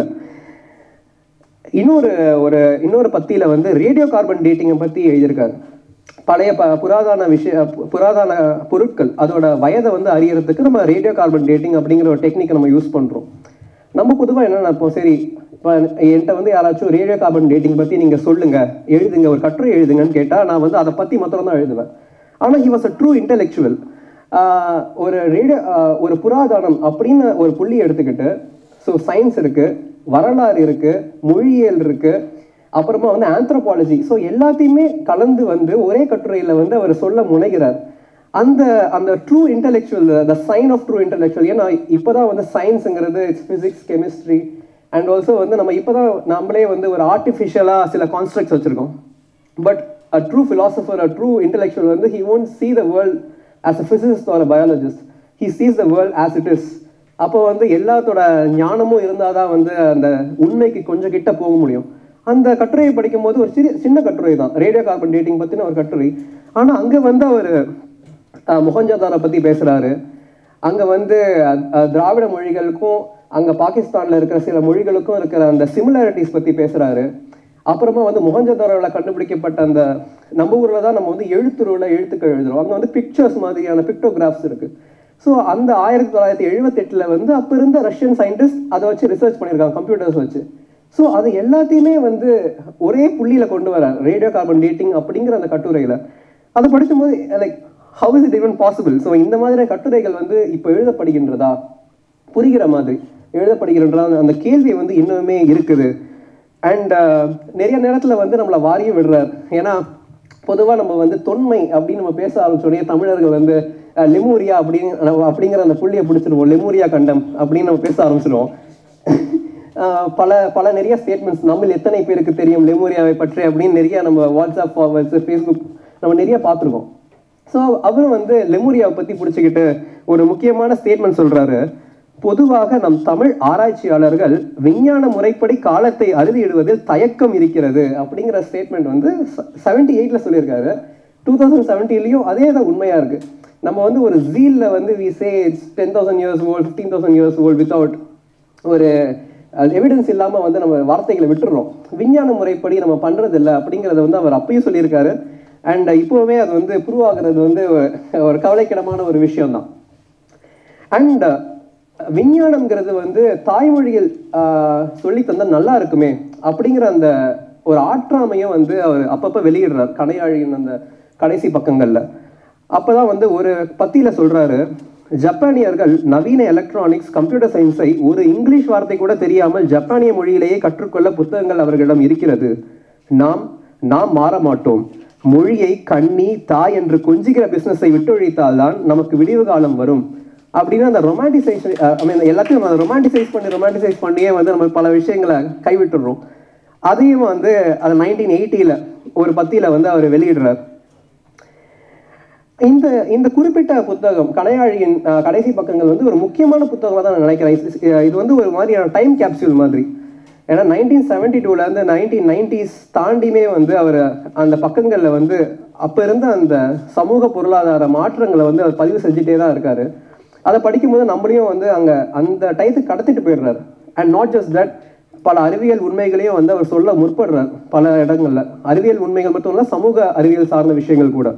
இன்னொரு ஒரு இன்னொரு பத்தியில வந்து ரேடியோ கார்பன் டேட்டிங்கை பத்தி எழுதியிருக்காரு பழைய ப புராதன விஷய பு- புராதன பொருட்கள் அதோட வயதை வந்து அறியறதுக்கு நம்ம ரேடியோ கார்பன் டேட்டிங் அப்படிங்கிற ஒரு டெக்னிக்கை நம்ம யூஸ் பண்றோம் நம்ம பொதுவாக என்ன நினைப்போம் சரி இப்போ என்கிட்ட வந்து யாராச்சும் ரேடியோ கார்பன் டேட்டிங் பற்றி நீங்கள் சொல்லுங்க எழுதுங்க ஒரு கட்டுரை எழுதுங்கன்னு கேட்டால் நான் வந்து அதை பற்றி மாத்திரம் தான் எழுதுவேன் ஆனால் he was a true intellectual ஒரு ரேடியோ ஒரு புராதனம் அப்படின்னு ஒரு புள்ளி எடுத்துக்கிட்டு ஸோ சயின்ஸ் இருக்கு வரலாறு இருக்கு மொழியியல் இருக்கு அப்புறமா வந்து ஆந்த்ரோபாலஜி ஸோ எல்லாத்தையுமே கலந்து வந்து ஒரே கட்டுரையில் வந்து அவர் சொல்ல முனைகிறார் அந்த அந்த true intellectual the sign of true intellectual ஏன்னா இப்போதான் வந்து சயின்ஸுங்கிறது it's physics chemistry and also வந்து நம்ம இப்போ தான் நம்மளே வந்து ஒரு ஆர்டிஃபிஷியலாக சில கான்ஸ்ட்ரக்ட்ஸ் வச்சுருக்கோம் but a true philosopher a true intellectual வந்து he won't see the world as a physicist or a biologist he sees the world as it is அப்போ வந்து எல்லாத்தோட ஞானமும் இருந்தால் தான் வந்து அந்த உண்மைக்கு கொஞ்சம் கிட்ட போக முடியும் அந்த கட்டுரையை படிக்கும்போது ஒரு சிறிய சின்ன கட்டுரை தான் ரேடியோ கார்பன் டேட்டிங் பற்றின ஒரு கட்டுரை ஆனால் அங்கே வந்து அவர் மொஹஞ்சதாரை பற்றி பேசுகிறாரு அங்கே வந்து அஹ், அஹ், திராவிட மொழிகளுக்கும் அங்கே பாகிஸ்தானில் இருக்கிற சில மொழிகளுக்கும் இருக்கிற அந்த சிமிலாரிட்டிஸ் பற்றி பேசுகிறாரு அப்புறமா வந்து மொஹஞ்சதாரோவில் கண்டுபிடிக்கப்பட்ட அந்த நம்ம ஊரில் தான் நம்ம வந்து எழுத்துருவில் எழுத்துக்கள் எழுதுறோம் அங்கே வந்து பிக்சர்ஸ் மாதிரியான பிக்டோகிராஃப்ஸ் இருக்குது ஸோ அந்த ஆயிரத்தி தொள்ளாயிரத்தி எழுபத்தெட்டில் வந்து அப்போ இருந்த ரஷ்யன் சயின்டிஸ்ட் அதை வச்சு ரிசர்ச் பண்ணியிருக்காங்க கம்ப்யூட்டர்ஸ் வச்சு ஸோ அது எல்லாத்தையுமே வந்து ஒரே புள்ளியில் கொண்டு வர ரேடியோ கார்பன் டேட்டிங் அப்படிங்கிற அந்த கட்டுரையில் அதை படிக்கும்போது like how is it even possible so இந்த மாதிரியான கட்டுரைகள் வந்து இப்போ எழுதப்படுகின்றதா புரிகிற மாதிரி எழுதப்படுகின்றதா அந்த கேள்வி வந்து இன்னுமே இருக்குது அண்ட் நிறைய நேரத்தில் வந்து நம்மளை வாரியும் விடுறார் ஏன்னா பொதுவாக நம்ம வந்து தொன்மை அப்படின்னு நம்ம பேச ஆரம்பிச்சோடனே தமிழர்கள் வந்து அஹ், லெமூரியா அப்படின்னு அப்படிங்கிற அந்த புள்ளியை பிடிச்சிருவோம் லெமூரியா கண்டம் அப்படின்னு நம்ம பேச ஆரம்பிச்சிடுவோம் ஆஹ் பல பல நிறைய ஸ்டேட்மெண்ட்ஸ் நம்ம எத்தனை பேருக்கு தெரியும் லெமோரியாவை பற்றி அப்படின்னு நிறைய நம்ம வாட்ஸ்அப் ஃபார்வர்ட்ஸ் ஃபேஸ்புக் நம்ம நிறைய பார்த்துருக்கோம் ஸோ அவரும் வந்து லெமோரியாவை பற்றி பிடிச்சிக்கிட்டு ஒரு முக்கியமான ஸ்டேட்மெண்ட் சொல்றாரு பொதுவாக நம் தமிழ் ஆராய்ச்சியாளர்கள் விஞ்ஞான முறைப்படி காலத்தை அறுதியிடுவதில் தயக்கம் இருக்கிறது அப்படிங்கிற ஸ்டேட்மெண்ட் வந்து செவன்டி எயிட்ல சொல்லியிருக்காரு டூ தௌசண்ட் செவன்டீன்லையும் அதே தான் உண்மையா இருக்கு நம்ம வந்து ஒரு ஜீல்ல வந்து we say it's ten thousand years old fifteen thousand years old without ஒரு எவிடன்ஸ் இல்லாமல் வந்து நம்ம வார்த்தைகளை விட்டுறோம் விஞ்ஞான முறைப்படி நம்ம பண்ணுறது இல்லை அப்படிங்கிறத வந்து அவர் அப்பயும் சொல்லியிருக்காரு அண்ட் இப்போவே அது வந்து ப்ரூவ் ஆகுறது வந்து ஒரு- ஒரு கவலைக்கிடமான ஒரு விஷயம்தான் அண்ட் விஞ்ஞானம்ங்கிறது வந்து தாய்மொழியில் சொல்லி தந்தா நல்லா இருக்குமே அப்படிங்கிற அந்த ஒரு ஆற்றாமையும் வந்து அவர் அப்பப்போ வெளியிடுறார் கடையாழியின் அந்த கடைசி பக்கங்கள்ல அப்பதான் வந்து ஒரு பத்தியில சொல்றாரு ஜப்பானியர்கள் நவீன எலக்ட்ரானிக்ஸ் கம்ப்யூட்டர் சயின்ஸை ஒரு இங்கிலீஷ் வார்த்தை கூட தெரியாமல் ஜப்பானிய மொழியிலேயே கற்றுக்கொள்ள புத்தகங்கள் அவர்களிடம் இருக்கிறது நாம் நாம் மாற மாட்டோம் மொழியை கண்ணி தாய் என்று கொஞ்சுகிற பிசினஸை விட்டொழித்தால்தான் நமக்கு விடிவு காலம் வரும் அப்படின்னு அந்த ரொமான்டிசைஸ் ஐ மீன் எல்லாத்தையும் நம்ம ரொமான்டிசைஸ் பண்ணி ரொமான்டிசைஸ் பண்ணியே வந்து நம்ம பல விஷயங்களை கைவிட்டுடுறோம் அதையும் வந்து அது நைன்டீன் எயிட்டியில் ஒரு பத்தியில வந்து அவர் வெளியிடுறார் இந்த இந்த குறிப்பிட்ட புத்தகம் கடையாழியின் அஹ், கடைசி பக்கங்கள் வந்து ஒரு முக்கியமான புத்தகமாக தான் நான் நினைக்கிறேன் இது- இது வந்து ஒரு மாதிரியான டைம் கேப்சூல் மாதிரி ஏன்னா நைன்டீன் செவன்டி டூலேருந்து நைன்டீன் நைன்டிஸ் தாண்டியுமே வந்து அவர் அந்த பக்கங்களில் வந்து அப்போ இருந்த அந்த சமூக பொருளாதார மாற்றங்களை வந்து அவர் பதிவு செஞ்சுட்டே தான் இருக்காரு அதை படிக்கும்போது நம்மளையும் வந்து அங்கே அந்த டயத்துக்கு கடத்திட்டு போயிடுறாரு அண்ட் நாட் ஜஸ்ட் தட் பல அறிவியல் உண்மைகளையும் வந்து அவர் சொல்ல முற்படுறார் பல இடங்கள்ல அறிவியல் உண்மைகள் மட்டும் இல்லை சமூக அறிவியல் சார்ந்த விஷயங்கள் கூட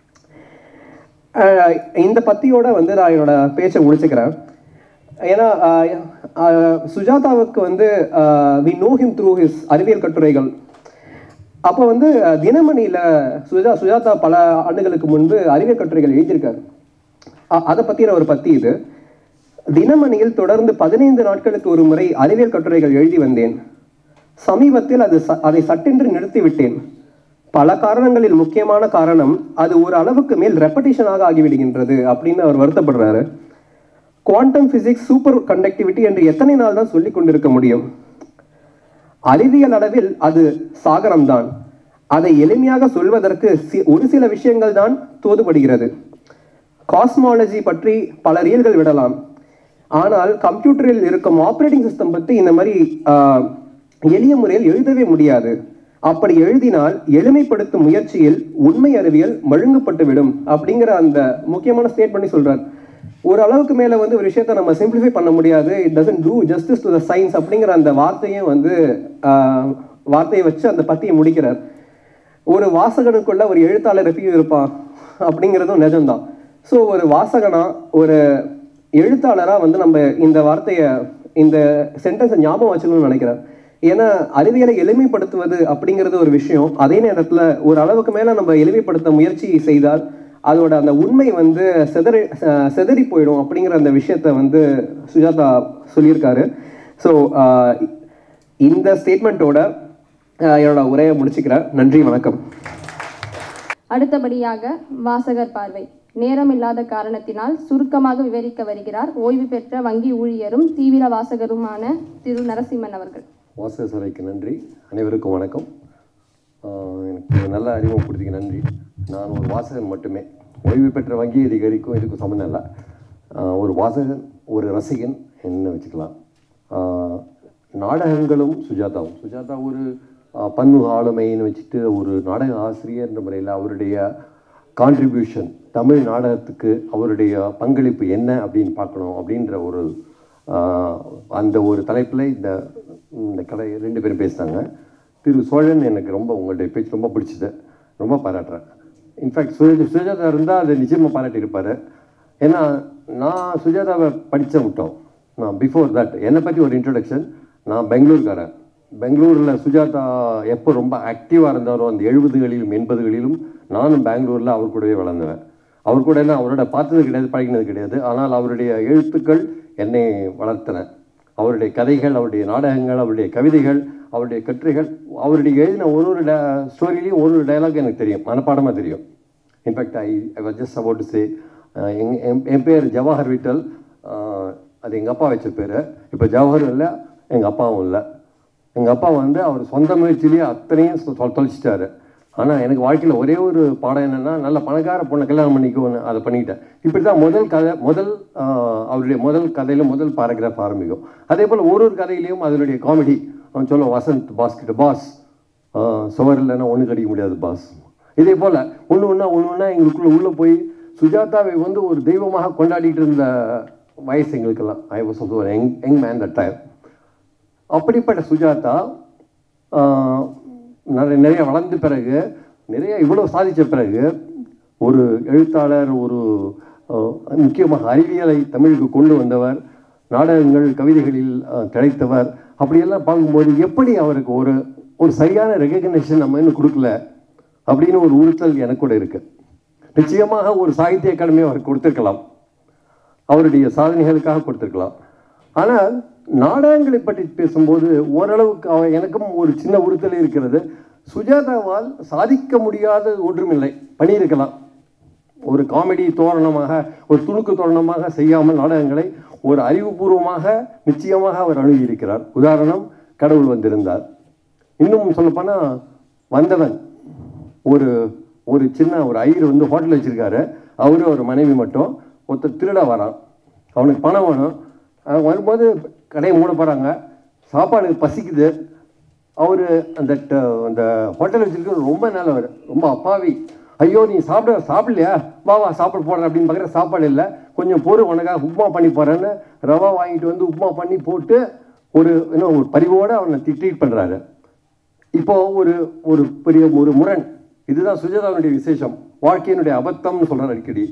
அஹ் இந்த பத்தியோட வந்து நான் என்னோட பேச்சை முடிச்சுக்கிறேன் ஏன்னா அஹ், அஹ், சுஜாதாவுக்கு வந்து we know him through his அறிவியல் கட்டுரைகள் அப்போ வந்து அஹ், தினமணியில சுஜா சுஜாதா பல ஆண்டுகளுக்கு முன்பு அறிவியல் கட்டுரைகள் எழுதியிருக்காரு அ- அதை பத்தின ஒரு பத்தி இது தினமணியில் தொடர்ந்து பதினைந்து நாட்களுக்கு ஒரு முறை அறிவியல் கட்டுரைகள் எழுதி வந்தேன் சமீபத்தில் அது ச- அதை சட்டென்று நிறுத்திவிட்டேன் பல காரணங்களில் முக்கியமான காரணம் அது ஒரு அளவுக்கு மேல் ரெப்படிஷனாக ஆகிவிடுகின்றது அப்படின்னு அவர் வருத்தப்படுறாரு குவாண்டம் பிசிக்ஸ் சூப்பர் கண்டக்டிவிட்டி என்று எத்தனை நாள் தான் சொல்லிக் கொண்டிருக்க முடியும் அறிவியல் அளவில் அது சாகரம்தான் அதை எளிமையாக சொல்வதற்கு சி- ஒரு சில விஷயங்கள் தான் தோதுபடுகிறது காஸ்மாலஜி பற்றி பல ரீல்கள் விடலாம் ஆனால் கம்ப்யூட்டரில் இருக்கும் ஆப்ரேட்டிங் சிஸ்டம் பற்றி இந்த மாதிரி ஆஹ், எளிய முறையில் எழுதவே முடியாது அப்படி எழுதினால் எளிமைப்படுத்தும் முயற்சியில் உண்மை அறிவியல் மழுங்கப்பட்டு விடும் அப்படிங்கிற அந்த முக்கியமான ஸ்டேட் பண்ணி சொல்றார் ஒரு அளவுக்கு மேல வந்து ஒரு விஷயத்தை நம்ம சிம்பிளிஃபை பண்ண முடியாது it doesn't do justice to the science அப்படிங்கிற அந்த வார்த்தையும் வந்து ஆஹ், வார்த்தையை வச்சு அந்த பத்தியை முடிக்கிறார் ஒரு வாசகனுக்குள்ள ஒரு எழுத்தாளர் எப்பயும் இருப்பான் அப்படிங்கிறதும் நிஜம்தான் ஸோ ஒரு வாசகனா ஒரு எழுத்தாளரா வந்து நம்ம இந்த வார்த்தையை இந்த சென்டென்ஸை ஞாபகம் வச்சுக்கணும்னு நினைக்கிறேன் ஏன்னா அறிவியலை எளிமைப்படுத்துவது அப்படிங்கிறது ஒரு விஷயம் அதே நேரத்துல ஒரு அளவுக்கு மேல நம்ம எளிமைப்படுத்த முயற்சி செய்தால் அதோட அந்த உண்மை வந்து செதறி அஹ் செதறி போயிடும் அப்படிங்கிற அந்த விஷயத்த வந்து சுஜாதா சொல்லியிருக்காரு ஸோ இந்த ஸ்டேட்மெண்ட்டோட என்னோட உரையை முடிச்சுக்கிறேன் நன்றி வணக்கம் அடுத்தபடியாக வாசகர் பார்வை நேரம் இல்லாத காரணத்தினால் சுருக்கமாக விவரிக்க வருகிறார் ஓய்வு பெற்ற வங்கி ஊழியரும் தீவிர வாசகருமான திரு நரசிம்மன் அவர்கள் வாசக சாலைக்கு நன்றி அனைவருக்கும் வணக்கம் ஆஹ் எனக்கு ஒரு நல்ல அறிமுகம் கொடுத்தீங்க நன்றி நான் ஒரு வாசகன் மட்டுமே ஓய்வு பெற்ற வங்கி அதிகாரிக்கும் இதுக்கும் சம்மந்தம் இல்லை ஆஹ் ஒரு வாசகன் ஒரு ரசிகன் என்ன வச்சுக்கலாம் ஆஹ் நாடகங்களும் சுஜாதாவும் சுஜாதா ஒரு ஆஹ் பன்முக ஆளுமைன்னு வச்சுட்டு ஒரு நாடக ஆசிரியர் என்ற முறையில் அவருடைய கான்ட்ரிபியூஷன் தமிழ் நாடகத்துக்கு அவருடைய பங்களிப்பு என்ன அப்படின்னு பார்க்கணும் அப்படின்ற ஒரு ஆஹ், அந்த ஒரு தலைப்பில் இந்த இந்த கதை ரெண்டு பேரும் பேசினாங்க திரு சோழன் எனக்கு ரொம்ப உங்களுடைய பேச்சு ரொம்ப பிடிச்சது ரொம்ப பாராட்டுறேன் இன்ஃபேக்ட் சுஜா சுஜாதா இருந்தால் அதை நிச்சயமாக பாராட்டியிருப்பார் ஏன்னா நான் சுஜாதாவை படித்த விட்டோம் நான் பிஃபோர் தட் என்னை பற்றி ஒரு இன்ட்ரடக்ஷன் நான் பெங்களூர்காரன் பெங்களூரில் சுஜாதா எப்போ ரொம்ப ஆக்டிவாக இருந்தாரோ அந்த எழுபதுகளிலும் எண்பதுகளிலும் நானும் பெங்களூரில் அவர் கூடவே வளர்ந்தவன் அவர் கூட என்ன அவரோட பார்த்தது கிடையாது பழகினது கிடையாது ஆனால் அவருடைய எழுத்துக்கள் என்னை வளர்த்தன அவருடைய கதைகள் அவருடைய நாடகங்கள் அவருடைய கவிதைகள் அவருடைய கட்டுரைகள் அவருடைய எழுதின ஒரு ஒரு ஸ்டோரிலையும் ஒரு ஒரு டயலாக் எனக்கு தெரியும் மனப்பாடமாக தெரியும் in fact I I was just about to say எங் என் என் பேர் ஜவஹர் விட்டல் அஹ், அது எங்கள் அப்பா வச்ச பேர் இப்போ ஜவஹரும் இல்லை எங்கள் அப்பாவும் இல்லை எங்கள் அப்பா வந்து அவர் சொந்த முயற்சியிலேயே அத்தனையும் சொ- தொ- தொலைச்சிட்டாரு ஆனால் எனக்கு வாழ்க்கையில் ஒரே ஒரு பாடம் என்னென்னா நல்ல பணக்கார பொண்ணை கல்யாணம் பண்ணிக்கோன்னு அதை பண்ணிக்கிட்டேன் இப்படி தான் முதல் கதை முதல் ஆஹ், அவருடைய முதல் கதையில் முதல் பாராகிராஃப் ஆரம்பிக்கும் அதே போல் ஒரு ஒரு கதையிலையும் அதனுடைய காமெடி அவன் சொல்ல வசந்த் பாஸ் கிட்ட பாஸ் சுவர் இல்லைன்னா ஒன்று கடிக்க முடியாது பாஸ் இதே போல் ஒன்று ஒன்றா ஒன்று ஒன்றா எங்களுக்குள்ள உள்ளே போய் சுஜாதாவை வந்து ஒரு தெய்வமாக கொண்டாடிட்டு இருந்த வயசு எங்களுக்கெல்லாம் ஐ வாஸ் ஒரு young young man that time அப்படிப்பட்ட சுஜாதா ஆஹ், நிறைய நிறைய வளர்ந்த பிறகு நிறைய இவ்வளோ சாதித்த பிறகு ஒரு எழுத்தாளர் ஒரு ஆஹ், முக்கியமாக அறிவியலை தமிழுக்கு கொண்டு வந்தவர் நாடகங்கள் கவிதைகளில் ஆஹ், திளைத்தவர் அப்படியெல்லாம் பார்க்கும்போது எப்படி அவருக்கு ஒரு ஒரு சரியான ரெகக்னேஷன் நம்ம இன்னும் கொடுக்கல அப்படின்னு ஒரு உறுத்தல் எனக்கு கூட இருக்கு நிச்சயமாக ஒரு சாகித்ய அகாடமி அவருக்கு கொடுத்திருக்கலாம் அவருடைய சாதனைகளுக்காக கொடுத்திருக்கலாம் ஆனால் நாடகங்களை பற்றி பேசும்போது ஓரளவுக்கு அவ எனக்கும் ஒரு சின்ன உறுத்தல் இருக்கிறது சுஜாதாவால் சாதிக்க முடியாத ஒன்றுமில்லை பண்ணியிருக்கலாம் ஒரு காமெடி தோரணமாக ஒரு துணுக்கு தோரணமாக செய்யாமல் நாடகங்களை ஒரு அறிவுபூர்வமாக நிச்சயமாக அவர் அணுகியிருக்கிறார் உதாரணம் கடவுள் வந்திருந்தார் இன்னும் சொல்லப்போனால் வந்தவன் ஒரு ஒரு சின்ன ஒரு ஐயர் வந்து ஹோட்டல் வச்சிருக்காரு அவரு ஒரு மனைவி மட்டும் ஒருத்தர் திருட வரான் அவனுக்கு பணம் வேணும் அவன் வரும்போது கடையை மூட போகிறாங்க சாப்பாடு பசிக்குது அவர் அந்த ட- அந்த ஹோட்டல் வச்சிருக்கிறது ரொம்ப நல்லவர் ரொம்ப அப்பாவி ஐயோ நீ சாப்பிட சாப்பிடலையா வா வா சாப்பிட போடுறேன் அப்படின்னு பார்க்குற சாப்பாடு இல்லை கொஞ்சம் பொறு உனக்காக உப்புமா பண்ணி போகிறேன்னு ரவா வாங்கிட்டு வந்து உப்புமா பண்ணி போட்டு ஒரு இன்னும் ஒரு பரிவோடு அவனை ட்ரீட் பண்ணுறாரு இப்போ ஒரு ஒரு பெரிய ஒரு முரண் இதுதான் சுஜாதாவுடைய விசேஷம் வாழ்க்கையினுடைய அபத்தம்னு சொல்றாரு அடிக்கடி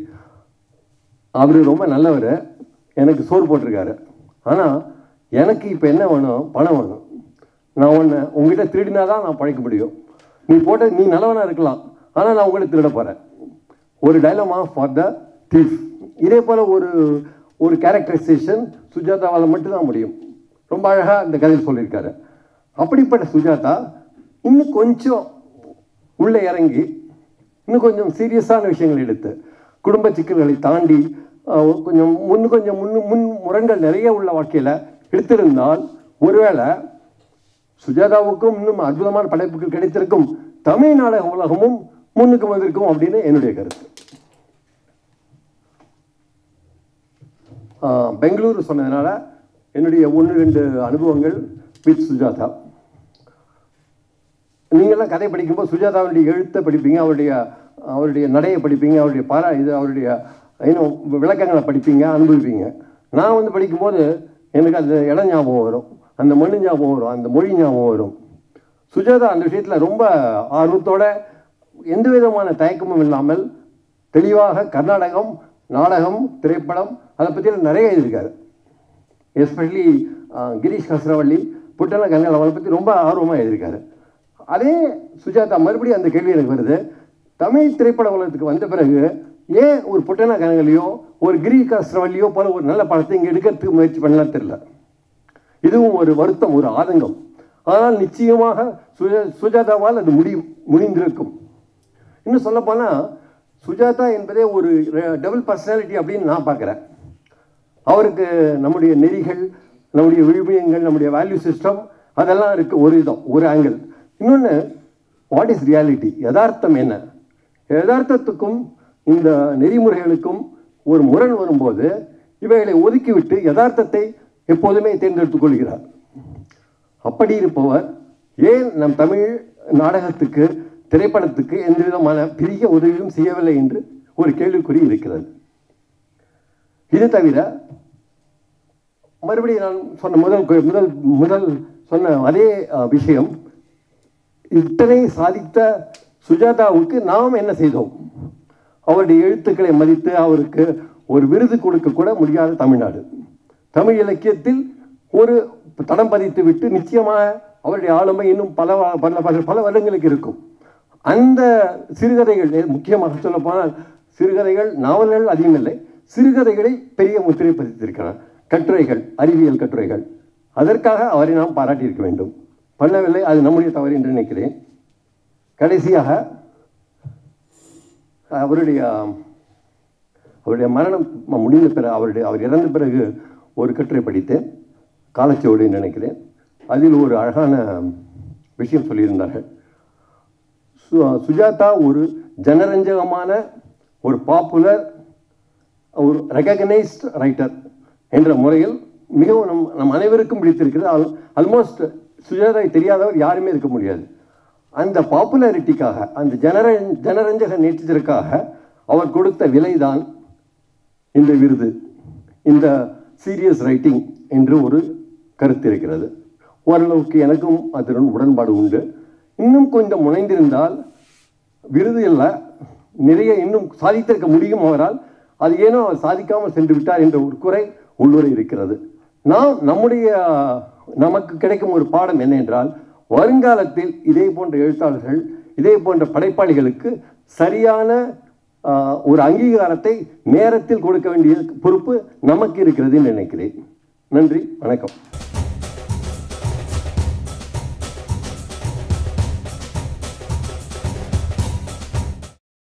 அவர் ரொம்ப நல்லவர் எனக்கு சோறு போட்டிருக்காரு ஆனால் எனக்கு இப்போ என்ன வேணும் பணம் வேணும் நான் ஒன்று உங்ககிட்ட திருடினா தான் நான் பழைக்க முடியும் நீ போட்ட நீ நல்லவனாக இருக்கலாம் ஆனால் நான் உங்கள்கிட்ட திருட போகிறேன் ஒரு டைலமா ஃபார் த தீஃப் இதே போல் ஒரு ஒரு கேரக்டரைசேஷன் சுஜாதாவால் மட்டும்தான் முடியும் ரொம்ப அழகாக இந்த கதையில் சொல்லியிருக்காரு அப்படிப்பட்ட சுஜாதா இன்னும் கொஞ்சம் உள்ளே இறங்கி இன்னும் கொஞ்சம் சீரியஸான விஷயங்கள் எடுத்து குடும்ப சிக்கல்களை தாண்டி அஹ், கொஞ்சம் முன் கொஞ்சம் முன் முன் முரண்கள் நிறைய உள்ள வாழ்க்கையில் எடுத்திருந்தால் ஒருவேளை சுஜாதாவுக்கும் இன்னும் அற்புதமான படைப்புகள் கிடைத்திருக்கும் தமிழ் நாடக உலகமும் முன்னுக்கு வந்திருக்கும் அப்படின்னு என்னுடைய கருத்து ஆஹ், பெங்களூரு சொன்னதுனால என்னுடைய ஒன்று ரெண்டு அனுபவங்கள் வித் சுஜாதா நீங்கள்லாம் கதை படிக்கும்போது சுஜாதாவுடைய எழுத்தை படிப்பீங்க அவருடைய அவருடைய நடையை படிப்பீங்க அவருடைய பாரா இது அவருடைய இன்னும் விளக்கங்களை படிப்பீங்க அனுபவிப்பீங்க நான் வந்து படிக்கும்போது எனக்கு அந்த இடம் ஞாபகம் வரும் அந்த மண்ணு ஞாபகம் வரும் அந்த மொழி ஞாபகம் வரும் சுஜாதா அந்த விஷயத்தில் ரொம்ப ஆர்வத்தோட எந்த விதமான தயக்கமும் இல்லாமல் தெளிவாக கர்நாடகம் நாடகம் திரைப்படம் அதை பற்றியெல்லாம் நிறைய எழுதியிருக்காரு எஸ்பெஷலி கிரீஷ் கஸ்ரவள்ளி புட்டன கங்கல் அவளை பற்றி ரொம்ப ஆர்வமாக எழுதியிருக்காரு அதே சுஜாதா மறுபடியும் அந்த கேள்வி எனக்கு வருது தமிழ் திரைப்பட உலகத்துக்கு வந்த பிறகு ஏன் ஒரு புட்டன கனகலையோ ஒரு கிரி கஸ்ரவள்ளியோ போல ஒரு நல்ல படத்தை இங்கே எடுக்கிறதுக்கு முயற்சி பண்ணலாம் தெரியல இதுவும் ஒரு வருத்தம் ஒரு ஆதங்கம் ஆனால் நிச்சயமாக சுஜா சுஜாதாவால் அது முடியும் முடிந்திருக்கும் இன்னும் சொல்லப்போனால் சுஜாதா என்பதே ஒரு டபுள் பர்சனாலிட்டி அப்படின்னு நான் பார்க்குறேன் அவருக்கு நம்முடைய நெறிகள் நம்முடைய விழுமியங்கள் நம்முடைய வேல்யூ சிஸ்டம் அதெல்லாம் இருக்கு ஒரு விதம் ஒரு ஆங்கிள் இன்னொன்று வாட் இஸ் ரியாலிட்டி யதார்த்தம் என்ன யதார்த்தத்துக்கும் இந்த நெறிமுறைகளுக்கும் ஒரு முரண் வரும்போது இவைகளை ஒதுக்கிவிட்டு யதார்த்தத்தை எப்போதுமே தேர்ந்தெடுத்துக் கொள்கிறார் அப்படி இருப்பவர் ஏன் நம் தமிழ் நாடகத்துக்கு திரைப்படத்துக்கு எந்த விதமான பெரிய உதவியும் செய்யவில்லை என்று ஒரு கேள்விக்குறி இருக்கிறது இது தவிர மறுபடியும் நான் சொன்ன முதல் கு- முதல் முதல் சொன்ன அதே அஹ், விஷயம் இத்தனை சாதித்த சுஜாதாவுக்கு நாம் என்ன செய்தோம் அவருடைய எழுத்துக்களை மதித்து அவருக்கு ஒரு விருது கொடுக்க கூட முடியாத தமிழ்நாடு தமிழ் இலக்கியத்தில் ஒரு தடம் பதித்து விட்டு நிச்சயமாக அவருடைய ஆளுமை இன்னும் பல வா- பல பல- பல வருடங்களுக்கு இருக்கும் அந்த சிறுகதைகள் எ- முக்கியமாக சொல்லப்போனால் சிறுகதைகள் நாவல்கள் அதிகம் இல்லை சிறுகதைகளை பெரிய முத்திரை பதித்திருக்கிறார் கட்டுரைகள் அறிவியல் கட்டுரைகள் அதற்காக அவரை நாம் பாராட்டியிருக்க வேண்டும் பண்ணவில்லை அது நம்முடைய தவறு என்று நினைக்கிறேன் கடைசியாக அவருடைய அவருடைய மரணம் ம- முடிந்த பிறகு அவருடைய அவர் இறந்த பிறகு ஒரு கட்டுரை படித்தேன் காலச்சுவடு என்று நினைக்கிறேன் அதில் ஒரு அழகான விஷயம் சொல்லியிருந்தார்கள் சு- சுஜாதா ஒரு ஜனரஞ்சகமான ஒரு பாப்புலர் ஒரு ரெகக்னைஸ்ட் ரைட்டர் என்ற முறையில் மிகவும் நம் நம் அனைவருக்கும் பிடித்திருக்கிறது ஆல் ஆல்மோஸ்ட் சுஜாதாவை தெரியாதவர் யாருமே இருக்க முடியாது அந்த பாப்புலாரிட்டிக்காக அந்த ஜனர ஜனரஞ்சக நேற்றத்திற்காக அவர் கொடுத்த விலைதான் இந்த விருது இந்த சீரியஸ் ரைட்டிங் என்று ஒரு கருத்து இருக்கிறது ஓரளவுக்கு எனக்கும் அதனுடன் உடன்பாடு உண்டு இன்னும் கொஞ்சம் முனைந்திருந்தால் விருது இல்லை நிறைய இன்னும் சாதித்திருக்க முடியும் அவரால் அது ஏனோ அவர் சாதிக்காமல் சென்று விட்டார் என்ற ஒரு குறை உள்ளுரை இருக்கிறது நாம் நம்முடைய நமக்கு கிடைக்கும் ஒரு பாடம் என்ன என்றால் வருங்காலத்தில் இதே போன்ற எழுத்தாளர்கள் இதே போன்ற படைப்பாளிகளுக்கு சரியான ஆஹ், ஒரு அங்கீகாரத்தை நேரத்தில் கொடுக்க வேண்டிய பொறுப்பு நமக்கு இருக்கிறது என்று நினைக்கிறேன் நன்றி வணக்கம்